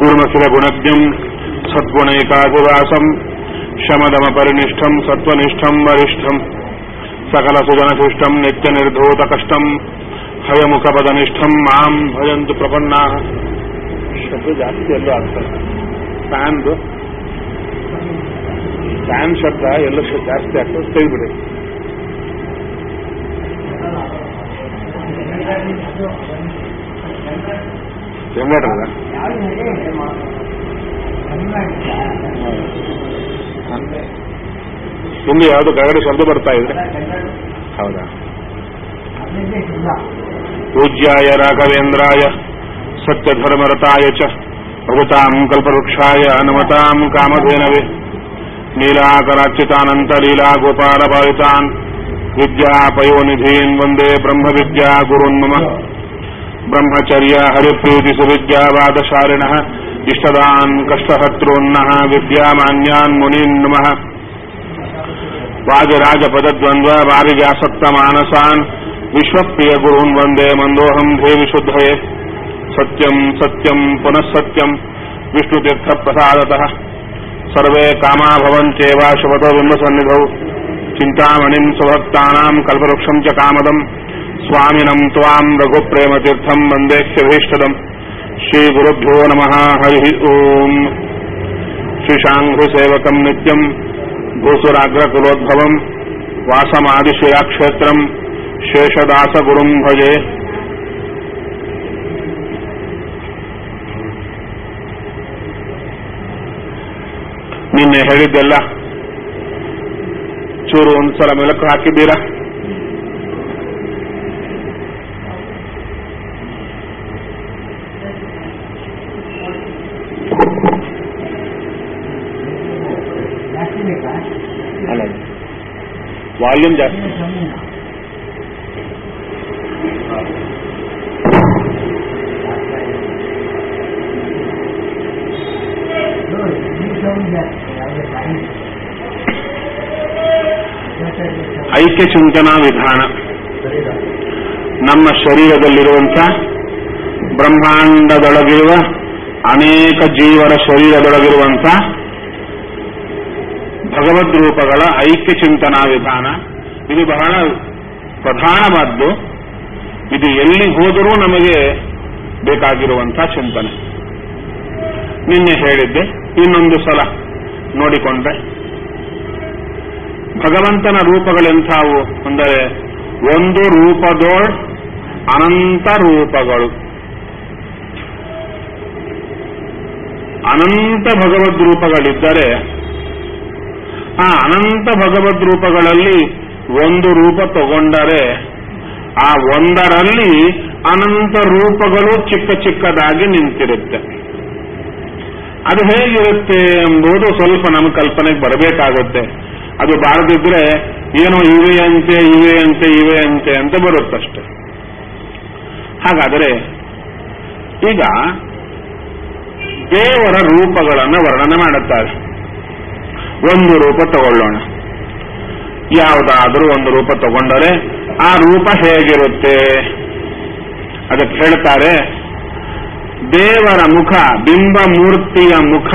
ಗುರುಮಖಿಲ ಗುಣಜ್ಞಂ ಸದ್ಗುಣೈಕಾಧಿವಾಸಂ ಶಮದಮ ಪರಿನಿಷ್ಠಂ ಸತ್ವನಿಷ್ಠಂ ವರಿಷ್ಠಂ ಸಕಲ ಸುಜನಶಿಷ್ಟಂ ನಿತ್ಯ ನಿರ್ಧೂತ ಕಷ್ಟಂ ಹಯಮುಖಪದನಿಷ್ಠಂ ಮಾಂ ಭಜಂತು ಪ್ರಪನ್ನಾ ಶಬ್ದ ಜಾಸ್ತಿ ಎಲ್ಲೂ ಆಗ್ತದೆ ಫ್ಯಾನ್ದು ಫ್ಯಾನ್ ಶಬ್ದ ಎಲ್ಲ ಶ- ಜಾಸ್ತಿ ಆಗ್ತದೆ ತೆಗೆದ್ಬಿಡಿ ಜನರೇಟರ್ ಹಿಂದೆ ಯಾವುದು ಕೆಳಗಡೆ ಶಬ್ದ ಬರ್ತಾ ಇದೆ ಹೌದಾ ಪೂಜ್ಯಾಯ ರಾಘವೇಂದ್ರಾಯ ಸತ್ಯಧರ್ಮರತಾಯ ಚ ಭಗತಾಂ ಕಲ್ಪವೃಕ್ಷಾಯ ನಮತಾಂ ಕಾಮಧೇನವೇ ನೀಲಾಕರಾಚ್ಯುತಾನಂತ ಲೀಲಾ ಗೋಪಾಲಪಾಲಿತಾನ್ ವಿದ್ಯಾಪಯೋನಿಧೀನ್ ವಂದೇ ಬ್ರಹ್ಮವಿದ್ಯಾ ಗುರುನ್ ಮಮ ಬ್ರಹ್ಮಚರ್ಯ ಹರಿಪ್ರೀತಿ ಸುವಿದ್ಯಾವಾದಶಾಲಿನಃ ಇಷ್ಟದಾನ್ ಕಷ್ಟಹರ್ತॄನ್ನಃ ವಿದ್ಯಾಮಾನ್ಯಾನ್ ಮುನೀನ್ ನಮಃ ವಾಜರಾಜಪದದ್ವಂದ್ವ ವಾರಿಜಾಸಕ್ತ ಮಾನಸಾನ್ ವಿಶ್ವಪ್ರಿಯ ಗುರುನ್ ವಂದೇ ಮಂದೋಹಂ ದೇವಿ ಶುದ್ಧಯೇ ಸತ್ಯಂ ಸತ್ಯಂ ಪುನಃ ಸತ್ಯಂ ವಿಷ್ಣುತೀರ್ಥ ಪ್ರಸಾದತಃ ಸರ್ವೇ ಕಾಮಾ ಭವಂತ್ಯೇವ ಶುಭತೋ ಬಿಂಬಸನ್ನಿಧೌ ಚಿಂತಾಮಣಿಂ ಸ್ವಭಕ್ತಾನಾಂ ಕಲ್ಪವೃಕ್ಷಂ ಚ ಕಾಮದಂ ಸ್ವಾಮಿನಂ ತ್ವಾಂ ರಘುಪ್ರೇಮತೀರ್ಥಂ ವಂದೇಹ್ಯಭೀಷ್ಟದಂ ಶ್ರೀಗುರುಭ್ಯೋ ನಮಃ ಹರಿ ಓಂ ಶ್ರೀಶಾಂಘ್ರಿಸೇವಕಂ ನಿತ್ಯಂ ಭೂಸುರಾಗ್ರಕುಲೋದ್ಭವಂ ವಾಸಮಾದಿಶಿಲಾಕ್ಷೇತ್ರಂ ಶೇಷದಾಸಗುರುಂ ಭಜೆ ನಿನ್ನೆ ಹೇಳಿದ್ದೆಲ್ಲ ಚೂರು ಒಂದ್ಸಲ ಮೆಲುಕು ಹಾಕಿದ್ದೀರಾ ಅಲ್ಲ ವಾಲ್ಯೂಮ್ ಜಾಸ್ತಿ ಐಕ್ಯ ಚಿಂತನಾ ವಿಧಾನ ನಮ್ಮ ಶರೀರದಲ್ಲಿರುವಂಥ ಬ್ರಹ್ಮಾಂಡದೊಳಗಿರುವ ಅನೇಕ ಜೀವರ ಶರೀರದೊಳಗಿರುವಂಥ ಭಗವದ್ ರೂಪಗಳ ಐಕ್ಯ ಚಿಂತನಾ ವಿಧಾನ ಇದು ಬಹಳ ಪ್ರಧಾನವಾದ್ದು ಇದು ಎಲ್ಲಿ ಹೋದರೂ ನಮಗೆ ಬೇಕಾಗಿರುವಂಥ ಚಿಂತನೆ ನಿನ್ನೆ ಹೇಳಿದ್ದೆ ಇನ್ನೊಂದು ಸಲ ನೋಡಿಕೊಂಡ್ರೆ ಭಗವಂತನ ರೂಪಗಳೆಂಥವು ಅಂದರೆ ಒಂದು ರೂಪದೋಳ್ ಅನಂತ ರೂಪಗಳು ಅನಂತ ಭಗವದ್ ರೂಪಗಳಿದ್ದರೆ ಆ ಅನಂತ ಭಗವದ್ ರೂಪಗಳಲ್ಲಿ ಒಂದು ರೂಪ ತಗೊಂಡರೆ ಆ ಒಂದರಲ್ಲಿ ಅನಂತ ರೂಪಗಳು ಚಿಕ್ಕ ಚಿಕ್ಕದಾಗಿ ನಿಂತಿರುತ್ತೆ ಅದು ಹೇಗಿರುತ್ತೆ ಎಂಬುದು ಸ್ವಲ್ಪ ನಮ್ಮ ಕಲ್ಪನೆಗೆ ಬರಬೇಕಾಗುತ್ತೆ ಅದು ಬಾರದಿದ್ರೆ ಏನೋ ಇವೆ ಅಂತೆ ಇವೆ ಅಂತೆ ಇವೆ ಅಂತೆ ಅಂತ ಬರುತ್ತಷ್ಟೆ ಹಾಗಾದರೆ ಈಗ ದೇವರ ರೂಪಗಳನ್ನು ವರ್ಣನೆ ಮಾಡುತ್ತಾರೆ ಒಂದು ರೂಪ ತಗೊಳ್ಳೋಣ ಯಾವುದಾದರೂ ಒಂದು ರೂಪ ತಗೊಂಡರೆ ಆ ರೂಪ ಹೇಗಿರುತ್ತೆ ಅದಕ್ಕೆ ಹೇಳ್ತಾರೆ ದೇವರ ಮುಖ ಬಿಂಬ ಮೂರ್ತಿಯ ಮುಖ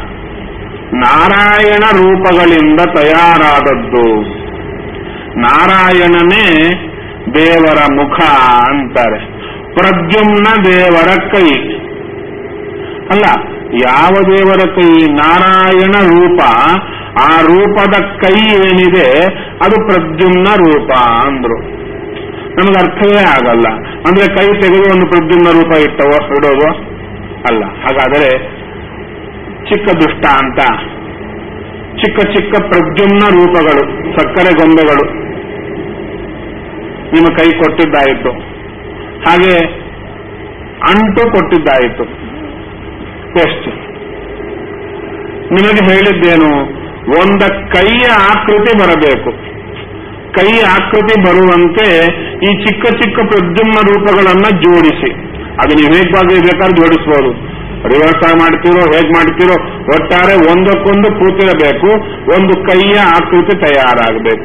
ನಾರಾಯಣ ರೂಪಗಳಿಂದ ತಯಾರಾದದ್ದು ನಾರಾಯಣನೇ ದೇವರ ಮುಖ ಅಂತಾರೆ ಪ್ರದ್ಯುಮ್ನ ದೇವರ ಕೈ ಅಲ್ಲ ಯಾವ ದೇವರ ಕೈ ನಾರಾಯಣ ರೂಪ ಆ ರೂಪದ ಕೈ ಏನಿದೆ ಅದು ಪ್ರದ್ಯುಮ್ನ ರೂಪ ಅಂದ್ರು ನಮಗೆ ಅರ್ಥವೇ ಆಗಲ್ಲ ಅಂದ್ರೆ ಕೈ ತೆಗೆದು ಒಂದು ಪ್ರದ್ಯುಮ್ನ ರೂಪ ಇಟ್ಟವೋ ಇಡೋದು ಅಲ್ಲ ಹಾಗಾದರೆ ಚಿಕ್ಕ ದುಷ್ಟ ಅಂತ ಚಿಕ್ಕ ಚಿಕ್ಕ ಪ್ರದ್ಯುಮ್ನ ರೂಪಗಳು ಸಕ್ಕರೆ ಗೊಂಬೆಗಳು ನಿಮ್ಮ ಕೈ ಕೊಟ್ಟಿದ್ದಾಯಿತು ಹಾಗೆ ಅಂಟು ಕೊಟ್ಟಿದ್ದಾಯಿತು ಎಷ್ಟು ನಿಮಗೆ ಹೇಳಿದ್ದೇನು ಒಂದ ಕೈಯ ಆಕೃತಿ ಬರಬೇಕು ಕೈ ಆಕೃತಿ ಬರುವಂತೆ ಈ ಚಿಕ್ಕ ಚಿಕ್ಕ ಪ್ರದ್ಯುಮ್ನ ರೂಪಗಳನ್ನ ಜೋಡಿಸಿ ಅದು ನೀವು ಹೇಗೆ ಬಾಗಿ ಬೇಕಾದ್ರೆ ಜೋಡಿಸಬಹುದು ರಿವರ್ಸ್ ಆಗಿ ಮಾಡ್ತೀರೋ ಹೇಗೆ ಮಾಡ್ತೀರೋ ಒಟ್ಟಾರೆ ಒಂದಕ್ಕೊಂದು ಕೂತಿರಬೇಕು ಒಂದು ಕೈಯ ಆಕೃತಿ ತಯಾರಾಗಬೇಕು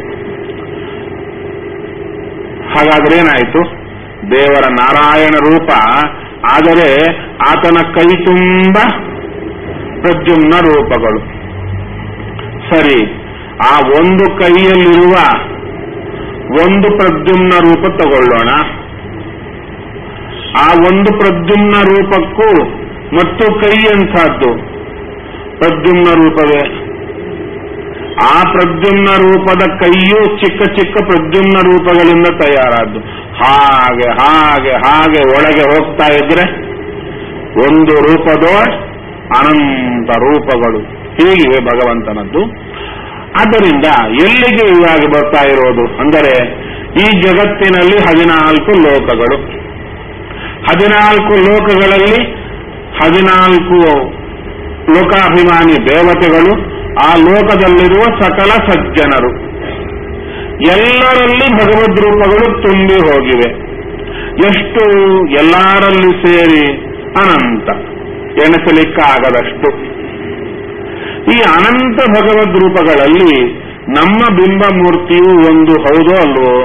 ಹಾಗಾದ್ರೆ ಏನಾಯಿತು ದೇವರ ನಾರಾಯಣ ರೂಪ ಆದರೆ ಆತನ ಕೈ ತುಂಬ ಪ್ರದ್ಯುಮ್ನ ರೂಪಗಳು ಸರಿ ಆ ಒಂದು ಕೈಯಲ್ಲಿರುವ ಒಂದು ಪ್ರದ್ಯುಮ್ನ ರೂಪ ತಗೊಳ್ಳೋಣ ಆ ಒಂದು ಪ್ರದ್ಯುಮ್ನ ರೂಪಕ್ಕೂ ಮತ್ತು ಕೈ ಎಂಥದ್ದು ಪ್ರದ್ಯುಮ್ನ ರೂಪವೇ ಆ ಪ್ರದ್ಯುಮ್ನ ರೂಪದ ಕೈಯು ಚಿಕ್ಕ ಚಿಕ್ಕ ಪ್ರದ್ಯುಮ್ನ ರೂಪಗಳಿಂದ ತಯಾರಾದ್ದು ಹಾಗೆ ಹಾಗೆ ಹಾಗೆ ಒಳಗೆ ಹೋಗ್ತಾ ಇದ್ರೆ ಒಂದು ರೂಪದೋ ಅನಂತ ರೂಪಗಳು ಹೀಗಿವೆ ಭಗವಂತನದ್ದು ಆದ್ದರಿಂದ ಎಲ್ಲಿಗೆ ಇವಾಗ ಬರ್ತಾ ಇರೋದು ಅಂದರೆ ಈ ಜಗತ್ತಿನಲ್ಲಿ ಹದಿನಾಲ್ಕು ಲೋಕಗಳು ಹದಿನಾಲ್ಕು ಲೋಕಗಳಲ್ಲಿ ಹದಿನಾಲ್ಕು ಲೋಕಾಭಿಮಾನಿ ದೇವತೆಗಳು ಆ ಲೋಕದಲ್ಲಿರುವ ಸಕಲ ಸಜ್ಜನರು ಎಲ್ಲರಲ್ಲಿ ಭಗವದ್ ರೂಪಗಳು ತುಂಬಿ ಹೋಗಿವೆ ಎಷ್ಟು ಎಲ್ಲರಲ್ಲಿ ಸೇರಿ ಅನಂತ ಎಣಿಸಲಿಕ್ಕಾಗದಷ್ಟು ಈ ಅನಂತ ಭಗವದ್ ರೂಪಗಳಲ್ಲಿ ನಮ್ಮ ಬಿಂಬ ಮೂರ್ತಿಯು ಒಂದು ಹೌದೋ ಅಲ್ವೋ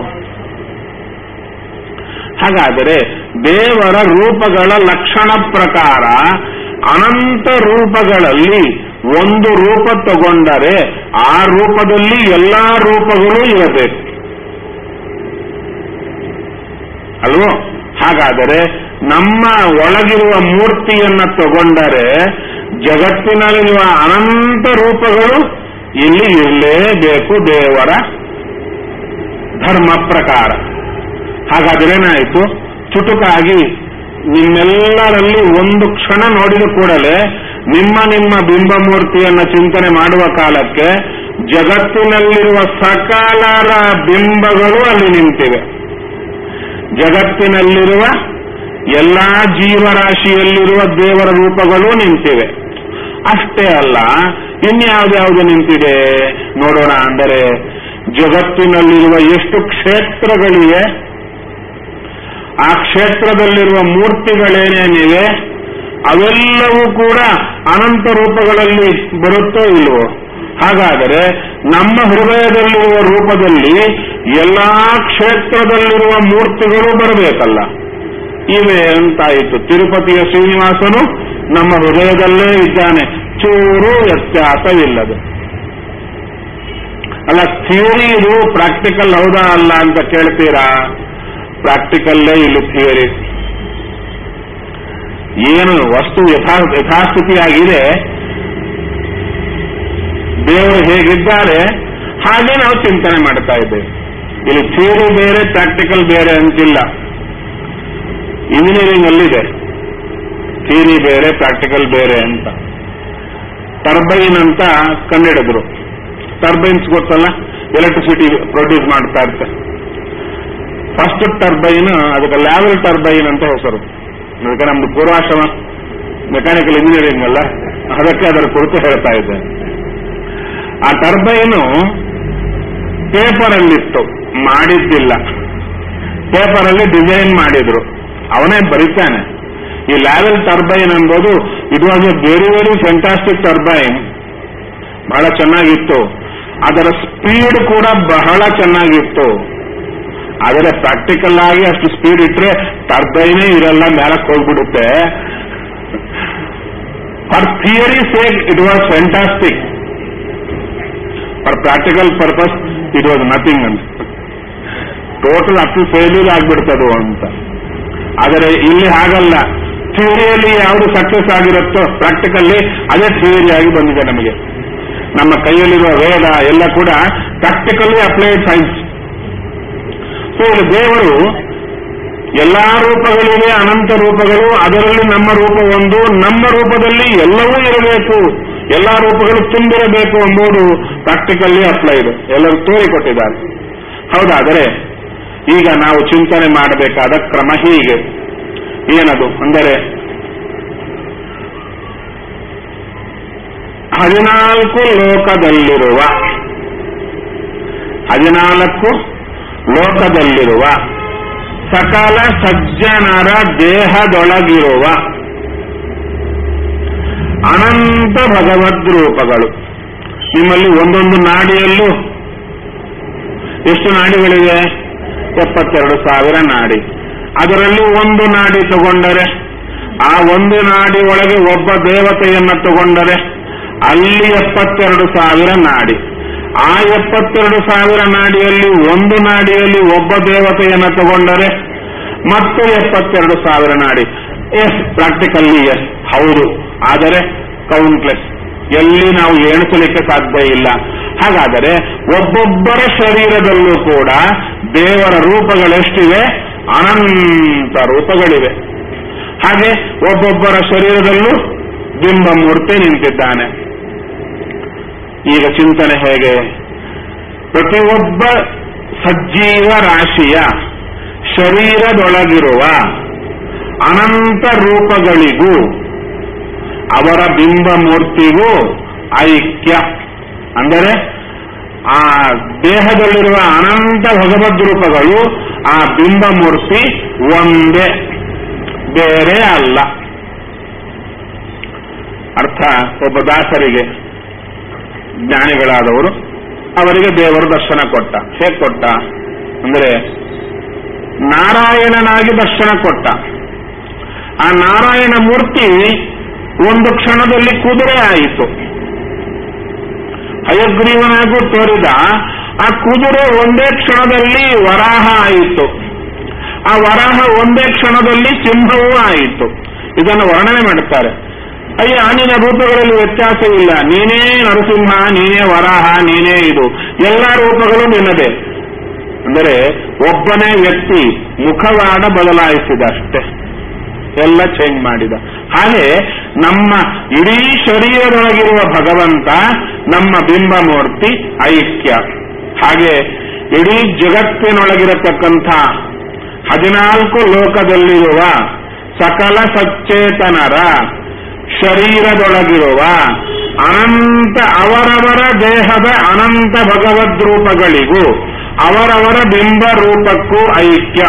ಹಾಗಾದರೆ ದೇವರ ರೂಪಗಳ ಲಕ್ಷಣ ಪ್ರಕಾರ ಅನಂತ ರೂಪಗಳಲ್ಲಿ ಒಂದು ರೂಪ ತಗೊಂಡರೆ ಆ ರೂಪದಲ್ಲಿ ಎಲ್ಲಾ ರೂಪಗಳು ಇರಬೇಕು ಅಲ್ವೋ ಹಾಗಾದರೆ ನಮ್ಮ ಒಳಗಿರುವ ಮೂರ್ತಿಯನ್ನ ತಗೊಂಡರೆ ಜಗತ್ತಿನಲ್ಲಿರುವ ಅನಂತ ರೂಪಗಳು ಇಲ್ಲಿ ಇರಲೇಬೇಕು ದೇವರ ಧರ್ಮ ಪ್ರಕಾರ ಹಾಗಾದ್ರೆ ಏನಾಯಿತು ಚುಟುಕಾಗಿ ನಿಮ್ಮೆಲ್ಲರಲ್ಲಿ ಒಂದು ಕ್ಷಣ ನೋಡಿದ ಕೂಡಲೇ ನಿಮ್ಮ ನಿಮ್ಮ ಬಿಂಬ ಮೂರ್ತಿಯನ್ನ ಚಿಂತನೆ ಮಾಡುವ ಕಾಲಕ್ಕೆ ಜಗತ್ತಿನಲ್ಲಿರುವ ಸಕಲರ ಬಿಂಬಗಳು ಅಲ್ಲಿ ನಿಂತಿವೆ ಜಗತ್ತಿನಲ್ಲಿರುವ ಎಲ್ಲಾ ಜೀವರಾಶಿಯಲ್ಲಿರುವ ದೇವರ ರೂಪಗಳು ನಿಂತಿವೆ ಅಷ್ಟೇ ಅಲ್ಲ ಇನ್ಯಾವ್ದ್ಯಾವ್ದು ನಿಂತಿದೆ ನೋಡೋಣ ಅಂದರೆ ಜಗತ್ತಿನಲ್ಲಿರುವ ಎಷ್ಟು ಕ್ಷೇತ್ರಗಳಿವೆ ಆ ಕ್ಷೇತ್ರದಲ್ಲಿರುವ ಮೂರ್ತಿಗಳೇನೇನಿವೆ ಅವೆಲ್ಲವೂ ಕೂಡ ಅನಂತ ರೂಪಗಳಲ್ಲಿ ಬರುತ್ತೋ ಇಲ್ವೋ ಹಾಗಾದರೆ ನಮ್ಮ ಹೃದಯದಲ್ಲಿರುವ ರೂಪದಲ್ಲಿ ಎಲ್ಲಾ ಕ್ಷೇತ್ರದಲ್ಲಿರುವ ಮೂರ್ತಿಗಳು ಬರಬೇಕಲ್ಲ ಇವೆ ಅಂತಾಯಿತು ತಿರುಪತಿಯ ಶ್ರೀನಿವಾಸನು ನಮ್ಮ ಹೃದಯದಲ್ಲೇ ಇದ್ದಾನೆ ಚೂರು ವ್ಯತ್ಯಾಸವಿಲ್ಲದು ಅಲ್ಲ ಥಿಯರಿ ಇದು ಪ್ರಾಕ್ಟಿಕಲ್ ಹೌದಾ ಅಲ್ಲ ಅಂತ ಕೇಳ್ತೀರಾ ಪ್ರಾಕ್ಟಿಕಲ್ಲೇ ಇಲ್ಲಿ ಥಿಯರಿ ಏನು ವಸ್ತು ಯಥಾ ಯಥಾಸ್ಥಿತಿಯಾಗಿದೆ ದೇವರು ಹೇಗಿದ್ದಾರೆ ಹಾಗೆ ನಾವು ಚಿಂತನೆ ಮಾಡ್ತಾ ಇದ್ದೇವೆ ಇಲ್ಲಿ ಥಿಯರಿ ಬೇರೆ ಪ್ರಾಕ್ಟಿಕಲ್ ಬೇರೆ ಅಂತಿಲ್ಲ ಇಂಜಿನಿಯರಿಂಗ್ ಅಲ್ಲಿದೆ ಥಿಯರಿ ಬೇರೆ ಪ್ರಾಕ್ಟಿಕಲ್ ಬೇರೆ ಅಂತ ಟರ್ಬೈನ್ ಅಂತ ಕಂಡಿಡಿದ್ರು ಟರ್ಬೈನ್ಸ್ ಗೊತ್ತಲ್ಲ ಎಲೆಕ್ಟ್ರಿಸಿಟಿ ಪ್ರೊಡ್ಯೂಸ್ ಮಾಡ್ತಾ ಇರ್ತಾರೆ ಫಸ್ಟ್ ಟರ್ಬೈನ್ ಅದಕ್ಕೆ ಲ್ಯಾವೆಲ್ ಟರ್ಬೈನ್ ಅಂತ ಹೆಸರು ಅದಕ್ಕೆ ನಮ್ದು ಪೂರ್ವಾಶ್ರಮ ಮೆಕ್ಯಾನಿಕಲ್ ಇಂಜಿನಿಯರಿಂಗ್ ಅಲ್ಲ ಅದಕ್ಕೆ ಅದರ ಕುರಿತು ಹೇಳ್ತಾ ಇದ್ದೇನೆ ಆ ಟರ್ಬೈನು ಪೇಪರ್ ಅಲ್ಲಿತ್ತು ಮಾಡಿದ್ದಿಲ್ಲ ಪೇಪರ್ ಅಲ್ಲಿ ಡಿಸೈನ್ ಮಾಡಿದ್ರು ಅವನೇ ಬರೀತಾನೆ ಈ ಲ್ಯಾವೆಲ್ ಟರ್ಬೈನ್ ಎಂಬುದು it was a very very fantastic turbine ಬಹಳ ಚೆನ್ನಾಗಿತ್ತು ಅದರ ಸ್ಪೀಡ್ ಕೂಡ ಬಹಳ ಚೆನ್ನಾಗಿತ್ತು ಆದರೆ ಪ್ರಾಕ್ಟಿಕಲ್ ಆಗಿ ಅಷ್ಟು ಸ್ಪೀಡ್ ಇಟ್ರೆ ಟರ್ಬೈನೇ ಇರಲ್ಲ ಮೇಲಕ್ಕೆ ಹೋಗ್ಬಿಡುತ್ತೆ for theory sake it was fantastic for practical purpose it was nothing ಅಂತ ಟೋಟಲ್ ಅಷ್ಟು ಫೇಲ್ಯೂರ್ ಆಗ್ಬಿಡ್ತದು ಅಂತ ಆದರೆ ಇಲ್ಲಿ ಹಾಗಲ್ಲ ಥಿಯರಿಯಲ್ಲಿ ಯಾವುದು ಸಕ್ಸಸ್ ಆಗಿರುತ್ತೋ ಪ್ರಾಕ್ಟಿಕಲ್ಲಿ ಅದೇ ಥಿಯರಿ ಆಗಿ ಬಂದಿದೆ ನಮಗೆ ನಮ್ಮ ಕೈಯಲ್ಲಿರುವ ವೇದ ಎಲ್ಲ ಕೂಡ ಪ್ರಾಕ್ಟಿಕಲಿ ಅಪ್ಲೈಡ್ ಸೈನ್ಸ್ ಸೊ ಇಲ್ಲಿ ದೇವರು ಎಲ್ಲಾ ರೂಪಗಳಿವೆ ಅನಂತ ರೂಪಗಳು ಅದರಲ್ಲಿ ನಮ್ಮ ರೂಪ ಒಂದು ನಮ್ಮ ರೂಪದಲ್ಲಿ ಎಲ್ಲವೂ ಇರಬೇಕು ಎಲ್ಲಾ ರೂಪಗಳು ತುಂಬಿರಬೇಕು ಎಂಬುದು ಪ್ರಾಕ್ಟಿಕಲ್ಲಿ ಅಪ್ಲೈಡ್ ಎಲ್ಲರೂ ತೋರಿಕೊಟ್ಟಿದ್ದಾರೆ ಹೌದಾದರೆ ಈಗ ನಾವು ಚಿಂತನೆ ಮಾಡಬೇಕಾದ ಕ್ರಮ ಹೀಗೆ ಏನದು ಅಂದರೆ ಹದಿನಾಲ್ಕು ಲೋಕದಲ್ಲಿರುವ ಹದಿನಾಲ್ಕು ಲೋಕದಲ್ಲಿರುವ ಸಕಲ ಸಜ್ಜನರ ದೇಹದೊಳಗಿರುವ ಅನಂತ ಭಗವದ್ ರೂಪಗಳು ನಿಮ್ಮಲ್ಲಿ ಒಂದೊಂದು ನಾಡಿಯಲ್ಲೂ ಎಷ್ಟು ನಾಡಿಗಳಿವೆ ಎಪ್ಪತ್ತೆರಡು ಸಾವಿರ ನಾಡಿ ಅದರಲ್ಲಿ ಒಂದು ನಾಡಿ ತಗೊಂಡರೆ ಆ ಒಂದು ನಾಡಿ ಒಳಗೆ ಒಬ್ಬ ದೇವತೆಯನ್ನ ತಗೊಂಡರೆ ಅಲ್ಲಿ ಎಪ್ಪತ್ತೆರಡು ಸಾವಿರ ನಾಡಿ ಆ ಎಪ್ಪತ್ತೆರಡು ಸಾವಿರ ನಾಡಿಯಲ್ಲಿ ಒಂದು ನಾಡಿಯಲ್ಲಿ ಒಬ್ಬ ದೇವತೆಯನ್ನ ತಗೊಂಡರೆ ಮತ್ತು ಎಪ್ಪತ್ತೆರಡು ಸಾವಿರ ನಾಡಿ ಎಸ್ ಪ್ರಾಕ್ಟಿಕಲ್ಲಿ ಎಸ್ ಹೌದು ಆದರೆ ಕೌಂಟ್ಲೆಸ್ ಎಲ್ಲಿ ನಾವು ಎಣಿಸಲಿಕ್ಕೆ ಸಾಧ್ಯ ಇಲ್ಲ ಹಾಗಾದರೆ ಒಬ್ಬೊಬ್ಬರ ಶರೀರದಲ್ಲೂ ಕೂಡ ದೇವರ ರೂಪಗಳೆಷ್ಟಿವೆ ಅನಂತ ರೂಪಗಳಿವೆ ಹಾಗೆ ಒಬ್ಬೊಬ್ಬರ ಶರೀರದಲ್ಲೂ ಬಿಂಬಮೂರ್ತಿ ನಿಂತಿದ್ದಾನೆ ಈಗ ಚಿಂತನೆ ಹೇಗೆ ಪ್ರತಿಯೊಬ್ಬ ಸಜ್ಜೀವ ರಾಶಿಯ ಶರೀರದೊಳಗಿರುವ ಅನಂತ ರೂಪಗಳಿಗೂ ಅವರ ಬಿಂಬಮೂರ್ತಿಗೂ ಐಕ್ಯ ಅಂದರೆ ಆ ದೇಹದಲ್ಲಿರುವ ಅನಂತ ಭಗವದ್ ರೂಪಗಳು ಆ ಬಿಂಬಮೂರ್ತಿ ಒಂದೇ ಬೇರೆ ಅಲ್ಲ ಅರ್ಥ ಒಬ್ಬ ದಾಸರಿಗೆ ಜ್ಞಾನಿಗಳಾದವರು ಅವರಿಗೆ ದೇವರು ದರ್ಶನ ಕೊಟ್ಟ ಹೇಗೆ ಕೊಟ್ಟ ಅಂದ್ರೆ ನಾರಾಯಣನಾಗಿ ದರ್ಶನ ಕೊಟ್ಟ ಆ ನಾರಾಯಣ ಮೂರ್ತಿ ಒಂದು ಕ್ಷಣದಲ್ಲಿ ಕುದುರೆ ಆಯಿತು ಹಯಗ್ರೀವನಾಗೂ ತೋರಿದ ಆ ಕುದುರೆ ಒಂದೇ ಕ್ಷಣದಲ್ಲಿ ವರಾಹ ಆಯಿತು ಆ ವರಾಹ ಒಂದೇ ಕ್ಷಣದಲ್ಲಿ ಸಿಂಹವೂ ಆಯಿತು ಇದನ್ನು ವರ್ಣನೆ ಮಾಡುತ್ತಾರೆ ಅಯ್ಯ ನಿನ್ನ ರೂಪಗಳಲ್ಲಿ ವ್ಯತ್ಯಾಸ ಇಲ್ಲ ನೀನೇ ನರಸಿಂಹ ನೀನೇ ವರಾಹ ನೀನೇ ಇದು ಎಲ್ಲ ರೂಪಗಳು ನಿನ್ನದೇ ಅಂದರೆ ಒಬ್ಬನೇ ವ್ಯಕ್ತಿ ಮುಖವಾಡ ಬದಲಾಯಿಸಿದ ಅಷ್ಟೇ ಎಲ್ಲ ಚೇಂಜ್ ಮಾಡಿದ ಹಾಗೆ ನಮ್ಮ ಇಡೀ ಶರೀರದೊಳಗಿರುವ ಭಗವಂತ ನಮ್ಮ ಬಿಂಬಮೂರ್ತಿ ಐಕ್ಯ ಹಾಗೆ ಇಡೀ ಜಗತ್ತಿನೊಳಗಿರತಕ್ಕಂಥ ಹದಿನಾಲ್ಕು ಲೋಕದಲ್ಲಿರುವ ಸಕಲ ಸಚೇತನರ ಶರೀರದೊಳಗಿರುವ ಅನಂತ ಅವರವರ ದೇಹದ ಅನಂತ ಭಗವದ್ರೂಪಗಳಿಗೂ ಅವರವರ ಬಿಂಬ ರೂಪಕ್ಕೂ ಐಕ್ಯ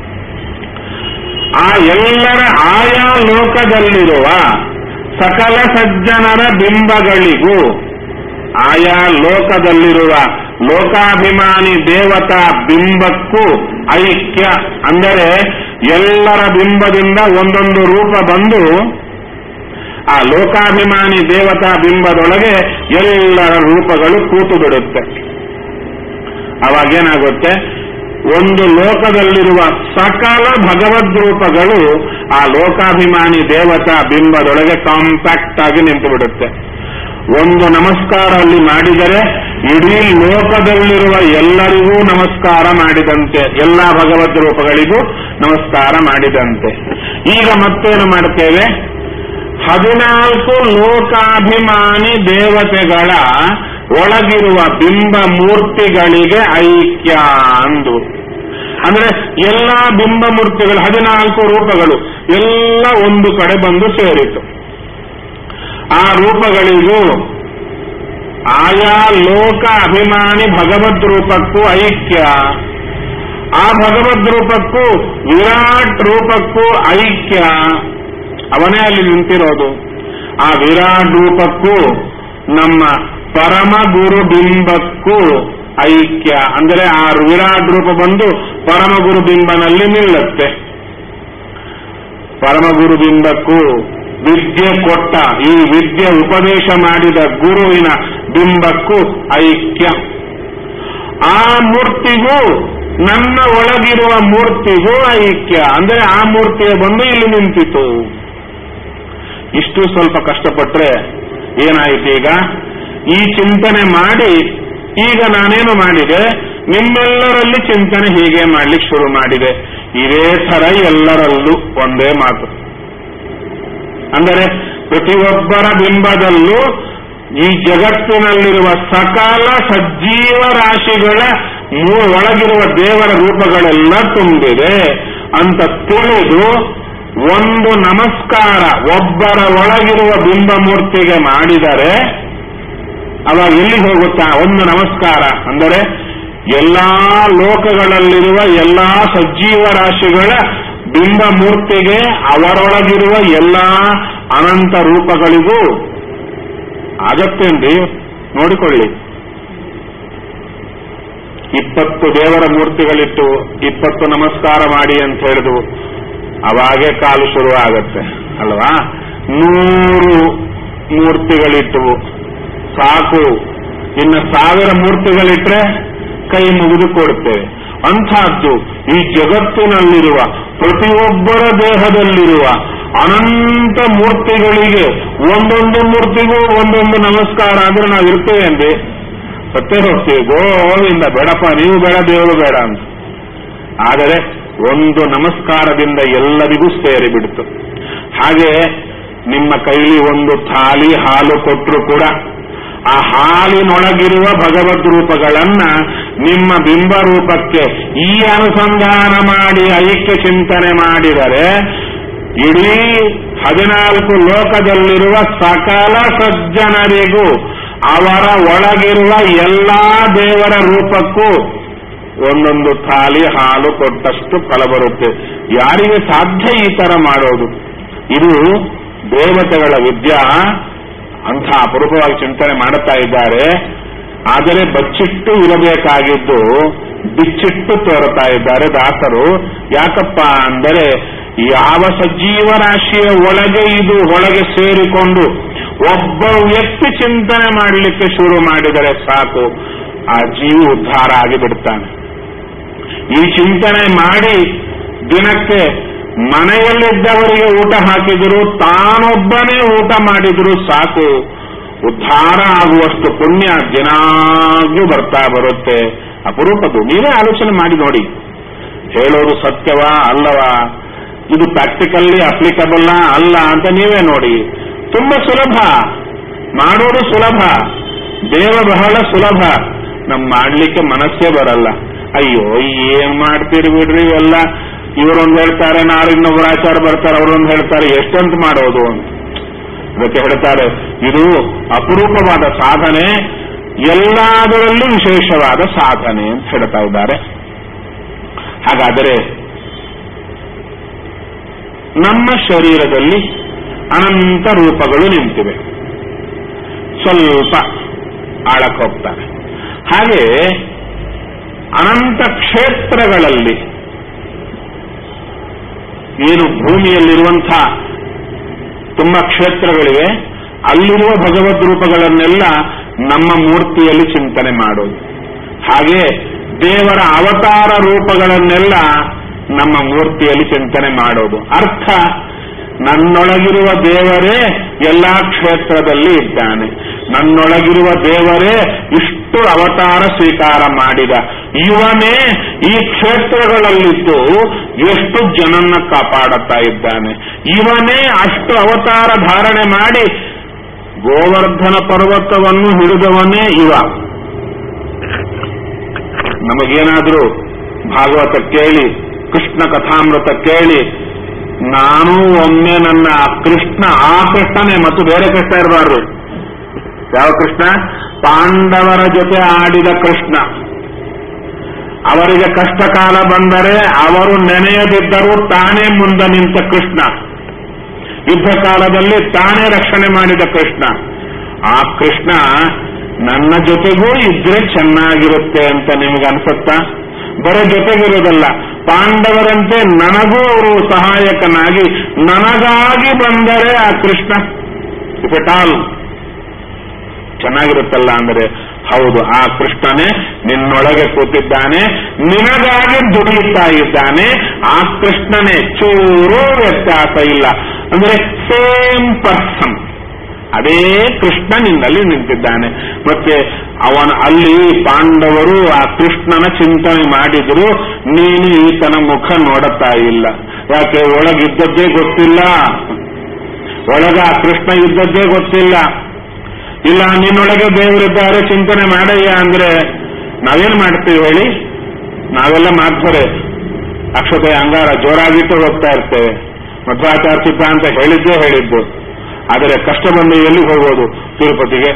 ಆ ಎಲ್ಲರ ಆಯಾ ಲೋಕದಲ್ಲಿರುವ ಸಕಲ ಸಜ್ಜನರ ಬಿಂಬಗಳಿಗೂ ಆಯಾ ಲೋಕದಲ್ಲಿರುವ ಲೋಕಾಭಿಮಾನಿ ದೇವತಾ ಬಿಂಬಕ್ಕೂ ಐಕ್ಯ ಅಂದರೆ ಎಲ್ಲರ ಬಿಂಬದಿಂದ ಒಂದೊಂದು ರೂಪ ಬಂದು ಆ ಲೋಕಾಭಿಮಾನಿ ದೇವತಾ ಬಿಂಬದೊಳಗೆ ಎಲ್ಲರ ರೂಪಗಳು ಕೂತು ಬಿಡುತ್ತೆ ಅವಾಗೇನಾಗುತ್ತೆ ಒಂದು ಲೋಕದಲ್ಲಿರುವ ಸಕಲ ಭಗವದ್ ರೂಪಗಳು ಆ ಲೋಕಾಭಿಮಾನಿ ದೇವತಾ ಬಿಂಬದೊಳಗೆ ಕಾಂಪ್ಯಾಕ್ಟ್ ಆಗಿ ನಿಂತು ಬಿಡುತ್ತೆ ಒಂದು ನಮಸ್ಕಾರ ಅಲ್ಲಿ ಮಾಡಿದರೆ ಇಡೀ ಲೋಕದಲ್ಲಿರುವ ಎಲ್ಲರಿಗೂ ನಮಸ್ಕಾರ ಮಾಡಿದಂತೆ ಎಲ್ಲ ಭಗವದ್ ರೂಪಗಳಿಗೂ ನಮಸ್ಕಾರ ಮಾಡಿದಂತೆ ಈಗ ಮತ್ತೇನು ಮಾಡ್ತೇವೆ ಹದಿನಾಲ್ಕು ಲೋಕಾಭಿಮಾನಿ ದೇವತೆಗಳ ಒಳಗಿರುವ ಬಿಂಬ ಮೂರ್ತಿಗಳಿಗೆ ಐಕ್ಯ ಅಂದು ಅಂದ್ರೆ ಎಲ್ಲ ಬಿಂಬ ಮೂರ್ತಿಗಳು ಹದಿನಾಲ್ಕು ರೂಪಗಳು ಎಲ್ಲ ಒಂದು ಕಡೆ ಬಂದು ಸೇರಿತು ಆ ರೂಪಗಳಿಗೂ ಆಯಾ ಲೋಕ ಅಭಿಮಾನಿ ಭಗವದ್ ರೂಪಕ್ಕೂ ಐಕ್ಯ ಆ ಭಗವದ್ ರೂಪಕ್ಕೂ ವಿರಾಟ್ ರೂಪಕ್ಕೂ ಐಕ್ಯ ಅವನೇ ಅಲ್ಲಿ ನಿಂತಿರೋದು ಆ ವಿರಾಟ್ ರೂಪಕ್ಕೂ ನಮ್ಮ ಪರಮ ಗುರು ಬಿಂಬಕ್ಕೂ ಐಕ್ಯ ಅಂದರೆ ಆ ವಿರಾಟ್ ರೂಪ ಬಂದು ಪರಮ ಗುರು ಬಿಂಬನಲ್ಲಿ ನಿಲ್ಲುತ್ತೆ ಪರಮ ಗುರು ಬಿಂಬಕ್ಕೂ ವಿದ್ಯೆ ಕೊಟ್ಟ ಈ ವಿದ್ಯೆ ಉಪದೇಶ ಮಾಡಿದ ಗುರುವಿನ ಬಿಂಬಕ್ಕೂ ಐಕ್ಯ ಆ ಮೂರ್ತಿಗೂ ನನ್ನ ಒಳಗಿರುವ ಮೂರ್ತಿಗೂ ಐಕ್ಯ ಅಂದ್ರೆ ಆ ಮೂರ್ತಿಯ ಬಂದು ಇಲ್ಲಿ ನಿಂತಿತು ಇಷ್ಟು ಸ್ವಲ್ಪ ಕಷ್ಟಪಟ್ರೆ ಏನಾಯಿತು ಈಗ ಈ ಚಿಂತನೆ ಮಾಡಿ ಈಗ ನಾನೇನು ಮಾಡಿದೆ ನಿಮ್ಮೆಲ್ಲರಲ್ಲಿ ಚಿಂತನೆ ಹೀಗೆ ಮಾಡ್ಲಿಕ್ಕೆ ಶುರು ಮಾಡಿದೆ ಇದೇ ತರ ಎಲ್ಲರಲ್ಲೂ ಒಂದೇ ಮಾತು ಅಂದರೆ ಪ್ರತಿಯೊಬ್ಬರ ಬಿಂಬದಲ್ಲೂ ಈ ಜಗತ್ತಿನಲ್ಲಿರುವ ಸಕಲ ಸಜ್ಜೀವ ರಾಶಿಗಳ ಮೂ- ಒಳಗಿರುವ ದೇವರ ರೂಪಗಳೆಲ್ಲ ತುಂಬಿದೆ ಅಂತ ತಿಳಿದು ಒಂದು ನಮಸ್ಕಾರ ಒಬ್ಬರ ಒಳಗಿರುವ ಬಿಂಬ ಮೂರ್ತಿಗೆ ಮಾಡಿದರೆ ಅವಾಗ ಎಲ್ಲಿಗೆ ಹೋಗುತ್ತಾ ಒಂದು ನಮಸ್ಕಾರ ಅಂದರೆ ಎಲ್ಲಾ ಲೋಕಗಳಲ್ಲಿರುವ ಎಲ್ಲಾ ಸಜ್ಜೀವ ರಾಶಿಗಳ ಬಿಂಬ ಮೂರ್ತಿಗೆ ಅವರೊಳಗಿರುವ ಎಲ್ಲಾ ಅನಂತ ರೂಪಗಳಿಗೂ ಆಗತ್ತೇನ್ರಿ ನೋಡಿಕೊಳ್ಳಿ ಇಪ್ಪತ್ತು ದೇವರ ಮೂರ್ತಿಗಳಿಟ್ಟು ಇಪ್ಪತ್ತು ನಮಸ್ಕಾರ ಮಾಡಿ ಅಂತ ಹೇಳಿದ್ವು ಅವಾಗೇ ಕಾಲು ಶುರು ಆಗತ್ತೆ ಅಲ್ವಾ ನೂರು ಮೂರ್ತಿಗಳಿಟ್ಟವು ಸಾಕು ಇನ್ನು ಸಾವಿರ ಮೂರ್ತಿಗಳಿಟ್ರೆ ಕೈ ಮುಗಿದು ಕೊಡ್ತೇವೆ ಅಂಥದ್ದು ಈ ಜಗತ್ತಿನಲ್ಲಿರುವ ಪ್ರತಿಯೊಬ್ಬರ ದೇಹದಲ್ಲಿರುವ ಅನಂತ ಮೂರ್ತಿಗಳಿಗೆ ಒಂದೊಂದು ಮೂರ್ತಿಗೂ ಒಂದೊಂದು ನಮಸ್ಕಾರ ಅಂದ್ರೆ ನಾವು ಇರ್ತೇವೆ ಅಂದೆ ಸತ್ತೇ ಹೋಗ್ತೀವಿ ಗೋವಿಂದ ಬೇಡಪ್ಪ ನೀವು ಬೇಡ ದೇವರು ಬೇಡ ಅಂತ ಆದರೆ ಒಂದು ನಮಸ್ಕಾರದಿಂದ ಎಲ್ಲರಿಗೂ ಸೇರಿಬಿಡ್ತು ಹಾಗೆ ನಿಮ್ಮ ಕೈಲಿ ಒಂದು ಥಾಲಿ ಹಾಲು ಕೊಟ್ಟರು ಕೂಡ ಆ ಹಾಲಿನೊಳಗಿರುವ ಭಗವದ್ ರೂಪಗಳನ್ನ ನಿಮ್ಮ ಬಿಂಬ ರೂಪಕ್ಕೆ ಈ ಅನುಸಂಧಾನ ಮಾಡಿ ಐಕ್ಯ ಚಿಂತನೆ ಮಾಡಿದರೆ ಇಡೀ ಹದಿನಾಲ್ಕು ಲೋಕದಲ್ಲಿರುವ ಸಕಲ ಸಜ್ಜನರಿಗೂ ಅವರ ಒಳಗಿರುವ ಎಲ್ಲಾ ದೇವರ ರೂಪಕ್ಕೂ ಒಂದೊಂದು ಥಾಲಿ ಹಾಲು ಕೊಟ್ಟಷ್ಟು ಫಲ ಬರುತ್ತೆ ಯಾರಿಗೆ ಸಾಧ್ಯ ಈ ತರ ಮಾಡೋದು ಇದು ದೇವತೆಗಳ ವಿದ್ಯಾ ಅಂಥ ಅಪರೂಪವಾಗಿ ಚಿಂತನೆ ಮಾಡುತ್ತಾ ಇದ್ದಾರೆ ಆದರೆ ಬಚ್ಚಿಟ್ಟು ಇರಬೇಕಾಗಿದ್ದು ಬಿಚ್ಚಿಟ್ಟು ತೋರುತ್ತಾ ಇದ್ದಾರೆ ದಾಸರು ಯಾಕಪ್ಪ ಅಂದರೆ ಯಾವ ಸಜೀವ ರಾಶಿಯ ಒಳಗೆ ಇದು ಒಳಗೆ ಸೇರಿಕೊಂಡು ಒಬ್ಬ ವ್ಯಕ್ತಿ ಚಿಂತನೆ ಮಾಡಲಿಕ್ಕೆ ಶುರು ಮಾಡಿದರೆ ಸಾಕು ಆ ಜೀವ ಉದ್ಧಾರ ಆಗಿಬಿಡ್ತಾನೆ ಈ ಚಿಂತನೆ ಮಾಡಿ ದಿನಕ್ಕೆ ಮನೆಯಲ್ಲಿದ್ದವರಿಗೆ ಊಟ ಹಾಕಿದ್ರು ತಾನೊಬ್ಬನೇ ಊಟ ಮಾಡಿದ್ರು ಸಾಕು ಉದ್ಧಾರ ಆಗುವಷ್ಟು ಪುಣ್ಯ ದಿನಾಗ್ಲೂ ಬರ್ತಾ ಬರುತ್ತೆ ಅಪರೂಪದ್ದು ನೀವೇ ಆಲೋಚನೆ ಮಾಡಿ ನೋಡಿ ಹೇಳೋದು ಸತ್ಯವಾ ಅಲ್ಲವಾ ಇದು ಪ್ರಾಕ್ಟಿಕಲ್ಲಿ ಅಪ್ಲಿಕಬಲ್ ಅಲ್ಲ ಅಂತ ನೀವೇ ನೋಡಿ ತುಂಬಾ ಸುಲಭ ಮಾಡೋದು ಸುಲಭ ದೇವ ಬಹಳ ಸುಲಭ ನಮ್ ಮಾಡ್ಲಿಕ್ಕೆ ಮನಸ್ಸೇ ಬರಲ್ಲ ಅಯ್ಯೋ ಏನ್ ಮಾಡ್ತೀರಿ ಬಿಡ್ರಿ ಇವೆಲ್ಲ ಇವರೊಂದು ಹೇಳ್ತಾರೆ ನಾಳೆ ಇನ್ನೊಬ್ಬರ ಆಚಾರ ಬರ್ತಾರೆ ಅವರೊಂದು ಹೇಳ್ತಾರೆ ಎಷ್ಟಂತ ಮಾಡೋದು ಅಂತ ಅದಕ್ಕೆ ಹೇಳ್ತಾರೆ ಇದು ಅಪರೂಪವಾದ ಸಾಧನೆ ಎಲ್ಲದರಲ್ಲೂ ವಿಶೇಷವಾದ ಸಾಧನೆ ಅಂತ ಹೇಳ್ತಾ ಇದ್ದಾರೆ ಹಾಗಾದರೆ ನಮ್ಮ ಶರೀರದಲ್ಲಿ ಅನಂತ ರೂಪಗಳು ನಿಂತಿವೆ ಸ್ವಲ್ಪ ಆಳಕ್ಕೆ ಹೋಗ್ತಾರೆ ಹಾಗೆ ಅನಂತ ಕ್ಷೇತ್ರಗಳಲ್ಲಿ ಏನು ಭೂಮಿಯಲ್ಲಿರುವಂಥ ತುಂಬಾ ಕ್ಷೇತ್ರಗಳಿವೆ ಅಲ್ಲಿರುವ ಭಗವದ್ ರೂಪಗಳನ್ನೆಲ್ಲ ನಮ್ಮ ಮೂರ್ತಿಯಲ್ಲಿ ಚಿಂತನೆ ಮಾಡೋದು ಹಾಗೆ ದೇವರ ಅವತಾರ ರೂಪಗಳನ್ನೆಲ್ಲ ನಮ್ಮ ಮೂರ್ತಿಯಲ್ಲಿ ಚಿಂತನೆ ಮಾಡೋದು ಅರ್ಥ ನನ್ನೊಳಗಿರುವ ದೇವರೇ ಎಲ್ಲಾ ಕ್ಷೇತ್ರದಲ್ಲಿ ಇದ್ದಾನೆ ನನ್ನೊಳಗಿರುವ ದೇವರೇ ಇಷ್ಟು ಅವತಾರ ಸ್ವೀಕಾರ ಮಾಡಿದ ಇವನೇ ಈ ಕ್ಷೇತ್ರಗಳಲ್ಲಿದ್ದು ಎಷ್ಟು ಜನನ್ನ ಕಾಪಾಡುತ್ತಾ ಇದ್ದಾನೆ ಇವನೇ ಅಷ್ಟು ಅವತಾರ ಧಾರಣೆ ಮಾಡಿ ಗೋವರ್ಧನ ಪರ್ವತವನ್ನು ಹಿಡಿದವನೇ ಇವ ನಮಗೇನಾದ್ರೂ ಭಾಗವತ ಕೇಳಿ ಕೃಷ್ಣ ಕಥಾಮೃತ ಕೇಳಿ ನಾನು ಒಮ್ಮೆ ನನ್ನ ಕೃಷ್ಣ ಆ ಕೃಷ್ಣನೇ ಮತ್ತು ಬೇರೆ ಕೃಷ್ಣ ಇರಬಾರ್ದು ಯಾವ ಕೃಷ್ಣ ಪಾಂಡವರ ಜೊತೆ ಆಡಿದ ಕೃಷ್ಣ ಅವರಿಗೆ ಕಷ್ಟ ಕಾಲ ಬಂದರೆ ಅವರು ನೆನೆಯದಿದ್ದರೂ ತಾನೇ ಮುಂದೆ ನಿಂತ ಕೃಷ್ಣ ಯುದ್ಧ ಕಾಲದಲ್ಲಿ ತಾನೇ ರಕ್ಷಣೆ ಮಾಡಿದ ಕೃಷ್ಣ ಆ ಕೃಷ್ಣ ನನ್ನ ಜೊತೆಗೂ ಇದ್ರೆ ಚೆನ್ನಾಗಿರುತ್ತೆ ಅಂತ ನಿಮ್ಗೆ ಅನ್ಸುತ್ತಾ ಬರೋ ಜೊತೆಗಿರೋದಲ್ಲ ಪಾಂಡವರಂತೆ ನನಗೂ ಅವರು ಸಹಾಯಕನಾಗಿ ನನಗಾಗಿ ಬಂದರೆ ಆ ಕೃಷ್ಣ ಇಫ್ ಎಟ್ ಆಲ್ ಚೆನ್ನಾಗಿರುತ್ತಲ್ಲ ಅಂದರೆ ಹೌದು ಆ ಕೃಷ್ಣನೇ ನಿನ್ನೊಳಗೆ ಕೂತಿದ್ದಾನೆ ನಿನಗಾಗಿ ದುಡಿಯುತ್ತಾ ಇದ್ದಾನೆ ಆ ಕೃಷ್ಣನೇ ಚೂರು ವ್ಯತ್ಯಾಸ ಇಲ್ಲ ಅಂದ್ರೆ ಸೇಮ್ ಪರ್ಸನ್ ಅದೇ ಕೃಷ್ಣ ನಿನ್ನಲ್ಲಿ ನಿಂತಿದ್ದಾನೆ ಮತ್ತೆ ಅವನ ಅಲ್ಲಿ ಪಾಂಡವರು ಆ ಕೃಷ್ಣನ ಚಿಂತನೆ ಮಾಡಿದ್ರು ನೀನು ಈತನ ಮುಖ ನೋಡುತ್ತಾ ಇಲ್ಲ ಯಾಕೆ ಒಳಗಿದ್ದದ್ದೇ ಗೊತ್ತಿಲ್ಲ ಒಳಗ ಆ ಕೃಷ್ಣ ಇದ್ದದ್ದೇ ಗೊತ್ತಿಲ್ಲ ಇಲ್ಲ ನಿನ್ನೊಳಗೆ ದೇವರಿದ್ದಾರೆ ಚಿಂತನೆ ಮಾಡಯ್ಯ ಅಂದ್ರೆ ನಾವೇನ್ ಮಾಡ್ತೀವಿ ಹೇಳಿ ನಾವೆಲ್ಲ ಮಾಡ್ತಾರೆ ಅಕ್ಷತೆ ಅಂಗಾರ ಜೋರಾಗಿಟ್ಟು ಹೋಗ್ತಾ ಇರ್ತೇವೆ ಮಧ್ವಾಚಾರ ಚಿತ್ತ ಅಂತ ಹೇಳಿದ್ದೇ ಹೇಳಿದ್ದು ಆದರೆ ಕಷ್ಟ ಬಂದು ಎಲ್ಲಿ ಹೋಗೋದು ತಿರುಪತಿಗೆ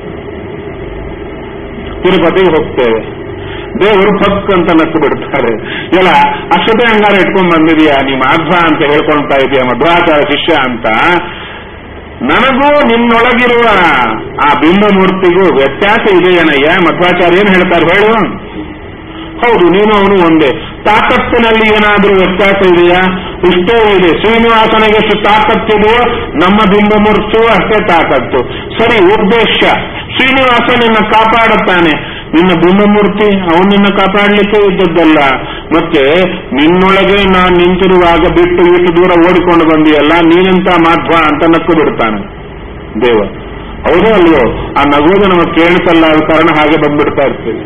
ತಿರುಪತಿಗೆ ಹೋಗ್ತೇವೆ ದೇವರು ಪಕ್ ಅಂತ ನಕ್ಕು ಬಿಡ್ತಾರೆ ಎಲ್ಲ ಅಕ್ಷತೆ ಅಂಗಾರ ಇಟ್ಕೊಂಡ್ ಬಂದಿದೀಯಾ ನೀ ಮಾಧ್ವ ಅಂತ ಹೇಳ್ಕೊಳ್ತಾ ಇದೀಯ ಮಧ್ವಾಚಾರ ಶಿಷ್ಯ ಅಂತ ನನಗೂ ನಿನ್ನೊಳಗಿರುವ ಆ ಬಿಂಬಮೂರ್ತಿಗೂ ವ್ಯತ್ಯಾಸ ಇದೆಯೇನಯ್ಯ ಮಧ್ವಾಚಾರ್ಯ ಏನ್ ಹೇಳ್ತಾರೆ ಹೇಳು ಹೌದು ನೀನು ಅವನು ಒಂದೇ ತಾಕತ್ತಿನಲ್ಲಿ ಏನಾದರೂ ವ್ಯತ್ಯಾಸ ಇದೆಯಾ ಇಷ್ಟೇ ಇದೆ ಶ್ರೀನಿವಾಸನಿಗೆ ಎಷ್ಟು ತಾಕತ್ತಿದೆಯೋ ನಮ್ಮ ಬಿಂಬಮೂರ್ತಿಯೂ ಅಷ್ಟೇ ತಾಕತ್ತು ಸರಿ ಉದ್ದೇಶ ಶ್ರೀನಿವಾಸ ನಿನ್ನ ಕಾಪಾಡುತ್ತಾನೆ ನಿನ್ನ ಬಿಂಬಮೂರ್ತಿ ಅವನು ನಿನ್ನ ಕಾಪಾಡಲಿಕ್ಕೆ ಇದ್ದದ್ದಲ್ಲ ಮತ್ತೆ ನಿನ್ನೊಳಗೆ ನಾನು ನಿಂತಿರುವಾಗ ಬಿಟ್ಟು ಇಷ್ಟು ದೂರ ಓಡಿಕೊಂಡು ಬಂದಿಯಲ್ಲ ನೀನೆಂತ ಮಾಧ್ವ ಅಂತ ನಕ್ಕು ಬಿಡ್ತಾನೆ ದೇವ ಹೌದೋ ಅಲ್ವೋ ಆ ನಗೋದು ನಮಗೆ ಕೇಳಿಸಲ್ಲ ಆದ ಕಾರಣ ಹಾಗೆ ಬಂದ್ಬಿಡ್ತಾ ಇರ್ತೀವಿ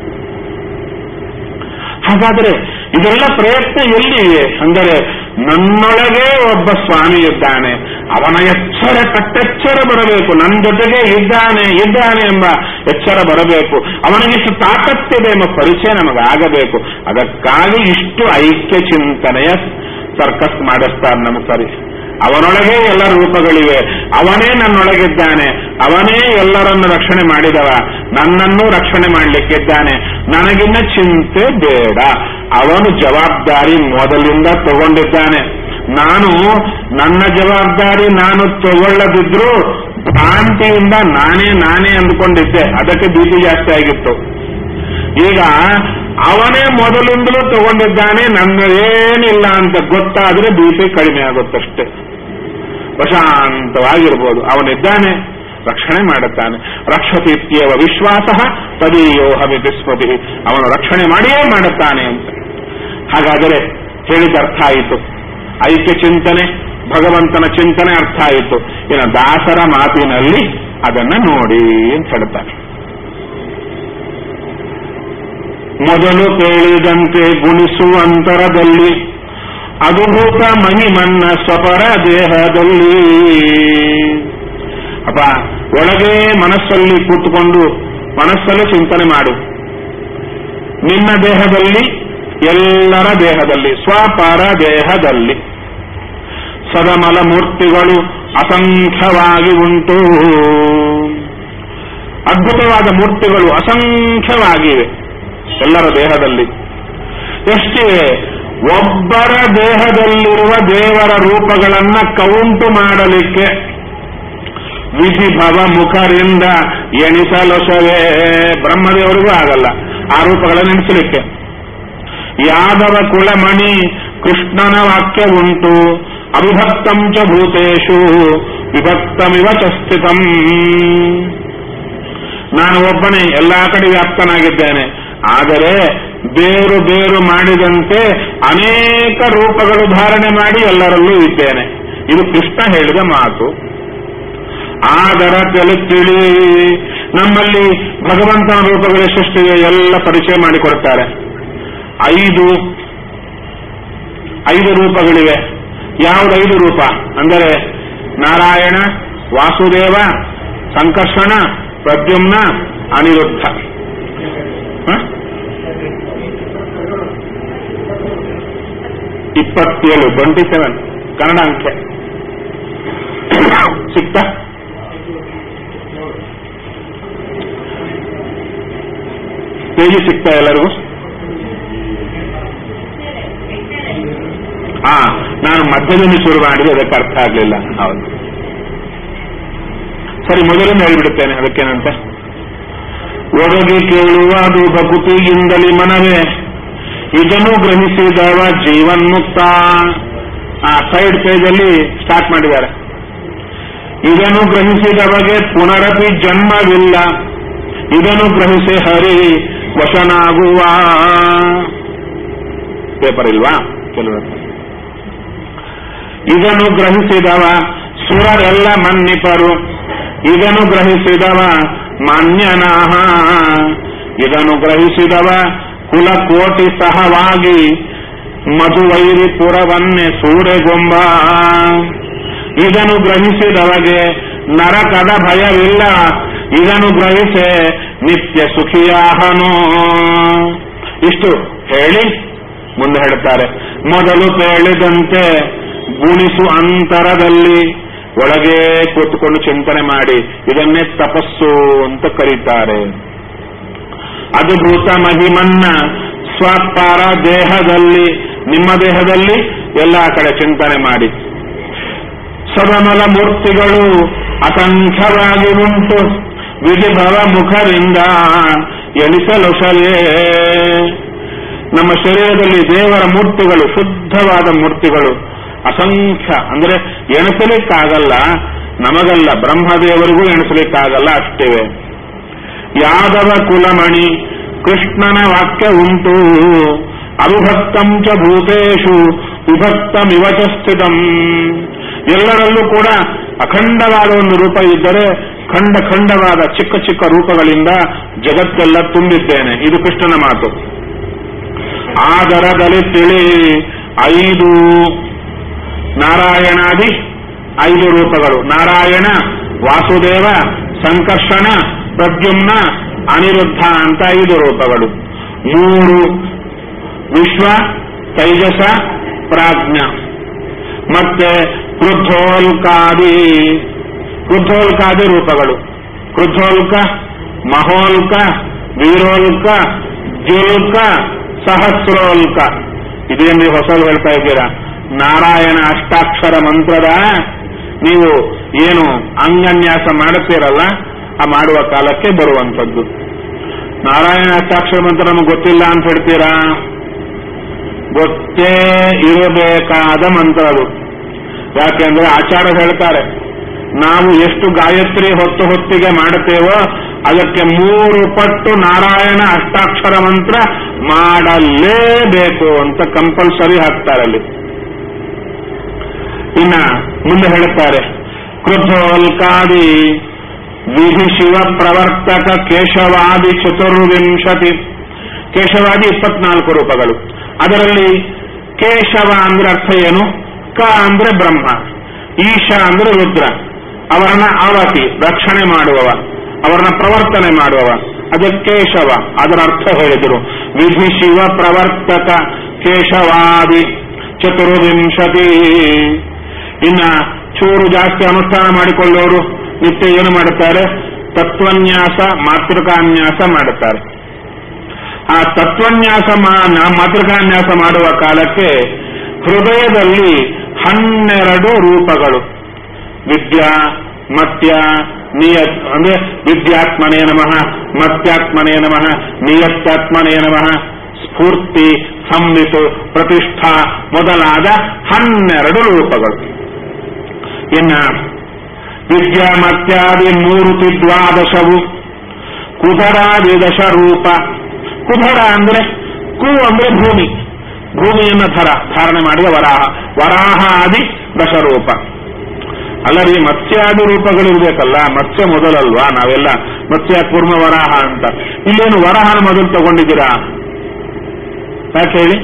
ಹಾಗಾದ್ರೆ ಇದೆಲ್ಲ ಪ್ರಯತ್ನ ಎಲ್ಲಿವೆ ಅಂದರೆ ನನ್ನೊಳಗೆ ಒಬ್ಬ ಸ್ವಾಮಿ ಇದ್ದಾನೆ ಅವನ ಎಚ್ಚರ ಕಟ್ಟೆಚ್ಚರ ಬರಬೇಕು ನನ್ನ ಜೊತೆಗೆ ಇದ್ದಾನೆ ಇದ್ದಾನೆ ಎಂಬ ಎಚ್ಚರ ಬರಬೇಕು ಅವನಿಗಿಷ್ಟು ತಾಕತ್ತಿದೆ ಎಂಬ ಪರಿಚಯ ನಮಗಾಗಬೇಕು ಅದಕ್ಕಾಗಿ ಇಷ್ಟು ಐಕ್ಯ ಚಿಂತನೆಯ ಸರ್ಕಸ್ ಮಾಡಿಸ್ತಾರೆ ನಮ್ಮ ಸರಿ ಅವನೊಳಗೆ ಎಲ್ಲ ರೂಪಗಳಿವೆ ಅವನೇ ನನ್ನೊಳಗಿದ್ದಾನೆ ಅವನೇ ಎಲ್ಲರನ್ನು ರಕ್ಷಣೆ ಮಾಡಿದವ ನನ್ನನ್ನು ರಕ್ಷಣೆ ಮಾಡಲಿಕ್ಕಿದ್ದಾನೆ ನನಗಿನ್ನ ಚಿಂತೆ ಬೇಡ ಅವನು ಜವಾಬ್ದಾರಿ ಮೊದಲಿಂದ ತಗೊಂಡಿದ್ದಾನೆ ನಾನು ನನ್ನ ಜವಾಬ್ದಾರಿ ನಾನು ತಗೊಳ್ಳದಿದ್ರು ಭ್ರಾಂತಿಯಿಂದ ನಾನೇ ನಾನೇ ಅಂದ್ಕೊಂಡಿದ್ದೆ ಅದಕ್ಕೆ ಬಿ ಜಾಸ್ತಿ ಆಗಿತ್ತು ಈಗ ಅವನೇ ಮೊದಲಿಂದಲೂ ತಗೊಂಡಿದ್ದಾನೆ ನನ್ನ ಏನಿಲ್ಲ ಅಂತ ಗೊತ್ತಾದ್ರೆ ಬಿ ಪಿ ಕಡಿಮೆ ಆಗುತ್ತಷ್ಟೇ ಪ್ರಶಾಂತವಾಗಿರ್ಬೋದು ಅವನಿದ್ದಾನೆ ರಕ್ಷಣೆ ಮಾಡುತ್ತಾನೆ ರಕ್ಷತೀತ್ಯವ ವಿಶ್ವಾಸ ತದೀಯೋಹಮಿತಿ ಸ್ಮೃತಿ ಅವನು ರಕ್ಷಣೆ ಮಾಡಿಯೇ ಮಾಡುತ್ತಾನೆ ಅಂತ ಹಾಗಾದರೆ ಹೇಳಿದ ಅರ್ಥ ಆಯಿತು ಐಕ್ಯ ಚಿಂತನೆ ಭಗವಂತನ ಚಿಂತನೆ ಅರ್ಥ ಆಯಿತು ಇನ್ನು ದಾಸರ ಮಾತಿನಲ್ಲಿ ಅದನ್ನ ನೋಡಿ ಅಂತ ಹೇಳ್ತಾನೆ ಮೊದಲು ಕೇಳಿದಂತೆ ಗುಣಿಸುವಂತರದಲ್ಲಿ ಅದ್ಭುತ ಮಹಿಮನ್ನ ಸ್ವಪರ ದೇಹದಲ್ಲಿ ಅಪ್ಪ ಒಳಗೆ ಮನಸ್ಸಲ್ಲಿ ಕೂತ್ಕೊಂಡು ಮನಸ್ಸಲ್ಲಿ ಚಿಂತನೆ ಮಾಡು ನಿನ್ನ ದೇಹದಲ್ಲಿ ಎಲ್ಲರ ದೇಹದಲ್ಲಿ ಸ್ವಪರ ದೇಹದಲ್ಲಿ ಸದಮಲ ಮೂರ್ತಿಗಳು ಅಸಂಖ್ಯವಾಗಿ ಉಂಟು ಅದ್ಭುತವಾದ ಮೂರ್ತಿಗಳು ಅಸಂಖ್ಯವಾಗಿವೆ ಎಲ್ಲರ ದೇಹದಲ್ಲಿ ಎಷ್ಟಿವೆ ಒಬ್ಬರ ದೇಹದಲ್ಲಿರುವ ದೇವರ ರೂಪಗಳನ್ನ ಕೌಂಟು ಮಾಡಲಿಕ್ಕೆ ವಿಧಿಭವ ಮುಖರಿಂದ ಎಣಿಸಲೊಸವೇ ಬ್ರಹ್ಮದೇವರಿಗೂ ಆಗಲ್ಲ ಆ ರೂಪಗಳನ್ನು ಎಣಿಸಲಿಕ್ಕೆ ಯಾದವ ಕುಲಮಣಿ ಕೃಷ್ಣನ ವಾಕ್ಯ ಉಂಟು ಅವಿಭಕ್ತಂ ಚ ಭೂತೇಶು ವಿಭಕ್ತಮಿವ ಚ ಸ್ಥಿತಂ ನಾನು ಒಬ್ಬನೇ ಎಲ್ಲಾ ಕಡೆ ವ್ಯಾಪ್ತನಾಗಿದ್ದೇನೆ ಆದರೆ ಬೇರು ಬೇರು ಮಾಡಿದಂತೆ ಅನೇಕ ರೂಪಗಳು ಧಾರಣೆ ಮಾಡಿ ಎಲ್ಲರಲ್ಲೂ ಇದ್ದೇನೆ ಇದು ಕೃಷ್ಣ ಹೇಳಿದ ಮಾತು ಆದರ ತೆಲು ತಿಳಿ ನಮ್ಮಲ್ಲಿ ಭಗವಂತನ ರೂಪಗಳು ಎಷ್ಟೆಷ್ಟಿವೆ ಎಲ್ಲ ಪರಿಚಯ ಮಾಡಿಕೊಡ್ತಾರೆ ಐದು ಐದು ರೂಪಗಳಿವೆ ಯಾವುದು ಐದು ರೂಪ ಅಂದರೆ ನಾರಾಯಣ ವಾಸುದೇವ ಸಂಕರ್ಷಣ ಪ್ರದ್ಯುಮ್ನ ಅನಿರುದ್ಧ ಹ? ಇಪ್ಪತ್ತೇಳು ಟ್ವೆಂಟಿ ಸೆವೆನ್ ಕನ್ನಡ ಅಂಕೆ ಸಿಕ್ತಾ ಪೇಜಿ ಸಿಗ್ತಾ ಎಲ್ಲರಿಗೂ ಹಾ ನಾನು ಮಧ್ಯದಲ್ಲಿ ಶುರು ಮಾಡಿದ್ರೆ ಅದಕ್ಕೆ ಅರ್ಥ ಆಗಲಿಲ್ಲ ಹೌದು ಸರಿ ಮೊದಲನ್ನು ಹೇಳಿಬಿಡುತ್ತೇನೆ ಅದಕ್ಕೇನಂತೆ ಒಳಗೆ ಕೇಳುವುದು ಭಕುತಿಯಿಂದಲೇ ಮನವೇ ಇದನ್ನು ಗ್ರಹಿಸಿದವ ಜೀವನ್ಮುಕ್ತ ಆ ಸೈಡ್ ಪೇಜಲ್ಲಿ ಸ್ಟಾರ್ಟ್ ಮಾಡಿದ್ದಾರೆ ಇದನ್ನು ಗ್ರಹಿಸಿದವಗೆ ಪುನರಪಿ ಜನ್ಮವಿಲ್ಲ ಇದನ್ನು ಗ್ರಹಿಸಿ ಹರಿ ವಶನಾಗುವ ಪೇಪರ್ ಇಲ್ವಾ ಕೆಲವರು ಇದನ್ನು ಗ್ರಹಿಸಿದವ ಸುರರೆಲ್ಲ ಮನ್ನಿಪರು ಇದನ್ನು ಗ್ರಹಿಸಿದವ ಮಾನ್ಯನಾಹ ಇದನ್ನು ಗ್ರಹಿಸಿದವ ಕುಲಕೋಟಿ ಸಹವಾಗಿ ಮಧುವೈರಿ ಪುರವನ್ನೇ ಸೂರೆಗೊಂಬ ಇದನ್ನು ಗ್ರಹಿಸಿದವಗೆ ನರಕದ ಭಯವಿಲ್ಲ ಇದನ್ನು ಗ್ರಹಿಸೆ ನಿತ್ಯ ಸುಖಿಯಾಹನು ಇಷ್ಟು ಹೇಳಿ ಮುಂದೆ ಹೇಳ್ತಾರೆ ಮೊದಲು ಹೇಳಿದಂತೆ ಗುಣಿಸು ಅಂತರದಲ್ಲಿ ಒಳಗೆ ಕೂತ್ಕೊಂಡು ಚಿಂತನೆ ಮಾಡಿ ಇದನ್ನೇ ತಪಸ್ಸು ಅಂತ ಕರೀತಾರೆ ಅದ್ಭುತ ಮಹಿಮನ್ನ ಸ್ವಪಾರ ದೇಹದಲ್ಲಿ ನಿಮ್ಮ ದೇಹದಲ್ಲಿ ಎಲ್ಲ ಕಡೆ ಚಿಂತನೆ ಮಾಡಿ ಸದಮಲ ಮೂರ್ತಿಗಳು ಅಸಂಖ್ಯವಾಗಿ ಉಂಟು ವಿಧಿಭವ ಮುಖದಿಂದ ಎಣಿಸಲೊಸಲೇ ನಮ್ಮ ಶರೀರದಲ್ಲಿ ದೇವರ ಮೂರ್ತಿಗಳು ಶುದ್ಧವಾದ ಮೂರ್ತಿಗಳು ಅಸಂಖ್ಯ ಅಂದ್ರೆ ಎಣಿಸಲಿಕ್ಕಾಗಲ್ಲ ನಮಗಲ್ಲ ಬ್ರಹ್ಮದೇವರಿಗೂ ಎಣಿಸಲಿಕ್ಕಾಗಲ್ಲ ಅಷ್ಟಿವೆ ಯಾದವ ಕುಲಮಣಿ ಕೃಷ್ಣನ ವಾಕ್ಯ ಉಂಟು ಅವಿಭಕ್ತಂ ಚ ಭೂತೇಶು ವಿಭಕ್ತಮಿವ ಚ ಸ್ಥಿತಂ ಎಲ್ಲರಲ್ಲೂ ಕೂಡ ಅಖಂಡವಾದ ಒಂದು ರೂಪ ಇದ್ದರೆ ಖಂಡ ಖಂಡವಾದ ಚಿಕ್ಕ ಚಿಕ್ಕ ರೂಪಗಳಿಂದ ಜಗತ್ತೆಲ್ಲ ತುಂಬಿದ್ದೇನೆ ಇದು ಕೃಷ್ಣನ ಮಾತು ಆದರದಲ್ಲಿ ತಿಳಿ ಐದು ನಾರಾಯಣಾದಿ ಐದು ರೂಪಗಳು ನಾರಾಯಣ ವಾಸುದೇವ ಸಂಕರ್ಷಣ ಪ್ರದ್ಯುಮ್ನ ಅನಿರುದ್ಧ ಅಂತ ಐದು ರೂಪಗಳು ಮೂರು ವಿಶ್ವ ತೈಜಸ ಪ್ರಾಜ್ಞ ಮತ್ತೆ ಕ್ರುದ್ಧೋಲ್ಕಾದಿ ಕ್ರುದ್ಧೋಲ್ಕಾದಿ ರೂಪಗಳು ಕ್ರುದ್ಧೋಲ್ಕ ಮಹೋಲ್ಕ ವೀರೋಲ್ಕ ದ್ಯುಲ್ಕ ಸಹಸ್ರೋಲ್ಕ ಇದೇನ್ರಿ ಹೊಸಲು ಹೇಳ್ತಾ ಇದ್ದೀರಾ ನಾರಾಯಣ ಅಷ್ಟಾಕ್ಷರ ಮಂತ್ರದ ನೀವು ಏನು ಅಂಗನ್ಯಾಸ ಮಾಡುತ್ತೀರಲ್ಲ ಆ ಮಾಡುವ ಕಾಲಕ್ಕೆ ಬರುವಂಥದ್ದು ನಾರಾಯಣ ಅಷ್ಟಾಕ್ಷರ ಮಂತ್ರ ನಮಗೆ ಗೊತ್ತಿಲ್ಲ ಅಂತ ಹೇಳ್ತೀರಾ ಗೊತ್ತೇ ಇರಬೇಕಾದ ಮಂತ್ರ ಅದು ಯಾಕೆಂದ್ರೆ ಆಚಾರ ಹೇಳ್ತಾರೆ ನಾವು ಎಷ್ಟು ಗಾಯತ್ರಿ ಹೊತ್ತು ಹೊತ್ತಿಗೆ ಮಾಡುತ್ತೇವೋ ಅದಕ್ಕೆ ಮೂರು ಪಟ್ಟು ನಾರಾಯಣ ಅಷ್ಟಾಕ್ಷರ ಮಂತ್ರ ಮಾಡಲೇಬೇಕು ಅಂತ ಕಂಪಲ್ಸರಿ ಹಾಕ್ತಾರೆ ಅಲ್ಲಿ ಇನ್ನ ಮುಂದೆ ಹೇಳುತ್ತಾರೆ ಕ್ರುದ್ಧೋಲ್ಕಾದಿ ವಿಧಿ ಶಿವ ಪ್ರವರ್ತಕ ಕೇಶವಾದಿ ಚತುರ್ವಿಂಶತಿ ಕೇಶವಾದಿ ಇಪ್ಪತ್ನಾಲ್ಕು ರೂಪಗಳು ಅದರಲ್ಲಿ ಕೇಶವ ಅಂದ್ರೆ ಅರ್ಥ ಏನು ಕ ಅಂದ್ರೆ ಬ್ರಹ್ಮ ಈಶ ಅಂದ್ರೆ ರುದ್ರ ಅವರನ್ನ ಆವತಿ ರಕ್ಷಣೆ ಮಾಡುವವ ಅವರನ್ನ ಪ್ರವರ್ತನೆ ಮಾಡುವವ ಅದು ಕೇಶವ ಅದರ ಅರ್ಥ ಹೇಳಿದರು ವಿಧಿ ಶಿವ ಪ್ರವರ್ತಕ ಕೇಶವಾದಿ ಚತುರ್ವಿಂಶತಿ ಇನ್ನ ಚೂರು ಜಾಸ್ತಿ ಅನುಷ್ಠಾನ ಮಾಡಿಕೊಳ್ಳೋರು ನಿತ್ಯ ಏನು ಮಾಡುತ್ತಾರೆ ತತ್ವನ್ಯಾಸ ಮಾತೃಕಾನ್ಯಾಸ ಮಾಡುತ್ತಾರೆ ಆ ತತ್ವನ್ಯಾಸ ಮಾ- ಮಾತೃಕಾನ್ಯಾಸ ಮಾಡುವ ಕಾಲಕ್ಕೆ ಹೃದಯದಲ್ಲಿ ಹನ್ನೆರಡು ರೂಪಗಳು ವಿದ್ಯಾ ಮತ್ಯ ನಿಯತ್ ಅಂದ್ರೆ ವಿದ್ಯಾತ್ಮನೇ ನಮಃ ಮತ್ಯಾತ್ಮನೇ ನಮಃ ನಿಯತ್ತಾತ್ಮನೇ ನಮಃ ಸ್ಫೂರ್ತಿ ಸಂವಿತು ಪ್ರತಿಷ್ಠಾ ಮೊದಲಾದ ಹನ್ನೆರಡು ರೂಪಗಳು ಇನ್ನ ವಿದ್ಯಾ ಮತ್ಯಾದಿ ಮೂರುತಿ ದ್ವಾದಶವು ಕುಧರಾದಿ ದಶ ರೂಪ ಕುಧರ ಅಂದ್ರೆ ಕು ಅಂದ್ರೆ ಭೂಮಿ ಭೂಮಿಯನ್ನ ಧರ ಧಾರಣೆ ಮಾಡಿದ ವರಾಹ ವರಾಹ ಆದಿ ದಶರೂಪ ಅಲ್ಲರಿ ಮತ್ಸ್ಯಾದಿ ರೂಪಗಳು ಇರ್ಬೇಕಲ್ಲ ಮತ್ಸ್ಯ ಮೊದಲಲ್ವಾ ನಾವೆಲ್ಲ ಮತ್ಸ್ಯ ಕೂರ್ಮ ವರಾಹ ಅಂತ ಇಲ್ಲೇನು ವರಾಹನ ಮೊದಲು ತಗೊಂಡಿದ್ದೀರಾ ಯಾಕೆ ಹೇಳಿ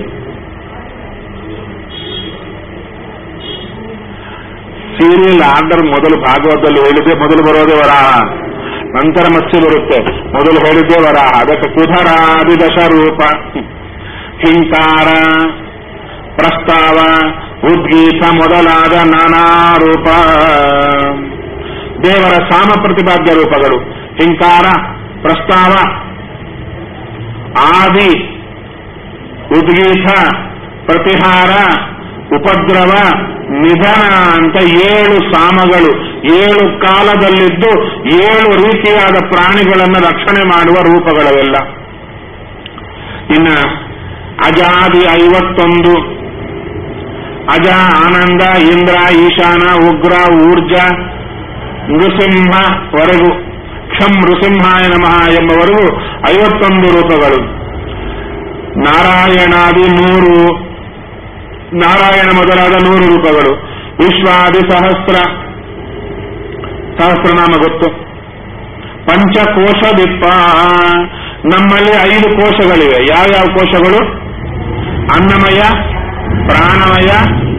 ಸೀರಿಯಲ್ ಆರ್ಡರ್ ಮೊದಲು ಭಾಗವತದಲ್ಲಿ ಹೇಳಿದ್ದೆ ಮೊದಲು ಬರೋದೇ ವರಾಹ ನಂತರ ಮತ್ಸ್ಯ ಬರುತ್ತೆ ಮೊದಲು ಹೇಳಿದ್ದೆ ವರಾಹ ಅದಕ್ಕೆ ಕುಧರಾದಿ ದಶರೂಪ ಹಿಂಕಾರ ಪ್ರಸ್ತಾವ ಉದ್ಗೀತ ಮೊದಲಾದ ನಾನಾ ರೂಪ ದೇವರ ಸಾಮ ಪ್ರತಿಪಾದ್ಯ ರೂಪಗಳು ಹಿಂಕಾರ ಪ್ರಸ್ತಾವ ಆದಿ ಉದ್ಗೀತ ಪ್ರತಿಹಾರ ಉಪದ್ರವ ನಿಧನ ಅಂತ ಏಳು ಸಾಮಗಳು ಏಳು ಕಾಲದಲ್ಲಿದ್ದು ಏಳು ರೀತಿಯಾದ ಪ್ರಾಣಿಗಳನ್ನು ರಕ್ಷಣೆ ಮಾಡುವ ರೂಪಗಳವೆಲ್ಲ ಇನ್ನ ಅಜಾದಿ ಐವತ್ತೊಂದು ಅಜ ಆನಂದ ಇಂದ್ರ ಈಶಾನ ಉಗ್ರ ಊರ್ಜ ನೃಸಿಂಹವರೆಗೂ ಕ್ಷಂ ನೃಸಿಂಹಾಯ ನಮಃ ಎಂಬವರೆಗೂ ಐವತ್ತೊಂದು ರೂಪಗಳು ನಾರಾಯಣಾದಿ ನೂರು ನಾರಾಯಣ ಮೊದಲಾದ ನೂರು ರೂಪಗಳು ವಿಶ್ವಾದಿ ಸಹಸ್ರ ಸಹಸ್ರನಾಮ ಗೊತ್ತು ಪಂಚಕೋಶದಿಪ್ಪ ನಮ್ಮಲ್ಲಿ ಐದು ಕೋಶಗಳಿವೆ ಯಾವ್ಯಾವ ಕೋಶಗಳು ಅನ್ನಮಯ ಪ್ರಾಣಮಯ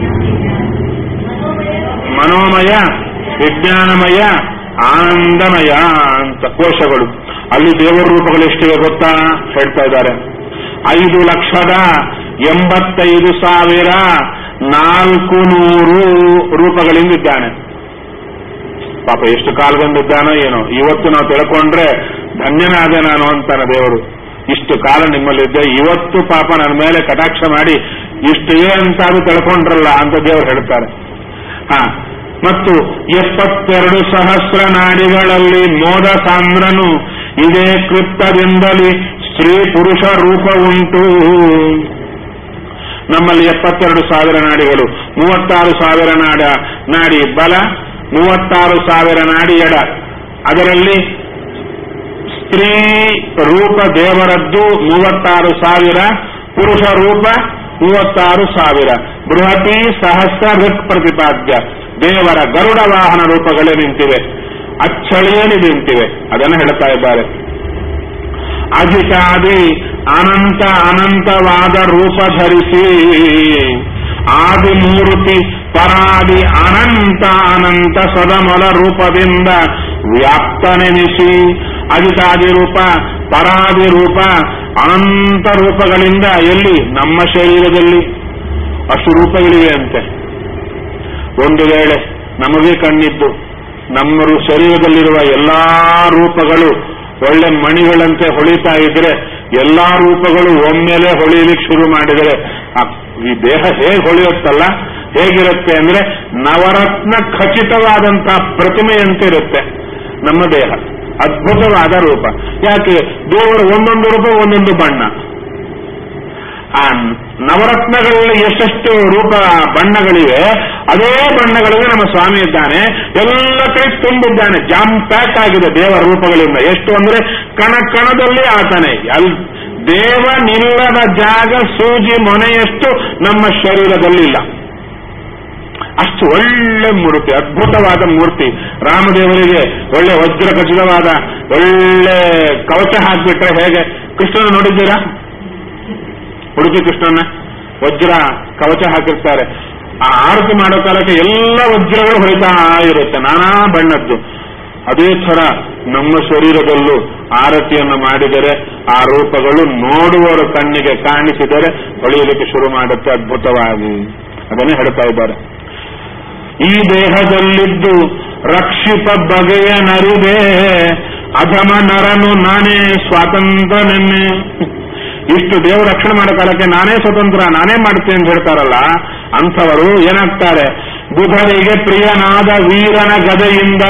ಮನೋಮಯ ವಿಜ್ಞಾನಮಯ ಆನಂದಮಯ ಅಂತ ಕೋಶಗಳು ಅಲ್ಲಿ ದೇವರ ರೂಪಗಳು ಎಷ್ಟಿವೆ ಗೊತ್ತಾ ಹೇಳ್ತಾ ಇದ್ದಾರೆ ಐದು ಲಕ್ಷದ ಎಂಬತ್ತೈದು ಸಾವಿರ ನಾಲ್ಕು ನೂರು ರೂಪಗಳಿಂದಿದ್ದಾನೆ ಪಾಪ ಎಷ್ಟು ಕಾಲದಿಂದಿದ್ದಾನೋ ಏನೋ ಇವತ್ತು ನಾವು ತಿಳ್ಕೊಂಡ್ರೆ ಧನ್ಯನಾದೆ ನಾನು ಅಂತಾನೆ ದೇವರು ಇಷ್ಟು ಕಾಲ ನಿಮ್ಮಲ್ಲಿದ್ದೆ ಇವತ್ತು ಪಾಪ ನನ್ನ ಮೇಲೆ ಕಟಾಕ್ಷ ಮಾಡಿ ಇಷ್ಟೇ ಅಂತಾದ್ರೂ ತಿಳ್ಕೊಂಡ್ರಲ್ಲ ಅಂತ ದೇವರು ಹೇಳ್ತಾರೆ ಹಾ ಮತ್ತು ಎಪ್ಪತ್ತೆರಡು ಸಹಸ್ರ ನಾಡಿಗಳಲ್ಲಿ ಮೋದ ಸಾಂದ್ರನು ಇದೇ ಕೃತ್ತದಿಂದಲೇ ಸ್ತ್ರೀ ಪುರುಷ ರೂಪ ಉಂಟು ನಮ್ಮಲ್ಲಿ ಎಪ್ಪತ್ತೆರಡು ಸಾವಿರ ನಾಡಿಗಳು ಮೂವತ್ತಾರು ಸಾವಿರ ನಾಡ ನಾಡಿ ಬಲ ಮೂವತ್ತಾರು ಸಾವಿರ ನಾಡಿ ಎಡ ಅದರಲ್ಲಿ ಸ್ತ್ರೀ ರೂಪ ದೇವರದ್ದು ಮೂವತ್ತಾರು ಸಾವಿರ ಪುರುಷ ರೂಪ ಮೂವತ್ತಾರು ಸಾವಿರ ಬೃಹತಿ ಸಹಸ್ರ ಋಕ್ ಪ್ರತಿಪಾದ್ಯ ದೇವರ ಗರುಡ ವಾಹನ ರೂಪಗಳೇ ನಿಂತಿವೆ ಅಚ್ಚಳಿಯಲ್ಲಿ ನಿಂತಿವೆ ಅದನ್ನು ಹೇಳ್ತಾ ಇದ್ದಾರೆ ಅಧಿಕಾದಿ ಅನಂತ ಅನಂತವಾದ ರೂಪ ಧರಿಸಿ ಆದಿಮೂರ್ತಿ ಪರಾದಿ ಅನಂತ ಅನಂತ ಸದಮಲ ರೂಪದಿಂದ ವ್ಯಾಪ್ತನೆನಿಸಿ ಅಧಿಕಾದಿ ರೂಪ ಪರಾದಿ ರೂಪ ಅನಂತ ರೂಪಗಳಿಂದ ಎಲ್ಲಿ ನಮ್ಮ ಶರೀರದಲ್ಲಿ ಅಷ್ಟು ರೂಪಗಳಿವೆ ಅಂತೆ ಒಂದು ವೇಳೆ ನಮಗೆ ಕಣ್ಣಿದ್ದು ನಮ್ಮ ರು- ಶರೀರದಲ್ಲಿರುವ ಎಲ್ಲಾ ರೂಪಗಳು ಒಳ್ಳೆ ಮಣಿಗಳಂತೆ ಹೊಳಿತಾ ಇದ್ರೆ ಎಲ್ಲಾ ರೂಪಗಳು ಒಮ್ಮೆಲೆ ಹೊಳಿಲಿಕ್ಕೆ ಶುರು ಮಾಡಿದರೆ ಆ- ಈ ದೇಹ ಹೇಗೆ ಹೊಳೆಯುತ್ತಲ್ಲ ಹೇಗಿರುತ್ತೆ ಅಂದ್ರೆ ನವರತ್ನ ಖಚಿತವಾದಂತಹ ಪ್ರತಿಮೆಯಂತೆ ಇರುತ್ತೆ ನಮ್ಮ ದೇಹ ಅದ್ಭುತವಾದ ರೂಪ ಯಾಕೆ ದೇವರ ಒಂದೊಂದು ರೂಪ ಒಂದೊಂದು ಬಣ್ಣ ಆ ನವರತ್ನಗಳಲ್ಲಿ ಎಷ್ಟೆಷ್ಟು ರೂಪ ಬಣ್ಣಗಳಿವೆ ಅದೇ ಬಣ್ಣಗಳಲ್ಲಿ ನಮ್ಮ ಸ್ವಾಮಿ ಇದ್ದಾನೆ ಎಲ್ಲ ಕಡೆ ತುಂಬಿದ್ದಾನೆ ಜಾಮ್ ಪ್ಯಾಕ್ ಆಗಿದೆ ದೇವರ ರೂಪಗಳಿಂದ ಎಷ್ಟು ಅಂದ್ರೆ ಕಣ ಕಣದಲ್ಲಿ ಆತನೆ ಎಲ್ ದೇವ ನಿಲ್ಲದ ಜಾಗ ಸೂಜಿ ಮೊನೆಯಷ್ಟು ನಮ್ಮ ಶರೀರದಲ್ಲಿಲ್ಲ ಅಷ್ಟು ಒಳ್ಳೆ ಮೂರ್ತಿ ಅದ್ಭುತವಾದ ಮೂರ್ತಿ ರಾಮದೇವರಿಗೆ ಒಳ್ಳೆ ವಜ್ರ ಖಚಿತವಾದ ಒಳ್ಳೆ ಕವಚ ಹಾಕ್ಬಿಟ್ರೆ ಹೇಗೆ ಕೃಷ್ಣನ ನೋಡಿದ್ದೀರಾ ಉಡುಪಿ ಕೃಷ್ಣನ ವಜ್ರ ಕವಚ ಹಾಕಿರ್ತಾರೆ ಆ ಆರತಿ ಮಾಡೋ ಕಾಲಕ್ಕೆ ಎಲ್ಲ ವಜ್ರಗಳು ಹೊಳಿತಾ ಇರುತ್ತೆ ನಾನಾ ಬಣ್ಣದ್ದು ಅದೇ ತರ ನಮ್ಮ ಶರೀರದಲ್ಲೂ ಆರತಿಯನ್ನು ಮಾಡಿದರೆ ಆ ರೂಪಗಳು ನೋಡುವವರ ಕಣ್ಣಿಗೆ ಕಾಣಿಸಿದರೆ ಹೊಳೆಯಲಿಕ್ಕೆ ಶುರು ಮಾಡುತ್ತೆ ಅದ್ಭುತವಾಗಿ ಅದನ್ನೇ ಹೇಳ್ತಾ ಇದ್ದಾರೆ ಈ ದೇಹದಲ್ಲಿದ್ದು ರಕ್ಷಿತ ಬಗೆಯ ನರಿದೆ ಅಧಮ ನರನು ನಾನೇ ಸ್ವಾತಂತ್ರ್ಯನೆನ್ನೆ ಇಷ್ಟು ದೇವರು ರಕ್ಷಣೆ ಮಾಡೋ ಕಾಲಕ್ಕೆ ನಾನೇ ಸ್ವತಂತ್ರ ನಾನೇ ಮಾಡ್ತೇನೆ ಅಂತ ಹೇಳ್ತಾರಲ್ಲ ಅಂಥವರು ಏನಾಗ್ತಾರೆ ಬುಧರಿಗೆ ಪ್ರಿಯನಾದ ವೀರನ ಗದೆಯಿಂದ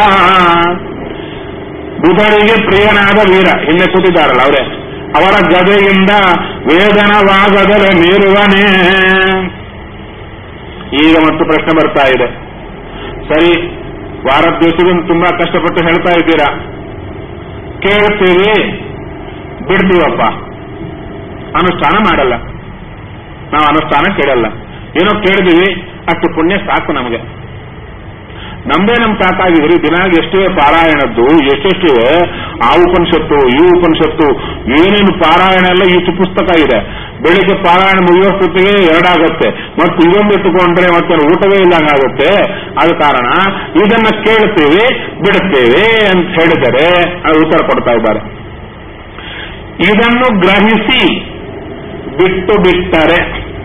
ಬುಧರಿಗೆ ಪ್ರಿಯನಾದ ವೀರ ಹಿಂದೆ ಕೂತಿದ್ದಾರಲ್ಲ ಅವರೇ ಅವರ ಗದೆಯಿಂದ ವೇದನವಾಗದರೆ ಮೀರುವನೇ ಈಗ ಮತ್ತು ಪ್ರಶ್ನೆ ಬರ್ತಾ ಇದೆ ಸರಿ ವಾರದ ದಿವಸದಿಂದ ತುಂಬಾ ಕಷ್ಟಪಟ್ಟು ಹೇಳ್ತಾ ಇದ್ದೀರಾ ಕೇಳ್ತೀವಿ ಬಿಡ್ತೀವಪ್ಪ ಅನುಷ್ಠಾನ ಮಾಡಲ್ಲ ನಾವು ಅನುಷ್ಠಾನ ಕೇಳಲ್ಲ ಏನೋ ಕೇಳಿದೀವಿ ಅಷ್ಟು ಪುಣ್ಯ ಸಾಕು ನಮಗೆ ನಮ್ದೇ ನಮ್ ಸಾಕಾಗಿದ್ರಿ ದಿನಾಗ ಎಷ್ಟಿವೆ ಪಾರಾಯಣದ್ದು ಎಷ್ಟೆಷ್ಟಿವೆ ಆ ಉಪನಿಷತ್ತು ಈ ಉಪನಿಷತ್ತು ಏನೇನು ಪಾರಾಯಣ ಎಲ್ಲ ಇಷ್ಟು ಪುಸ್ತಕ ಇದೆ ಬೆಳಿಗ್ಗೆ ಪಾರಾಯಣ ಮುಗಿಯೋಷ್ಟೊತ್ತಿಗೆ ಎರಡಾಗುತ್ತೆ ಮತ್ತು ಇದೊಂದು ಇಟ್ಟುಕೊಂಡ್ರೆ ಮತ್ತೆ ಊಟವೇ ಇಲ್ಲಂಗಾಗುತ್ತೆ ಆದ ಕಾರಣ ಇದನ್ನ ಕೇಳ್ತೀವಿ ಬಿಡುತ್ತೇವೆ ಅಂತ ಹೇಳಿದರೆ ಅದು ಉತ್ತರ ಕೊಡ್ತಾ ಇದ್ದಾರೆ ಇದನ್ನು ಗ್ರಹಿಸಿ ಬಿಟ್ಟು ಬಿಟ್ಟರೆ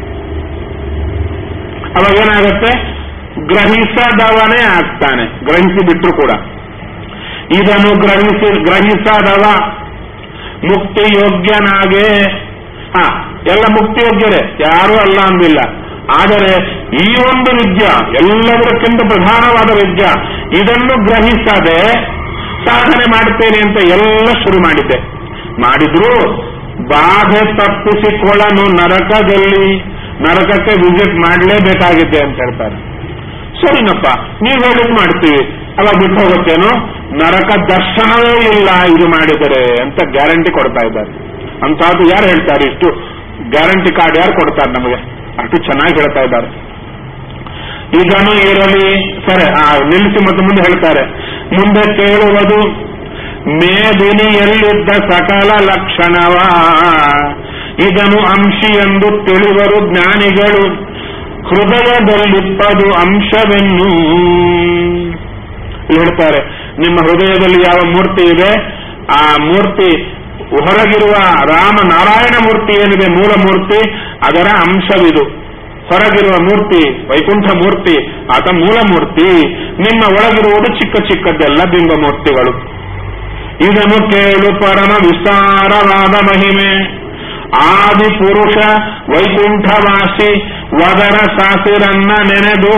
ಅವಾಗ ಏನಾಗುತ್ತೆ ಗ್ರಹಿಸದವನೇ ಆಗ್ತಾನೆ ಗ್ರಹಿಸಿ ಬಿಟ್ಟರು ಕೂಡ ಇದನ್ನು ಗ್ರಹಿಸಿ ಗ್ರಹಿಸದವ ಮುಕ್ತಿ ಯೋಗ್ಯನಾಗೆ ಹಾ ಎಲ್ಲ ಮುಕ್ತಿ ಯೋಗ್ಯರೇ ಯಾರೂ ಅಲ್ಲ ಅಂದಿಲ್ಲ ಆದರೆ ಈ ಒಂದು ವಿದ್ಯಾ ಎಲ್ಲದಕ್ಕಿಂತ ಪ್ರಧಾನವಾದ ವಿದ್ಯಾ ಇದನ್ನು ಗ್ರಹಿಸದೆ ಸಾಧನೆ ಮಾಡ್ತೇನೆ ಅಂತ ಎಲ್ಲ ಶುರು ಮಾಡಿದ್ದೆ ಮಾಡಿದ್ರು ಬಾಧೆ ತಪ್ಪಿಸಿಕೊಳ್ಳನು ನರಕದಲ್ಲಿ ನರಕಕ್ಕೆ ವಿಸಿಟ್ ಮಾಡಲೇಬೇಕಾಗಿದೆ ಅಂತ ಹೇಳ್ತಾರೆ ಸರಿನಪ್ಪ ನೀವು ಹೇಳಿದ್ ಮಾಡ್ತೀವಿ ಅವಾಗ ಬಿಟ್ಟು ಹೋಗುತ್ತೇನೋ ನರಕ ದರ್ಶನವೇ ಇಲ್ಲ ಇದು ಮಾಡಿದರೆ ಅಂತ ಗ್ಯಾರಂಟಿ ಕೊಡ್ತಾ ಇದ್ದಾರೆ ಅಂತಹದ್ದು ಯಾರು ಹೇಳ್ತಾರೆ ಇಷ್ಟು ಗ್ಯಾರಂಟಿ ಕಾರ್ಡ್ ಯಾರು ಕೊಡ್ತಾರೆ ನಮಗೆ ಅಷ್ಟು ಚೆನ್ನಾಗಿ ಹೇಳ್ತಾ ಇದ್ದಾರೆ ಇದನ್ನು ಇರಲಿ ಸರಿ ಆ ನಿಲ್ಲಿಸಿ ಮತ್ತು ಮುಂದೆ ಹೇಳ್ತಾರೆ ಮುಂದೆ ಕೇಳುವುದು ಮೇದಿನಿಯಲ್ಲಿದ್ದ ಸಕಲ ಲಕ್ಷಣವ ಇದನ್ನು ಅಂಶಿ ಎಂದು ತಿಳಿವರು ಜ್ಞಾನಿಗಳು ಹೃದಯದಲ್ಲಿಪ್ಪದು ಅಂಶವೆನ್ನು ಇಲ್ಲಿ ಹೇಳ್ತಾರೆ ನಿಮ್ಮ ಹೃದಯದಲ್ಲಿ ಯಾವ ಮೂರ್ತಿ ಇದೆ ಆ ಮೂರ್ತಿ ಹೊರಗಿರುವ ರಾಮ ನಾರಾಯಣ ಮೂರ್ತಿ ಏನಿದೆ ಮೂಲ ಮೂರ್ತಿ ಅದರ ಅಂಶವಿದು ಹೊರಗಿರುವ ಮೂರ್ತಿ ವೈಕುಂಠ ಮೂರ್ತಿ ಆತ ಮೂಲ ಮೂರ್ತಿ ನಿಮ್ಮ ಒಳಗಿರುವುದು ಚಿಕ್ಕ ಚಿಕ್ಕದ್ದೆಲ್ಲ ಬಿಂಬ ಮೂರ್ತಿಗಳು ಇದನ್ನು ಕೇಳು ಪರಮ ವಿಸ್ತಾರವಾದ ಮಹಿಮೆ ಆದಿ ಪುರುಷ ವೈಕುಂಠವಾಸಿ ವದರ ಸಾಸಿರನ್ನ ನೆನೆದು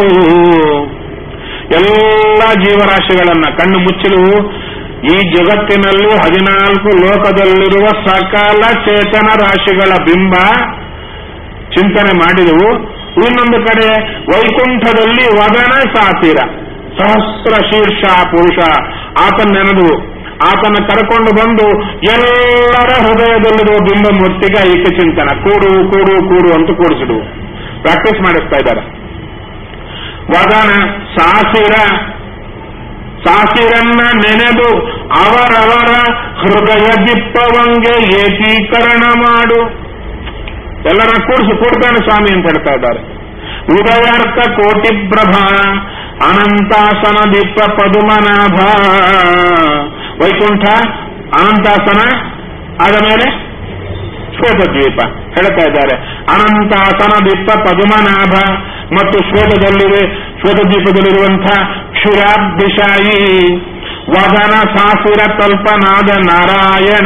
ಎಲ್ಲ ಜೀವರಾಶಿಗಳನ್ನ ಕಣ್ಣು ಮುಚ್ಚಲು ಈ ಜಗತ್ತಿನಲ್ಲಿ ಹದಿನಾಲ್ಕು ಲೋಕದಲ್ಲಿರುವ ಸಕಲ ಚೇತನ ರಾಶಿಗಳ ಬಿಂಬ ಚಿಂತನೆ ಮಾಡಿದೆವು ಇನ್ನೊಂದು ಕಡೆ ವೈಕುಂಠದಲ್ಲಿ ವದನ ಸಾತಿರ ಸಹಸ್ರ ಶೀರ್ಷ ಪುರುಷ ಆತನ ನೆನೆದು ಆತನ ಕರ್ಕೊಂಡು ಬಂದು ಎಲ್ಲರ ಹೃದಯದಲ್ಲಿರುವ ಬಿಂಬಮೂರ್ತಿಗೆ ಐಕ್ಯ ಚಿಂತನ ಕೂಡು ಕೂಡು ಕೂಡು ಅಂತ ಕೂಡಿಸಿಡುವು ಪ್ರಾಕ್ಟೀಸ್ ಮಾಡಿಸ್ತಾ ಇದ್ದಾರೆ ವದನ ಸಾಸಿರ ಸಾಸಿರನ್ನ ನೆನೆದು ಅವರವರ ಹೃದಯ ದಿಪ್ಪವಂಗೆ ಏಕೀಕರಣ ಮಾಡು ಎಲ್ಲರ ಕೂಡಿಸಿ ಕೂಡ್ತಾನೆ ಸ್ವಾಮಿ ಅಂತ ಹೇಳ್ತಾ ಇದ್ದಾರೆ ಹೃದಯಾರ್ಥ ಕೋಟಿ ಪ್ರಭಾ ಅನಂತಾಸನ ದಿಪ್ಪ ಪದುಮನಾಭ ವೈಕುಂಠ ಅನಂತಾಸನ ಆದ ಮೇಲೆ ಶ್ವೇತದ್ವೀಪ ಹೇಳ್ತಾ ಇದ್ದಾರೆ ಅನಂತಾಸನ ದಿಪ್ಪ ಪದುಮನಾಭ ಮತ್ತು ಶ್ವೇತದಲ್ಲಿವೆ ಶ್ವೇತದ್ವೀಪದಲ್ಲಿರುವಂಥ ಕ್ಷೀರಾಬ್ದಿಶಾಯಿ ವದನ ಸಾಸಿರ ತಲ್ಪನಾದ ನಾರಾಯಣ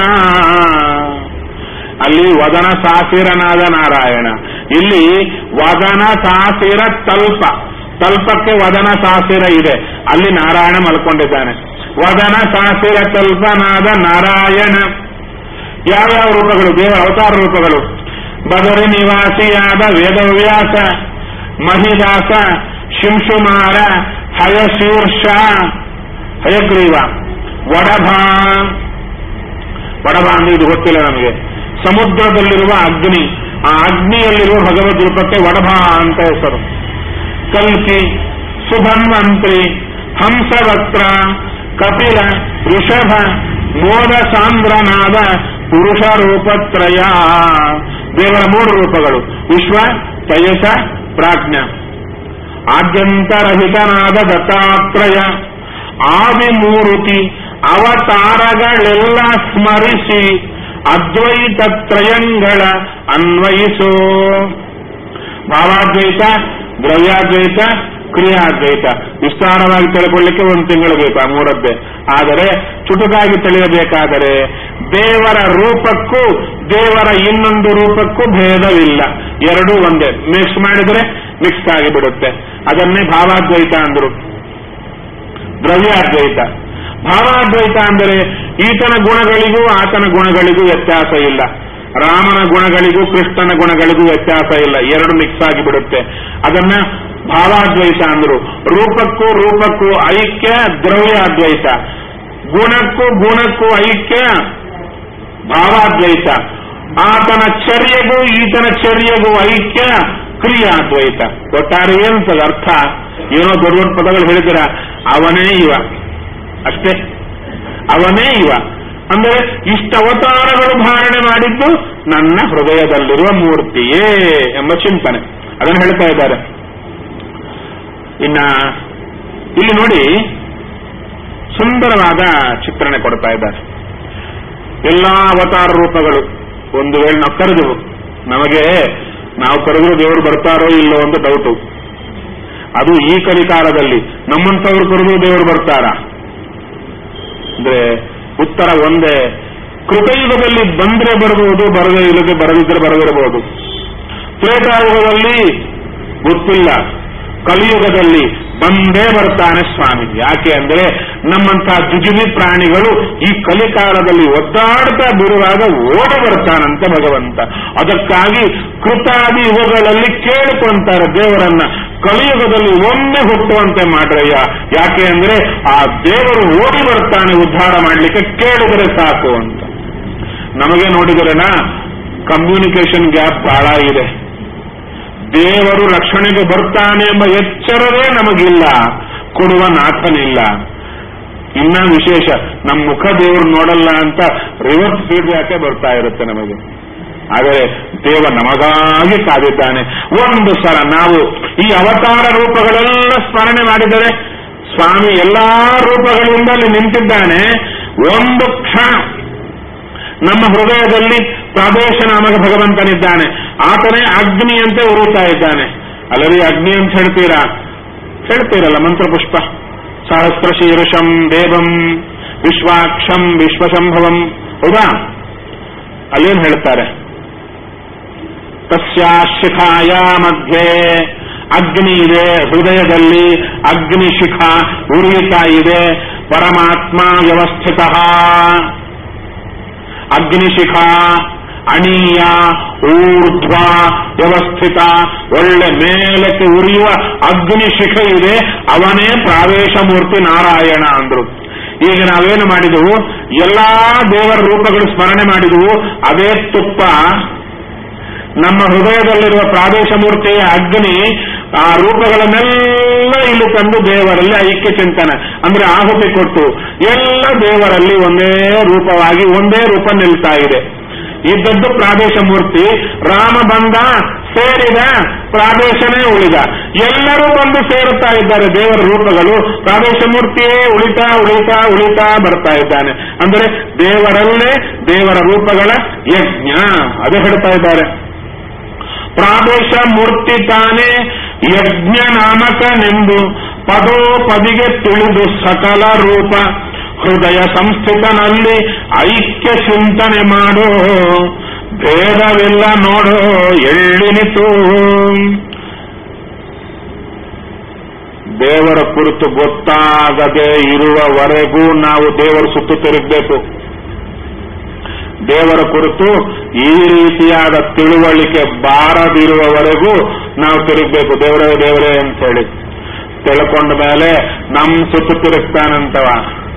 ಅಲ್ಲಿ ವದನ ಸಾಸಿರನಾದ ನಾರಾಯಣ ಇಲ್ಲಿ ವದನ ಸಾಸಿರ ತಲ್ಪ ತಲ್ಪಕ್ಕೆ ವದನ ಸಾಸಿರ ಇದೆ ಅಲ್ಲಿ ನಾರಾಯಣ ಮಲ್ಕೊಂಡಿದ್ದಾನೆ ವದನ ಸಾಸಿರ ತಲ್ಪನಾದ ನಾರಾಯಣ ಯಾವ್ಯಾವ ರೂಪಗಳು ದೇವರ ಅವತಾರ ರೂಪಗಳು ಬದರಿ ನಿವಾಸಿಯಾದ ವೇದವ್ಯಾಸ ಮಹಿದಾಸ ಶಿಂಶುಮಾರ ಹಯಶೀರ್ಷ ಹಯಗ್ರೀವ ವಡಭ ವಡಭ ಅಂದ್ರೆ ಇದು ಗೊತ್ತಿಲ್ಲ ನಮಗೆ ಸಮುದ್ರದಲ್ಲಿರುವ ಅಗ್ನಿ ಆ ಅಗ್ನಿಯಲ್ಲಿರುವ ಭಗವದ್ ರೂಪಕ್ಕೆ ವಡಭ ಅಂತ ಹೆಸರು ಕಲ್ಕಿ ಸುಧನ್ವಂತ್ರಿ ಹಂಸವಕ್ರ ಕಪಿಲ ಋಷಭ ಮೋದ ಸಾಂದ್ರನಾದ ಪುರುಷ ರೂಪತ್ರಯ ದೇವರ ಮೂರು ರೂಪಗಳು ವಿಶ್ವ ತಯಸ ಪ್ರಾಜ್ಞ ಆದ್ಯಂತರಹಿತನಾದ ದತ್ತಾತ್ರಯ ಆದಿಮೂರುತಿ ಅವತಾರಗಳೆಲ್ಲ ಸ್ಮರಿಸಿ ಅದ್ವೈತ ತ್ರಯಂಗಳ ಅನ್ವಯಿಸೋ ಭಾವಾದ್ವೈತ ದ್ರವ್ಯಾದ್ವೈತ ಕ್ರಿಯಾದ್ವೈತ ವಿಸ್ತಾರವಾಗಿ ತಿಳ್ಕೊಳ್ಳಿಕ್ಕೆ ಒಂದು ತಿಂಗಳು ಬೇಕು ಆ ಮೂರದ್ದೇ ಆದರೆ ಚುಟುಕಾಗಿ ತಿಳಿಯಬೇಕಾದರೆ ದೇವರ ರೂಪಕ್ಕೂ ದೇವರ ಇನ್ನೊಂದು ರೂಪಕ್ಕೂ ಭೇದವಿಲ್ಲ ಎರಡೂ ಒಂದೇ ಮಿಕ್ಸ್ ಮಾಡಿದರೆ ಮಿಕ್ಸ್ ಆಗಿಬಿಡುತ್ತೆ ಅದನ್ನೇ ಭಾವಾದ್ವೈತ ಅಂದ್ರು ದ್ರವ್ಯಾದ್ವೈತ ಭಾವಾದ್ವೈತ ಅಂದರೆ ಈತನ ಗುಣಗಳಿಗೂ ಆತನ ಗುಣಗಳಿಗೂ ವ್ಯತ್ಯಾಸ ಇಲ್ಲ ರಾಮನ ಗುಣಗಳಿಗೂ ಕೃಷ್ಣನ ಗುಣಗಳಿಗೂ ವ್ಯತ್ಯಾಸ ಇಲ್ಲ ಎರಡು ಮಿಕ್ಸ್ ಆಗಿಬಿಡುತ್ತೆ ಅದನ್ನ ಭಾವಾದ್ವೈತ ಅಂದ್ರು ರೂಪಕ್ಕೂ ರೂಪಕ್ಕೂ ಐಕ್ಯ ದ್ರವ್ಯಾದ್ವೈತ ಗುಣಕ್ಕೂ ಗುಣಕ್ಕೂ ಐಕ್ಯ ಭಾವಾದ್ವೈತ ಆತನ ಚರ್ಯೆಗೂ ಈತನ ಚರ್ಯೆಗೂ ಐಕ್ಯ ಕ್ರಿಯಾದ್ವೈತ ಒಟ್ಟಾರೆ ಏನಂತದ ಅರ್ಥ ಏನೋ ದೊಡ್ಡ ದೊಡ್ಡ ಪದಗಳು ಹೇಳಿದಿರ ಅವನೇ ಇವ ಅಷ್ಟೇ ಅವನೇ ಇವ ಅಂದ್ರೆ ಇಷ್ಟ ಅವತಾರಗಳು ಧಾರಣೆ ಮಾಡಿದ್ದು ನನ್ನ ಹೃದಯದಲ್ಲಿರುವ ಮೂರ್ತಿಯೇ ಎಂಬ ಚಿಂತನೆ ಅದನ್ನು ಹೇಳ್ತಾ ಇದ್ದಾರೆ ಇನ್ನ ಇಲ್ಲಿ ನೋಡಿ ಸುಂದರವಾದ ಚಿತ್ರಣ ಕೊಡ್ತಾ ಇದ್ದಾರೆ ಎಲ್ಲಾ ಅವತಾರ ರೂಪಗಳು ಒಂದು ವೇಳೆ ನಾವು ಕರೆದೆವು ನಮಗೆ ನಾವು ಕರೆದ್ರು ದೇವರು ಬರ್ತಾರೋ ಇಲ್ಲೋ ಅಂತ ಡೌಟು ಅದು ಈ ಕಲಿಕಾಲದಲ್ಲಿ ನಮ್ಮಂಥವ್ರು ಕರೆದು ದೇವರು ಬರ್ತಾರ ಅಂದ್ರೆ ಉತ್ತರ ಒಂದೇ ಕೃತಯುಗದಲ್ಲಿ ಬಂದ್ರೆ ಬರಬಹುದು ಬರದೇ ಇಲ್ಲದೆ ಬರದಿದ್ರೆ ಬರದಿರಬಹುದು ತ್ರೇತಾಯುಗದಲ್ಲಿ ಗೊತ್ತಿಲ್ಲ ಕಲಿಯುಗದಲ್ಲಿ ಬಂದೇ ಬರ್ತಾನೆ ಸ್ವಾಮಿ ಯಾಕೆ ಅಂದ್ರೆ ನಮ್ಮಂತಹ ಜುಜುಬಿ ಪ್ರಾಣಿಗಳು ಈ ಕಲಿಕಾಲದಲ್ಲಿ ಒದ್ದಾಡ್ತಾ ಬಿರುವಾಗ ಓಡಿ ಬರ್ತಾನಂತೆ ಭಗವಂತ ಅದಕ್ಕಾಗಿ ಕೃತಾದಿ ಯುಗಗಳಲ್ಲಿ ಕೇಳಿಕೊಂತಾರೆ ದೇವರನ್ನ ಕಲಿಯುಗದಲ್ಲಿ ಒಮ್ಮೆ ಹುಟ್ಟುವಂತೆ ಮಾಡ್ರಯ್ಯ ಯಾಕೆ ಅಂದ್ರೆ ಆ ದೇವರು ಓಡಿ ಬರ್ತಾನೆ ಉದ್ಧಾರ ಮಾಡಲಿಕ್ಕೆ ಕೇಳಿದರೆ ಸಾಕು ಅಂತ ನಮಗೆ ನೋಡಿದರೆನಾ ಕಮ್ಯುನಿಕೇಶನ್ ಗ್ಯಾಪ್ ಬಹಳ ಇದೆ ದೇವರು ರಕ್ಷಣೆಗೆ ಬರ್ತಾನೆ ಎಂಬ ಎಚ್ಚರವೇ ನಮಗಿಲ್ಲ ಕೊಡುವ ನಾಥನಿಲ್ಲ ಇನ್ನ ವಿಶೇಷ ನಮ್ಮ ಮುಖ ದೇವರು ನೋಡಲ್ಲ ಅಂತ ರಿವರ್ಸ್ ಫೀಡ್ಬ್ಯಾಕೇ ಬರ್ತಾ ಇರುತ್ತೆ ನಮಗೆ ಆದರೆ ದೇವ ನಮಗಾಗಿ ಕಾದಿದ್ದಾನೆ ಒಂದು ಸಲ ನಾವು ಈ ಅವತಾರ ರೂಪಗಳೆಲ್ಲ ಸ್ಮರಣೆ ಮಾಡಿದರೆ ಸ್ವಾಮಿ ಎಲ್ಲಾ ರೂಪಗಳಿಂದ ಅಲ್ಲಿ ನಿಂತಿದ್ದಾನೆ ಒಂದು ಕ್ಷಣ ನಮ್ಮ ಹೃದಯದಲ್ಲಿ ಪ್ರದೇಶ ನಾಮಕ ಭಗವಂತನಿದ್ದಾನೆ ಆತನೇ ಅಗ್ನಿಯಂತೆ ಉರುತ್ತಾ ಇದ್ದಾನೆ ಅಲ್ಲದೆ ಅಗ್ನಿ ಅಂತ ಹೇಳ್ತೀರಾ ಹೇಳ್ತೀರಲ್ಲ ಮಂತ್ರಪುಷ್ಪ ಸಹಸ್ರ ಶೀರ್ಷಂ ದೇವಂ ವಿಶ್ವಾಕ್ಷಂ ವಿಶ್ವಸಂಭವಂ ಹೌದಾ ಅಲ್ಲೇನ್ ಹೇಳ್ತಾರೆ ತಸ್ಯಾಶಿಖಾಯ ಮಧ್ಯೆ ಅಗ್ನಿ ಇದೆ ಹೃದಯದಲ್ಲಿ ಅಗ್ನಿ ಶಿಖ ಉರಿಯುತ್ತಾ ಇದೆ ಪರಮಾತ್ಮ ವ್ಯವಸ್ಥಿತ ಅಗ್ನಿಶಿಖ ಅಣೀಯ ಊರ್ಧ್ವ ವ್ಯವಸ್ಥಿತ ಒಳ್ಳೆ ಮೇಲಕ್ಕೆ ಉರಿಯುವ ಅಗ್ನಿ ಶಿಖ ಇದೆ ಅವನೇ ಪ್ರಾವೇಶ ಮೂರ್ತಿ ನಾರಾಯಣ ಅಂದ್ರು ಈಗ ನಾವೇನು ಮಾಡಿದೆವು ಎಲ್ಲಾ ದೇವರ ರೂಪಗಳು ಸ್ಮರಣೆ ಮಾಡಿದವು ಅದೇ ತುಪ್ಪ ನಮ್ಮ ಹೃದಯದಲ್ಲಿರುವ ಪ್ರಾದೇಶ ಮೂರ್ತಿಯ ಅಗ್ನಿ ಆ ರೂಪಗಳನ್ನೆಲ್ಲ ಇಲ್ಲಿ ತಂದು ದೇವರಲ್ಲಿ ಐಕ್ಯ ಚಿಂತನೆ ಅಂದ್ರೆ ಆಹುತಿ ಕೊಟ್ಟು ಎಲ್ಲ ದೇವರಲ್ಲಿ ಒಂದೇ ರೂಪವಾಗಿ ಒಂದೇ ರೂಪ ನಿಲ್ತಾ ಇದೆ ಇದ್ದದ್ದು ಪ್ರಾದೇಶ ಮೂರ್ತಿ ರಾಮ ಬಂದ ಸೇರಿದ ಪ್ರಾದೇಶನೇ ಉಳಿದ ಎಲ್ಲರೂ ಬಂದು ಸೇರುತ್ತಾ ಇದ್ದಾರೆ ದೇವರ ರೂಪಗಳು ಪ್ರಾದೇಶ ಮೂರ್ತಿಯೇ ಉಳಿತಾ ಉಳಿತಾ ಉಳಿತಾ ಬರ್ತಾ ಇದ್ದಾನೆ ಅಂದರೆ ದೇವರಲ್ಲೇ ದೇವರ ರೂಪಗಳ ಯಜ್ಞ ಅದು ಹೇಳ್ತಾ ಇದ್ದಾರೆ ಪ್ರಾದೇಶ ಮೂರ್ತಿ ತಾನೇ ಯಜ್ಞ ನಾಮಕನೆಂದು ಪದೋ ಪದಿಗೆ ತಿಳಿದು ಸಕಲ ರೂಪ ಹೃದಯ ಸಂಸ್ಥಿತನಲ್ಲಿ ಐಕ್ಯ ಚಿಂತನೆ ಮಾಡೋ ಭೇದವಿಲ್ಲ ನೋಡೋ ಎಳ್ಳಿನಿತು ದೇವರ ಕುರಿತು ಗೊತ್ತಾಗದೆ ಇರುವವರೆಗೂ ನಾವು ದೇವರ ಸುತ್ತು ತಿರುಗಬೇಕು ದೇವರ ಕುರಿತು ಈ ರೀತಿಯಾದ ತಿಳುವಳಿಕೆ ಬಾರದಿರುವವರೆಗೂ ನಾವು ತಿರುಗಬೇಕು ದೇವರೇ ದೇವರೇ ಅಂತ ಹೇಳಿ ತಿಳ್ಕೊಂಡ ಮೇಲೆ ನಮ್ ಸುತ್ತು ತಿರುಗ್ತಾನಂತವ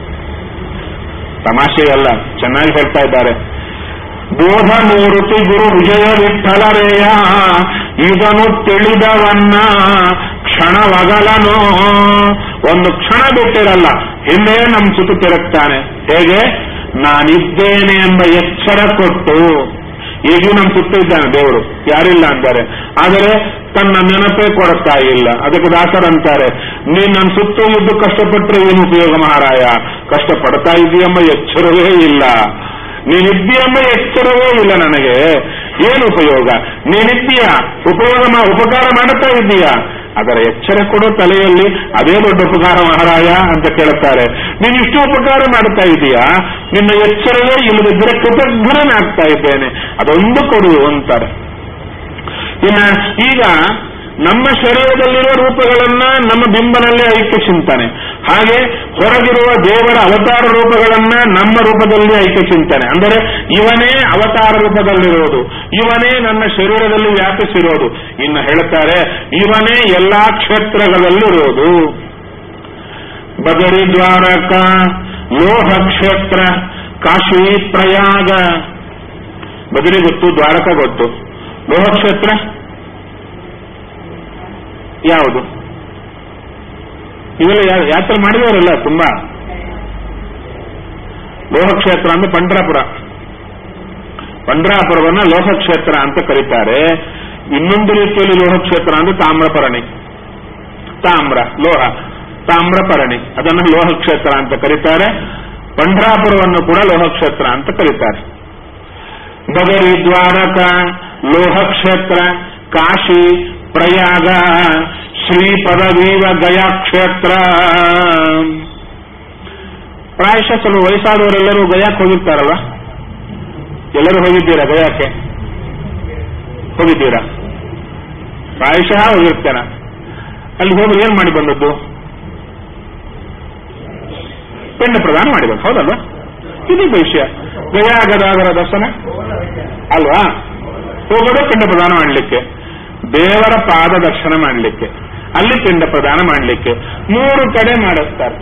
ತಮಾಷೆಯಲ್ಲ ಚೆನ್ನಾಗಿ ಹೇಳ್ತಾ ಇದ್ದಾರೆ ಬೋಧ ಮೂರುತಿ ಗುರು ವಿಜಯ ವಿಠಲರೇಯ ಇದನ್ನು ತಿಳಿದವನ್ನ ಕ್ಷಣವಗಲನೋ ಒಂದು ಕ್ಷಣ ಬಿಟ್ಟಿರಲ್ಲ ಹಿಂದೆ ನಮ್ ಸುತ್ತು ತಿರುಗ್ತಾನೆ ಹೇಗೆ ನಾನಿದ್ದೇನೆ ಎಂಬ ಎಚ್ಚರ ಕೊಟ್ಟು ಈಗೂ ನಮ್ ಸುತ್ತ ಇದ್ದಾನೆ ದೇವರು ಯಾರಿಲ್ಲ ಅಂತಾರೆ ಆದರೆ ತನ್ನ ನೆನಪೇ ಕೊಡ್ತಾ ಇಲ್ಲ ಅದಕ್ಕೆ ದಾಸರಂತಾರೆ ನೀನ್ ನನ್ನ ಸುತ್ತ ಇದ್ದು ಕಷ್ಟಪಟ್ಟರೆ ಏನು ಉಪಯೋಗ ಮಹಾರಾಯ ಕಷ್ಟಪಡ್ತಾ ಇದೆಯೆಂಬ ಎಚ್ಚರವೇ ಇಲ್ಲ ನೀನಿದ್ದೀಯೆಂಬ ಎಚ್ಚರವೇ ಇಲ್ಲ ನನಗೆ ಏನು ಉಪಯೋಗ ನೀನಿದ್ದೀಯ ಉಪಯೋಗ ಮಾ- ಉಪಕಾರ ಮಾಡುತ್ತಾ ಇದ್ದೀಯಾ ಅದರ ಎಚ್ಚರ ಕೊಡೋ ತಲೆಯಲ್ಲಿ ಅದೇ ದೊಡ್ಡ ಉಪಕಾರ ಮಹಾರಾಯ ಅಂತ ಕೇಳುತ್ತಾರೆ ನೀನು ಇಷ್ಟು ಉಪಕಾರ ಮಾಡ್ತಾ ಇದೀಯಾ ನಿನ್ನ ಎಚ್ಚರವೇ ಇಲ್ಲದಿದ್ದರೆ ಕೃತಜ್ಞನಾಗ್ತಾ ಇದ್ದೇನೆ ಅದೊಂದು ಕೊಡು ಅಂತಾರೆ ಇನ್ನ ಈಗ ನಮ್ಮ ಶರೀರದಲ್ಲಿರುವ ರೂಪಗಳನ್ನ ನಮ್ಮ ಬಿಂಬನಲ್ಲಿ ಐಕ್ಯ ಚಿಂತನೆ ಹಾಗೆ ಹೊರಗಿರುವ ದೇವರ ಅವತಾರ ರೂಪಗಳನ್ನ ನಮ್ಮ ರೂಪದಲ್ಲಿ ಐಕ್ಯ ಚಿಂತನೆ ಅಂದರೆ ಇವನೇ ಅವತಾರ ರೂಪದಲ್ಲಿರೋದು ಇವನೇ ನನ್ನ ಶರೀರದಲ್ಲಿ ವ್ಯಾಪಿಸಿರೋದು ಇನ್ನು ಹೇಳುತ್ತಾರೆ ಇವನೇ ಎಲ್ಲಾ ಕ್ಷೇತ್ರಗಳಲ್ಲಿರೋದು ಬದರಿ ದ್ವಾರಕ ಲೋಹ ಕ್ಷೇತ್ರ ಕಾಶಿ ಪ್ರಯಾಗ ಬದರಿ ಗೊತ್ತು ದ್ವಾರಕ ಗೊತ್ತು ಲೋಹ ಕ್ಷೇತ್ರ ಯಾವುದು ಇವೆಲ್ಲ ಯಾ- ಯಾತ್ರೆ ಮಾಡಿದವರಲ್ಲ ತುಂಬಾ ಲೋಹಕ್ಷೇತ್ರ ಅಂದ್ರೆ ಪಂಡ್ರಾಪುರ ಪಂಡ್ರಾಪುರವನ್ನ ಲೋಹಕ್ಷೇತ್ರ ಅಂತ ಕರೀತಾರೆ ಇನ್ನೊಂದು ರೀತಿಯಲ್ಲಿ ಲೋಹಕ್ಷೇತ್ರ ಅಂದ್ರೆ ತಾಮ್ರಪರಣಿ ತಾಮ್ರ ಲೋಹ ತಾಮ್ರಪರಣಿ ಅದನ್ನು ಲೋಹಕ್ಷೇತ್ರ ಅಂತ ಕರೀತಾರೆ ಪಂಡ್ರಾಪುರವನ್ನು ಕೂಡ ಲೋಹಕ್ಷೇತ್ರ ಅಂತ ಕರೀತಾರೆ ಬದರಿ ದ್ವಾರಕ ಲೋಹಕ್ಷೇತ್ರ ಕಾಶಿ ಪ್ರಯಾಗ ಶ್ರೀಪದವೀವ ಗಯಾ ಕ್ಷೇತ್ರ ಪ್ರಾಯಶಃ ಸ್ವಲ್ಪ ವಯಸ್ಸಾದವರೆಲ್ಲರೂ ಗಯಾಕ್ಕೆ ಹೋಗಿರ್ತಾರಲ್ವ ಎಲ್ಲರೂ ಹೋಗಿದ್ದೀರಾ ಗಯಾಕ್ಕೆ ಹೋಗಿದ್ದೀರಾ ಪ್ರಾಯಶಃ ಹೋಗಿರ್ತಾರ ಅಲ್ಲಿ ಹೋಗಿ ಏನ್ ಮಾಡಿ ಬಂದದ್ದು ಪಿಂಡ ಪ್ರದಾನ ಮಾಡಿ ಬಂದು ಹೌದಲ್ವಾ ಇದು ವಿಷಯ ಗಯಾ ಗದಾಗರ ದರ್ಶನ ಅಲ್ವಾ ಹೋಗೋದು ಪಿಂಡ ಪ್ರದಾನ ಮಾಡಲಿಕ್ಕೆ ದೇವರ ಪಾದ ದರ್ಶನ ಮಾಡಲಿಕ್ಕೆ ಅಲ್ಲಿ ಪಿಂಡ ಪ್ರದಾನ ಮಾಡಲಿಕ್ಕೆ ಮೂರು ಕಡೆ ಮಾಡಿಸ್ತಾರೆ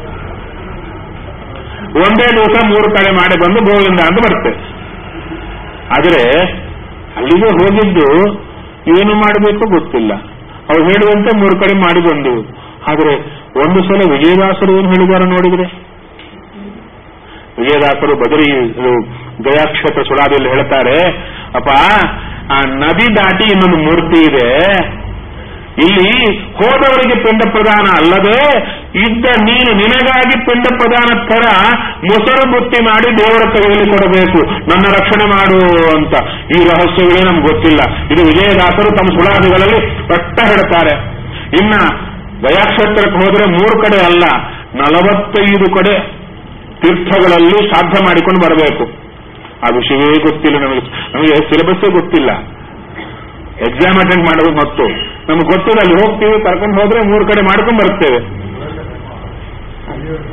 ಒಂದೇ ದಿವಸ ಮೂರು ಕಡೆ ಮಾಡಿ ಬಂದು ಗೋವಿಂದ ಅಂತ ಬರುತ್ತೆ ಆದರೆ ಅಲ್ಲಿಗೆ ಹೋಗಿದ್ದು ಏನು ಮಾಡಬೇಕು ಗೊತ್ತಿಲ್ಲ ಅವ್ರು ಹೇಳುವಂತೆ ಮೂರು ಕಡೆ ಮಾಡಿ ಬಂದೆವು ಆದರೆ ಒಂದು ಸಲ ವಿಜಯದಾಸರು ಏನು ಹೇಳಿದ್ದಾರೆ ನೋಡಿದ್ರೆ ವಿಜಯದಾಸರು ಬದರಿ ಇದು ಗಯಾಕ್ಷೇತ್ರ ಸುಳಾದಿಯಲ್ಲಿ ಹೇಳ್ತಾರೆ ಅಪ್ಪ ಆ ನದಿ ದಾಟಿ ಇನ್ನೊಂದು ಮೂರ್ತಿ ಇದೆ ಇಲ್ಲಿ ಹೋದವರಿಗೆ ಪಿಂಡ ಪ್ರದಾನ ಅಲ್ಲದೆ ಇದ್ದ ನೀನು ನಿನಗಾಗಿ ಪಿಂಡ ಪ್ರದಾನ ತರ ಮೊಸರು ಬುತ್ತಿ ಮಾಡಿ ದೇವರ ಕೈಯಲ್ಲಿ ಕೊಡಬೇಕು ನನ್ನ ರಕ್ಷಣೆ ಮಾಡು ಅಂತ ಈ ರಹಸ್ಯಗಳೇ ನಮ್ಗೆ ಗೊತ್ತಿಲ್ಲ ಇದು ವಿಜಯದಾಸರು ತಮ್ಮ ಸುಳಾದಿಗಳಲ್ಲಿ ಪಟ್ಟ ಹೇಳ್ತಾರೆ ಇನ್ನ ಗಯಾಕ್ಷೇತ್ರಕ್ಕೆ ಹೋದ್ರೆ ಮೂರು ಕಡೆ ಅಲ್ಲ ನಲವತ್ತೈದು ಕಡೆ ತೀರ್ಥಗಳಲ್ಲಿ ಶ್ರಾದ್ದ ಮಾಡಿಕೊಂಡು ಬರಬೇಕು ಆ ವಿಷಯವೇ ಗೊತ್ತಿಲ್ಲ ನಮಗೆ ನಮಗೆ ಸಿಲೆಬಸ್ಸೇ ಗೊತ್ತಿಲ್ಲ ಎಕ್ಸಾಮ್ ಅಟೆಂಡ್ ಮಾಡೋದು ಮತ್ತು ನಮ್ಗೆ ಗೊತ್ತಿಲ್ಲ ಅಲ್ಲಿ ಹೋಗ್ತೀವಿ ಕರ್ಕೊಂಡು ಹೋದ್ರೆ ಮೂರು ಕಡೆ ಮಾಡ್ಕೊಂಡು ಬರ್ತೇವೆ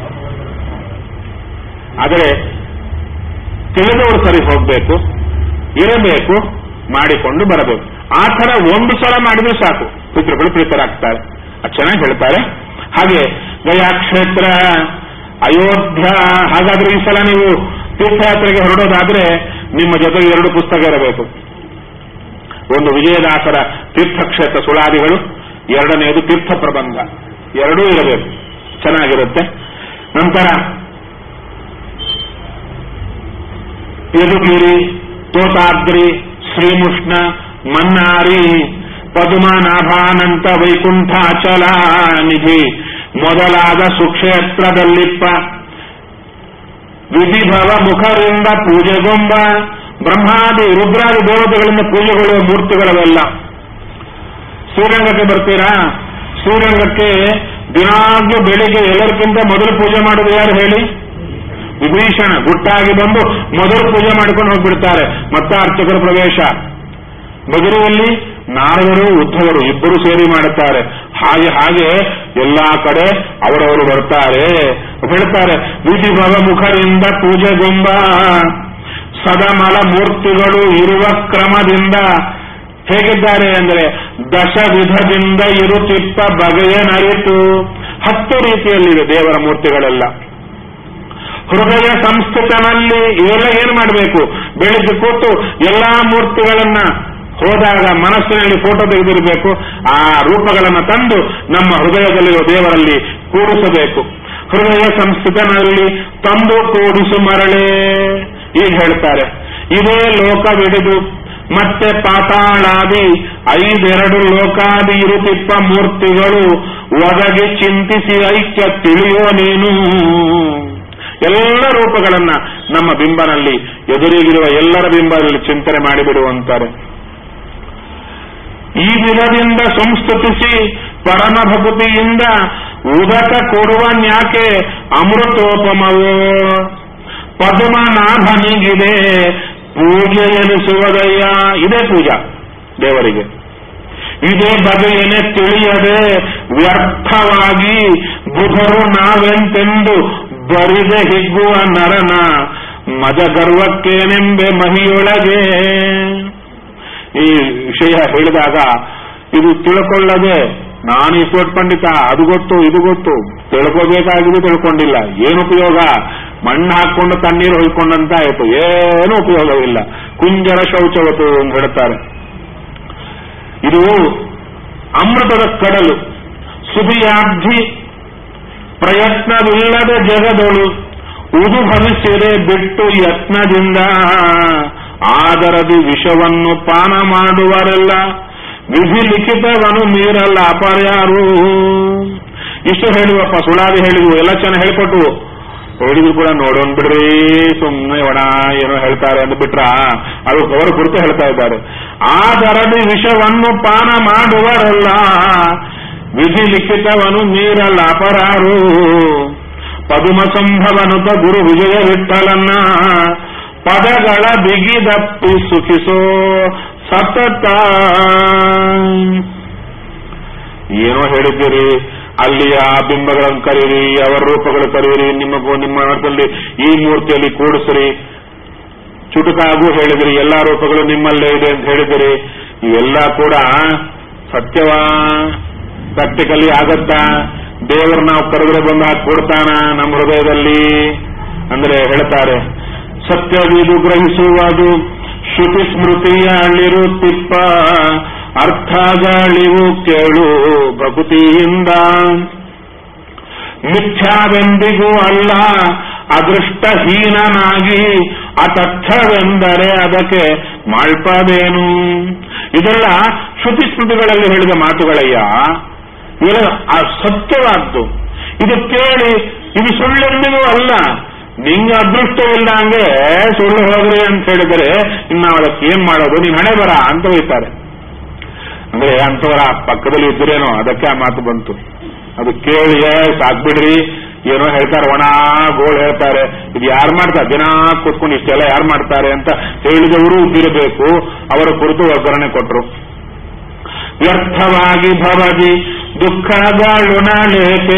ಆದರೆ ತಿಳಿದವರು ಸರಿ ಹೋಗ್ಬೇಕು ಇರಬೇಕು ಮಾಡಿಕೊಂಡು ಬರಬೇಕು ಆ ತರ ಒಂದು ಸಲ ಮಾಡಿದ್ರೆ ಸಾಕು ಪಿತೃಗಳು ಪ್ರೀತರಾಗ್ತಾರೆ ಅದು ಚೆನ್ನಾಗಿ ಹೇಳ್ತಾರೆ ಹಾಗೆ ಗಯಾ ಕ್ಷೇತ್ರ ಅಯೋಧ್ಯ ಹಾಗಾದ್ರೆ ಈ ಸಲ ನೀವು ತೀರ್ಥಯಾತ್ರೆಗೆ ಹೊರಡೋದಾದ್ರೆ ನಿಮ್ಮ ಜೊತೆಗೆ ಎರಡು ಪುಸ್ತಕ ಇರಬೇಕು ಒಂದು ವಿಜಯದಾಸರ ತೀರ್ಥಕ್ಷೇತ್ರ ಸುಳಾದಿಗಳು ಎರಡನೆಯದು ತೀರ್ಥ ಪ್ರಬಂಧ ಎರಡೂ ಇರಬೇಕು ಚೆನ್ನಾಗಿರುತ್ತೆ ನಂತರ ಯದುಗಿರಿ ತೋತಾದ್ರಿ ಶ್ರೀಮುಷ್ಣ ಮನ್ನಾರಿ ಪದ್ಮನಾಭಾನಂತ ವೈಕುಂಠಾಚಲ ನಿಧಿ ಮೊದಲಾದ ಸುಕ್ಷೇತ್ರದಲ್ಲಿಪ್ಪ ವಿಧಿಭವ ಮುಖರಿಂದ ಪೂಜೆಗೊಂಬ ಬ್ರಹ್ಮಾದಿ ರುದ್ರಾದಿ ದೇವತೆಗಳಿಂದ ಪೂಜೆಗೊಳ್ಳುವ ಮೂರ್ತಿಗಳವೆಲ್ಲ ಶ್ರೀರಂಗಕ್ಕೆ ಬರ್ತೀರಾ ಶ್ರೀರಂಗಕ್ಕೆ ದಿನಾಗ್ಲೂ ಬೆಳಿಗ್ಗೆ ಎಲ್ಲರಿಗಿಂತ ಮೊದಲು ಪೂಜೆ ಮಾಡೋದು ಯಾರು ಹೇಳಿ ವಿಭೀಷಣ ಗುಟ್ಟಾಗಿ ಬಂದು ಮೊದಲು ಪೂಜೆ ಮಾಡ್ಕೊಂಡು ಹೋಗ್ಬಿಡ್ತಾರೆ ಮತ್ತೆ ಅರ್ಚಕರ ಪ್ರವೇಶ ಬದುರುವಲ್ಲಿ ನಾರದರು ಉದ್ಧವರು ಇಬ್ಬರು ಸೇರಿ ಮಾಡುತ್ತಾರೆ ಹಾಗೆ ಹಾಗೆ ಎಲ್ಲಾ ಕಡೆ ಅವರವರು ಬರ್ತಾರೆ ಹೇಳ್ತಾರೆ ವಿಧಿ ಭವ ಮುಖರಿಂದ ಪೂಜೆಗೊಂಬ ಸದಮಲ ಮೂರ್ತಿಗಳು ಇರುವ ಕ್ರಮದಿಂದ ಹೇಗಿದ್ದಾರೆ ಅಂದ್ರೆ ದಶ ವಿಧದಿಂದ ಇರುತ್ತಿತ್ತ ಬಗೆಯ ನರಿತು ಹತ್ತು ರೀತಿಯಲ್ಲಿದೆ ದೇವರ ಮೂರ್ತಿಗಳೆಲ್ಲ ಹೃದಯ ಸಂಸ್ಥಿತನಲ್ಲಿ ಇವೆಲ್ಲ ಏನು ಮಾಡಬೇಕು ಬೆಳಿಗ್ಗೆ ಕೂತು ಎಲ್ಲಾ ಮೂರ್ತಿಗಳನ್ನ ಹೋದಾಗ ಮನಸ್ಸಿನಲ್ಲಿ ಫೋಟೋ ತೆಗೆದಿರಬೇಕು ಆ ರೂಪಗಳನ್ನ ತಂದು ನಮ್ಮ ಹೃದಯದಲ್ಲಿರುವ ದೇವರಲ್ಲಿ ಕೂಡಿಸಬೇಕು ಹೃದಯ ಸಂಸ್ಥಿತನಲ್ಲಿ ತಂದು ಕೂಡಿಸು ಮರಳೆ ಈಗ ಹೇಳ್ತಾರೆ ಇದೇ ಲೋಕವಿಡಿದು ಮತ್ತೆ ಪಾತಾಳಾದಿ ಐದೆರಡು ಲೋಕಾದಿ ಇರುತ್ತಿಪ್ಪ ಮೂರ್ತಿಗಳು ಒದಗಿ ಚಿಂತಿಸಿ ಐಕ್ಯ ತಿಳಿಯೋ ನೀನು ಎಲ್ಲ ರೂಪಗಳನ್ನ ನಮ್ಮ ಬಿಂಬನಲ್ಲಿ ಎದುರಿಗಿರುವ ಎಲ್ಲರ ಬಿಂಬದಲ್ಲಿ ಚಿಂತನೆ ಮಾಡಿಬಿಡುವಂತಾರೆ ಈ ವಿಧದಿಂದ ಸಂಸ್ತುತಿಸಿ ಪರಮ ಭಕುತಿಯಿಂದ ಉದಕ ಕೊಡುವ ನ್ಯಾಕೆ ಅಮೃತೋಪಮವೋ ಪದ್ಮನಾಭನಿಗಿದೆ ಪೂಜೆ ಎನಿಸುವುದಯ್ಯ ಇದೇ ಪೂಜಾ ದೇವರಿಗೆ ಇದೇ ಬಗೆಯನೆ ತಿಳಿಯದೆ ವ್ಯರ್ಥವಾಗಿ ಬುಧರು ನಾವೆಂತೆಂದು ಬರಿದೆ ಹಿಗ್ಗುವ ನರನ ಮಜ ಗರ್ವಕ್ಕೇನೆಂಬೆ ಮಹಿಯೊಳಗೆ ಈ ವಿಷಯ ಹೇಳಿದಾಗ ಇದು ತಿಳ್ಕೊಳ್ಳದೆ ನಾನು ಈಶ್ವರ ಪಂಡಿತ ಅದು ಗೊತ್ತು ಇದು ಗೊತ್ತು ತಿಳ್ಕೋಬೇಕಾಗಿದ್ದು ತಿಳ್ಕೊಂಡಿಲ್ಲ ಏನು ಉಪಯೋಗ ಮಣ್ಣು ಹಾಕೊಂಡು ತಣ್ಣೀರು ಹೊಯ್ಕೊಂಡಂತ ಆಯ್ತು ಏನು ಉಪಯೋಗವಿಲ್ಲ ಕುಂಜರ ಶೌಚವತು ಅಂತ ಹೇಳ್ತಾರೆ ಇದು ಅಮೃತದ ಕಡಲು ಸುದಿಯಾಬ್ಧಿ ಪ್ರಯತ್ನವಿಲ್ಲದ ಜಗದೊಳು ಉದುಭವಿಸಿರೆ ಬಿಟ್ಟು ಯತ್ನದಿಂದ ಆದರದಿ ವಿಷವನ್ನು ಪಾನ ಮಾಡುವರೆಲ್ಲ ವಿಧಿ ಲಿಖಿತವನ್ನು ಮೀರಲ್ಲ ಅಪರ್ಯಾರು ಇಷ್ಟು ಹೇಳುವಪ್ಪ ಸುಳಾದಿ ಹೇಳಿದ್ವು ಎಲ್ಲ ಚೆನ್ನಾಗಿ ಹೇಳ್ಕೊಟ್ಟು ಹೇಳಿದ್ರು ಕೂಡ ನೋಡೋಣ ಬಿಡ್ರಿ ಸುಮ್ಮನೆ ಒಣ ಏನೋ ಹೇಳ್ತಾರೆ ಅಂತ ಬಿಟ್ರ ಅದು ಅವರ ಕುರಿತು ಹೇಳ್ತಾ ಇದ್ದಾರೆ ಆದರದಿ ವಿಷವನ್ನು ಪಾನ ಮಾಡುವರಲ್ಲ ವಿಧಿ ಲಿಖಿತವನು ಮೀರಲ್ಲ ಅಪರಾರು ಪದುಮ ಸಂಭವನುತ ಗುರು ವಿಜಯ ವಿಠಲನ್ನ ಪದಗಳ ಬಿಗಿದಪ್ಪಿ ಸುಖಿಸೋ ಸತತ ಏನೋ ಹೇಳಿದ್ದೀರಿ ಅಲ್ಲಿಯ ಬಿಂಬಗಳನ್ನು ಕರೀರಿ ಅವರ ರೂಪಗಳು ಕರೀರಿ ನಿಮ್ಮ ನಿಮ್ಮ ಮನದಲ್ಲಿ ಈ ಮೂರ್ತಿಯಲ್ಲಿ ಕೂಡಿಸ್ರಿ ಚುಟುಕಾಗೂ ಹೇಳಿದ್ರಿ ಎಲ್ಲಾ ರೂಪಗಳು ನಿಮ್ಮಲ್ಲೇ ಇದೆ ಅಂತ ಹೇಳಿದಿರಿ ಇವೆಲ್ಲ ಕೂಡ ಸತ್ಯವಾ ಪ್ರಾಕ್ಟಿಕಲಿ ಆಗತ್ತಾ ದೇವರು ನಾವು ಕರೆದ್ರೆ ಬಂದು ಹಾಕಿ ಕೊಡ್ತಾನ ನಮ್ಮ ಹೃದಯದಲ್ಲಿ ಅಂದ್ರೆ ಹೇಳ್ತಾರೆ ಸತ್ಯವಿದು ಗ್ರಹಿಸುವುದು ಶ್ರುತಿ ಸ್ಮೃತಿಯ ಅಳಿರುತ್ತಿಪ್ಪ ಅರ್ಥಗಳಿವು ಕೇಳು ಭಕುತಿಯಿಂದ ಮಿಥ್ಯಾವೆಂದಿಗೂ ಅಲ್ಲ ಅದೃಷ್ಟಹೀನನಾಗಿ ಅತಥ್ಯವೆಂದರೆ ಅದಕ್ಕೆ ಮಾಡ್ಪದೇನು ಇದೆಲ್ಲ ಶ್ರುತಿ ಸ್ಮೃತಿಗಳಲ್ಲಿ ಹೇಳಿದ ಮಾತುಗಳಯ್ಯ ಇವೆಲ್ಲ ಆ ಸತ್ಯವಾದ್ದು ಇದು ಕೇಳಿ ಇದು ಸುಳ್ಳೆಂದಿಗೂ ಅಲ್ಲ ನಿಂಗೆ ಅದೃಷ್ಟ ಇಲ್ಲ ಹಂಗೆ ಸುಳ್ಳು ಹೋಗ್ರಿ ಅಂತ ಹೇಳಿದರೆ ಇನ್ನು ನಾವು ಅದಕ್ಕೆ ಏನ್ ಮಾಡೋದು ನೀನ್ ಹಣೆ ಬರ ಅಂತ ಹೋಯ್ತಾರೆ ಅಂದ್ರೆ ಅಂತವರ ಪಕ್ಕದಲ್ಲಿ ಇದ್ರೇನೋ ಅದಕ್ಕೆ ಆ ಮಾತು ಬಂತು ಅದು ಕೇಳಿ ಸಾಕ್ಬಿಡ್ರಿ ಏನೋ ಹೇಳ್ತಾರೆ ಒಣ ಗೋಳ್ ಹೇಳ್ತಾರೆ ಇದು ಯಾರು ಮಾಡ್ತಾರೆ ದಿನ ಕೂತ್ಕೊಂಡು ಇಷ್ಟೆಲ್ಲ ಯಾರು ಮಾಡ್ತಾರೆ ಅಂತ ಹೇಳಿದವರು ಇದ್ದಿರಬೇಕು ಅವರ ಕುರಿತು ಒಗ್ಗರಣೆ ಕೊಟ್ಟರು ವ್ಯರ್ಥವಾಗಿ ಭವದಿ ದುಃಖಗಳು ನಾಳೇಕೆ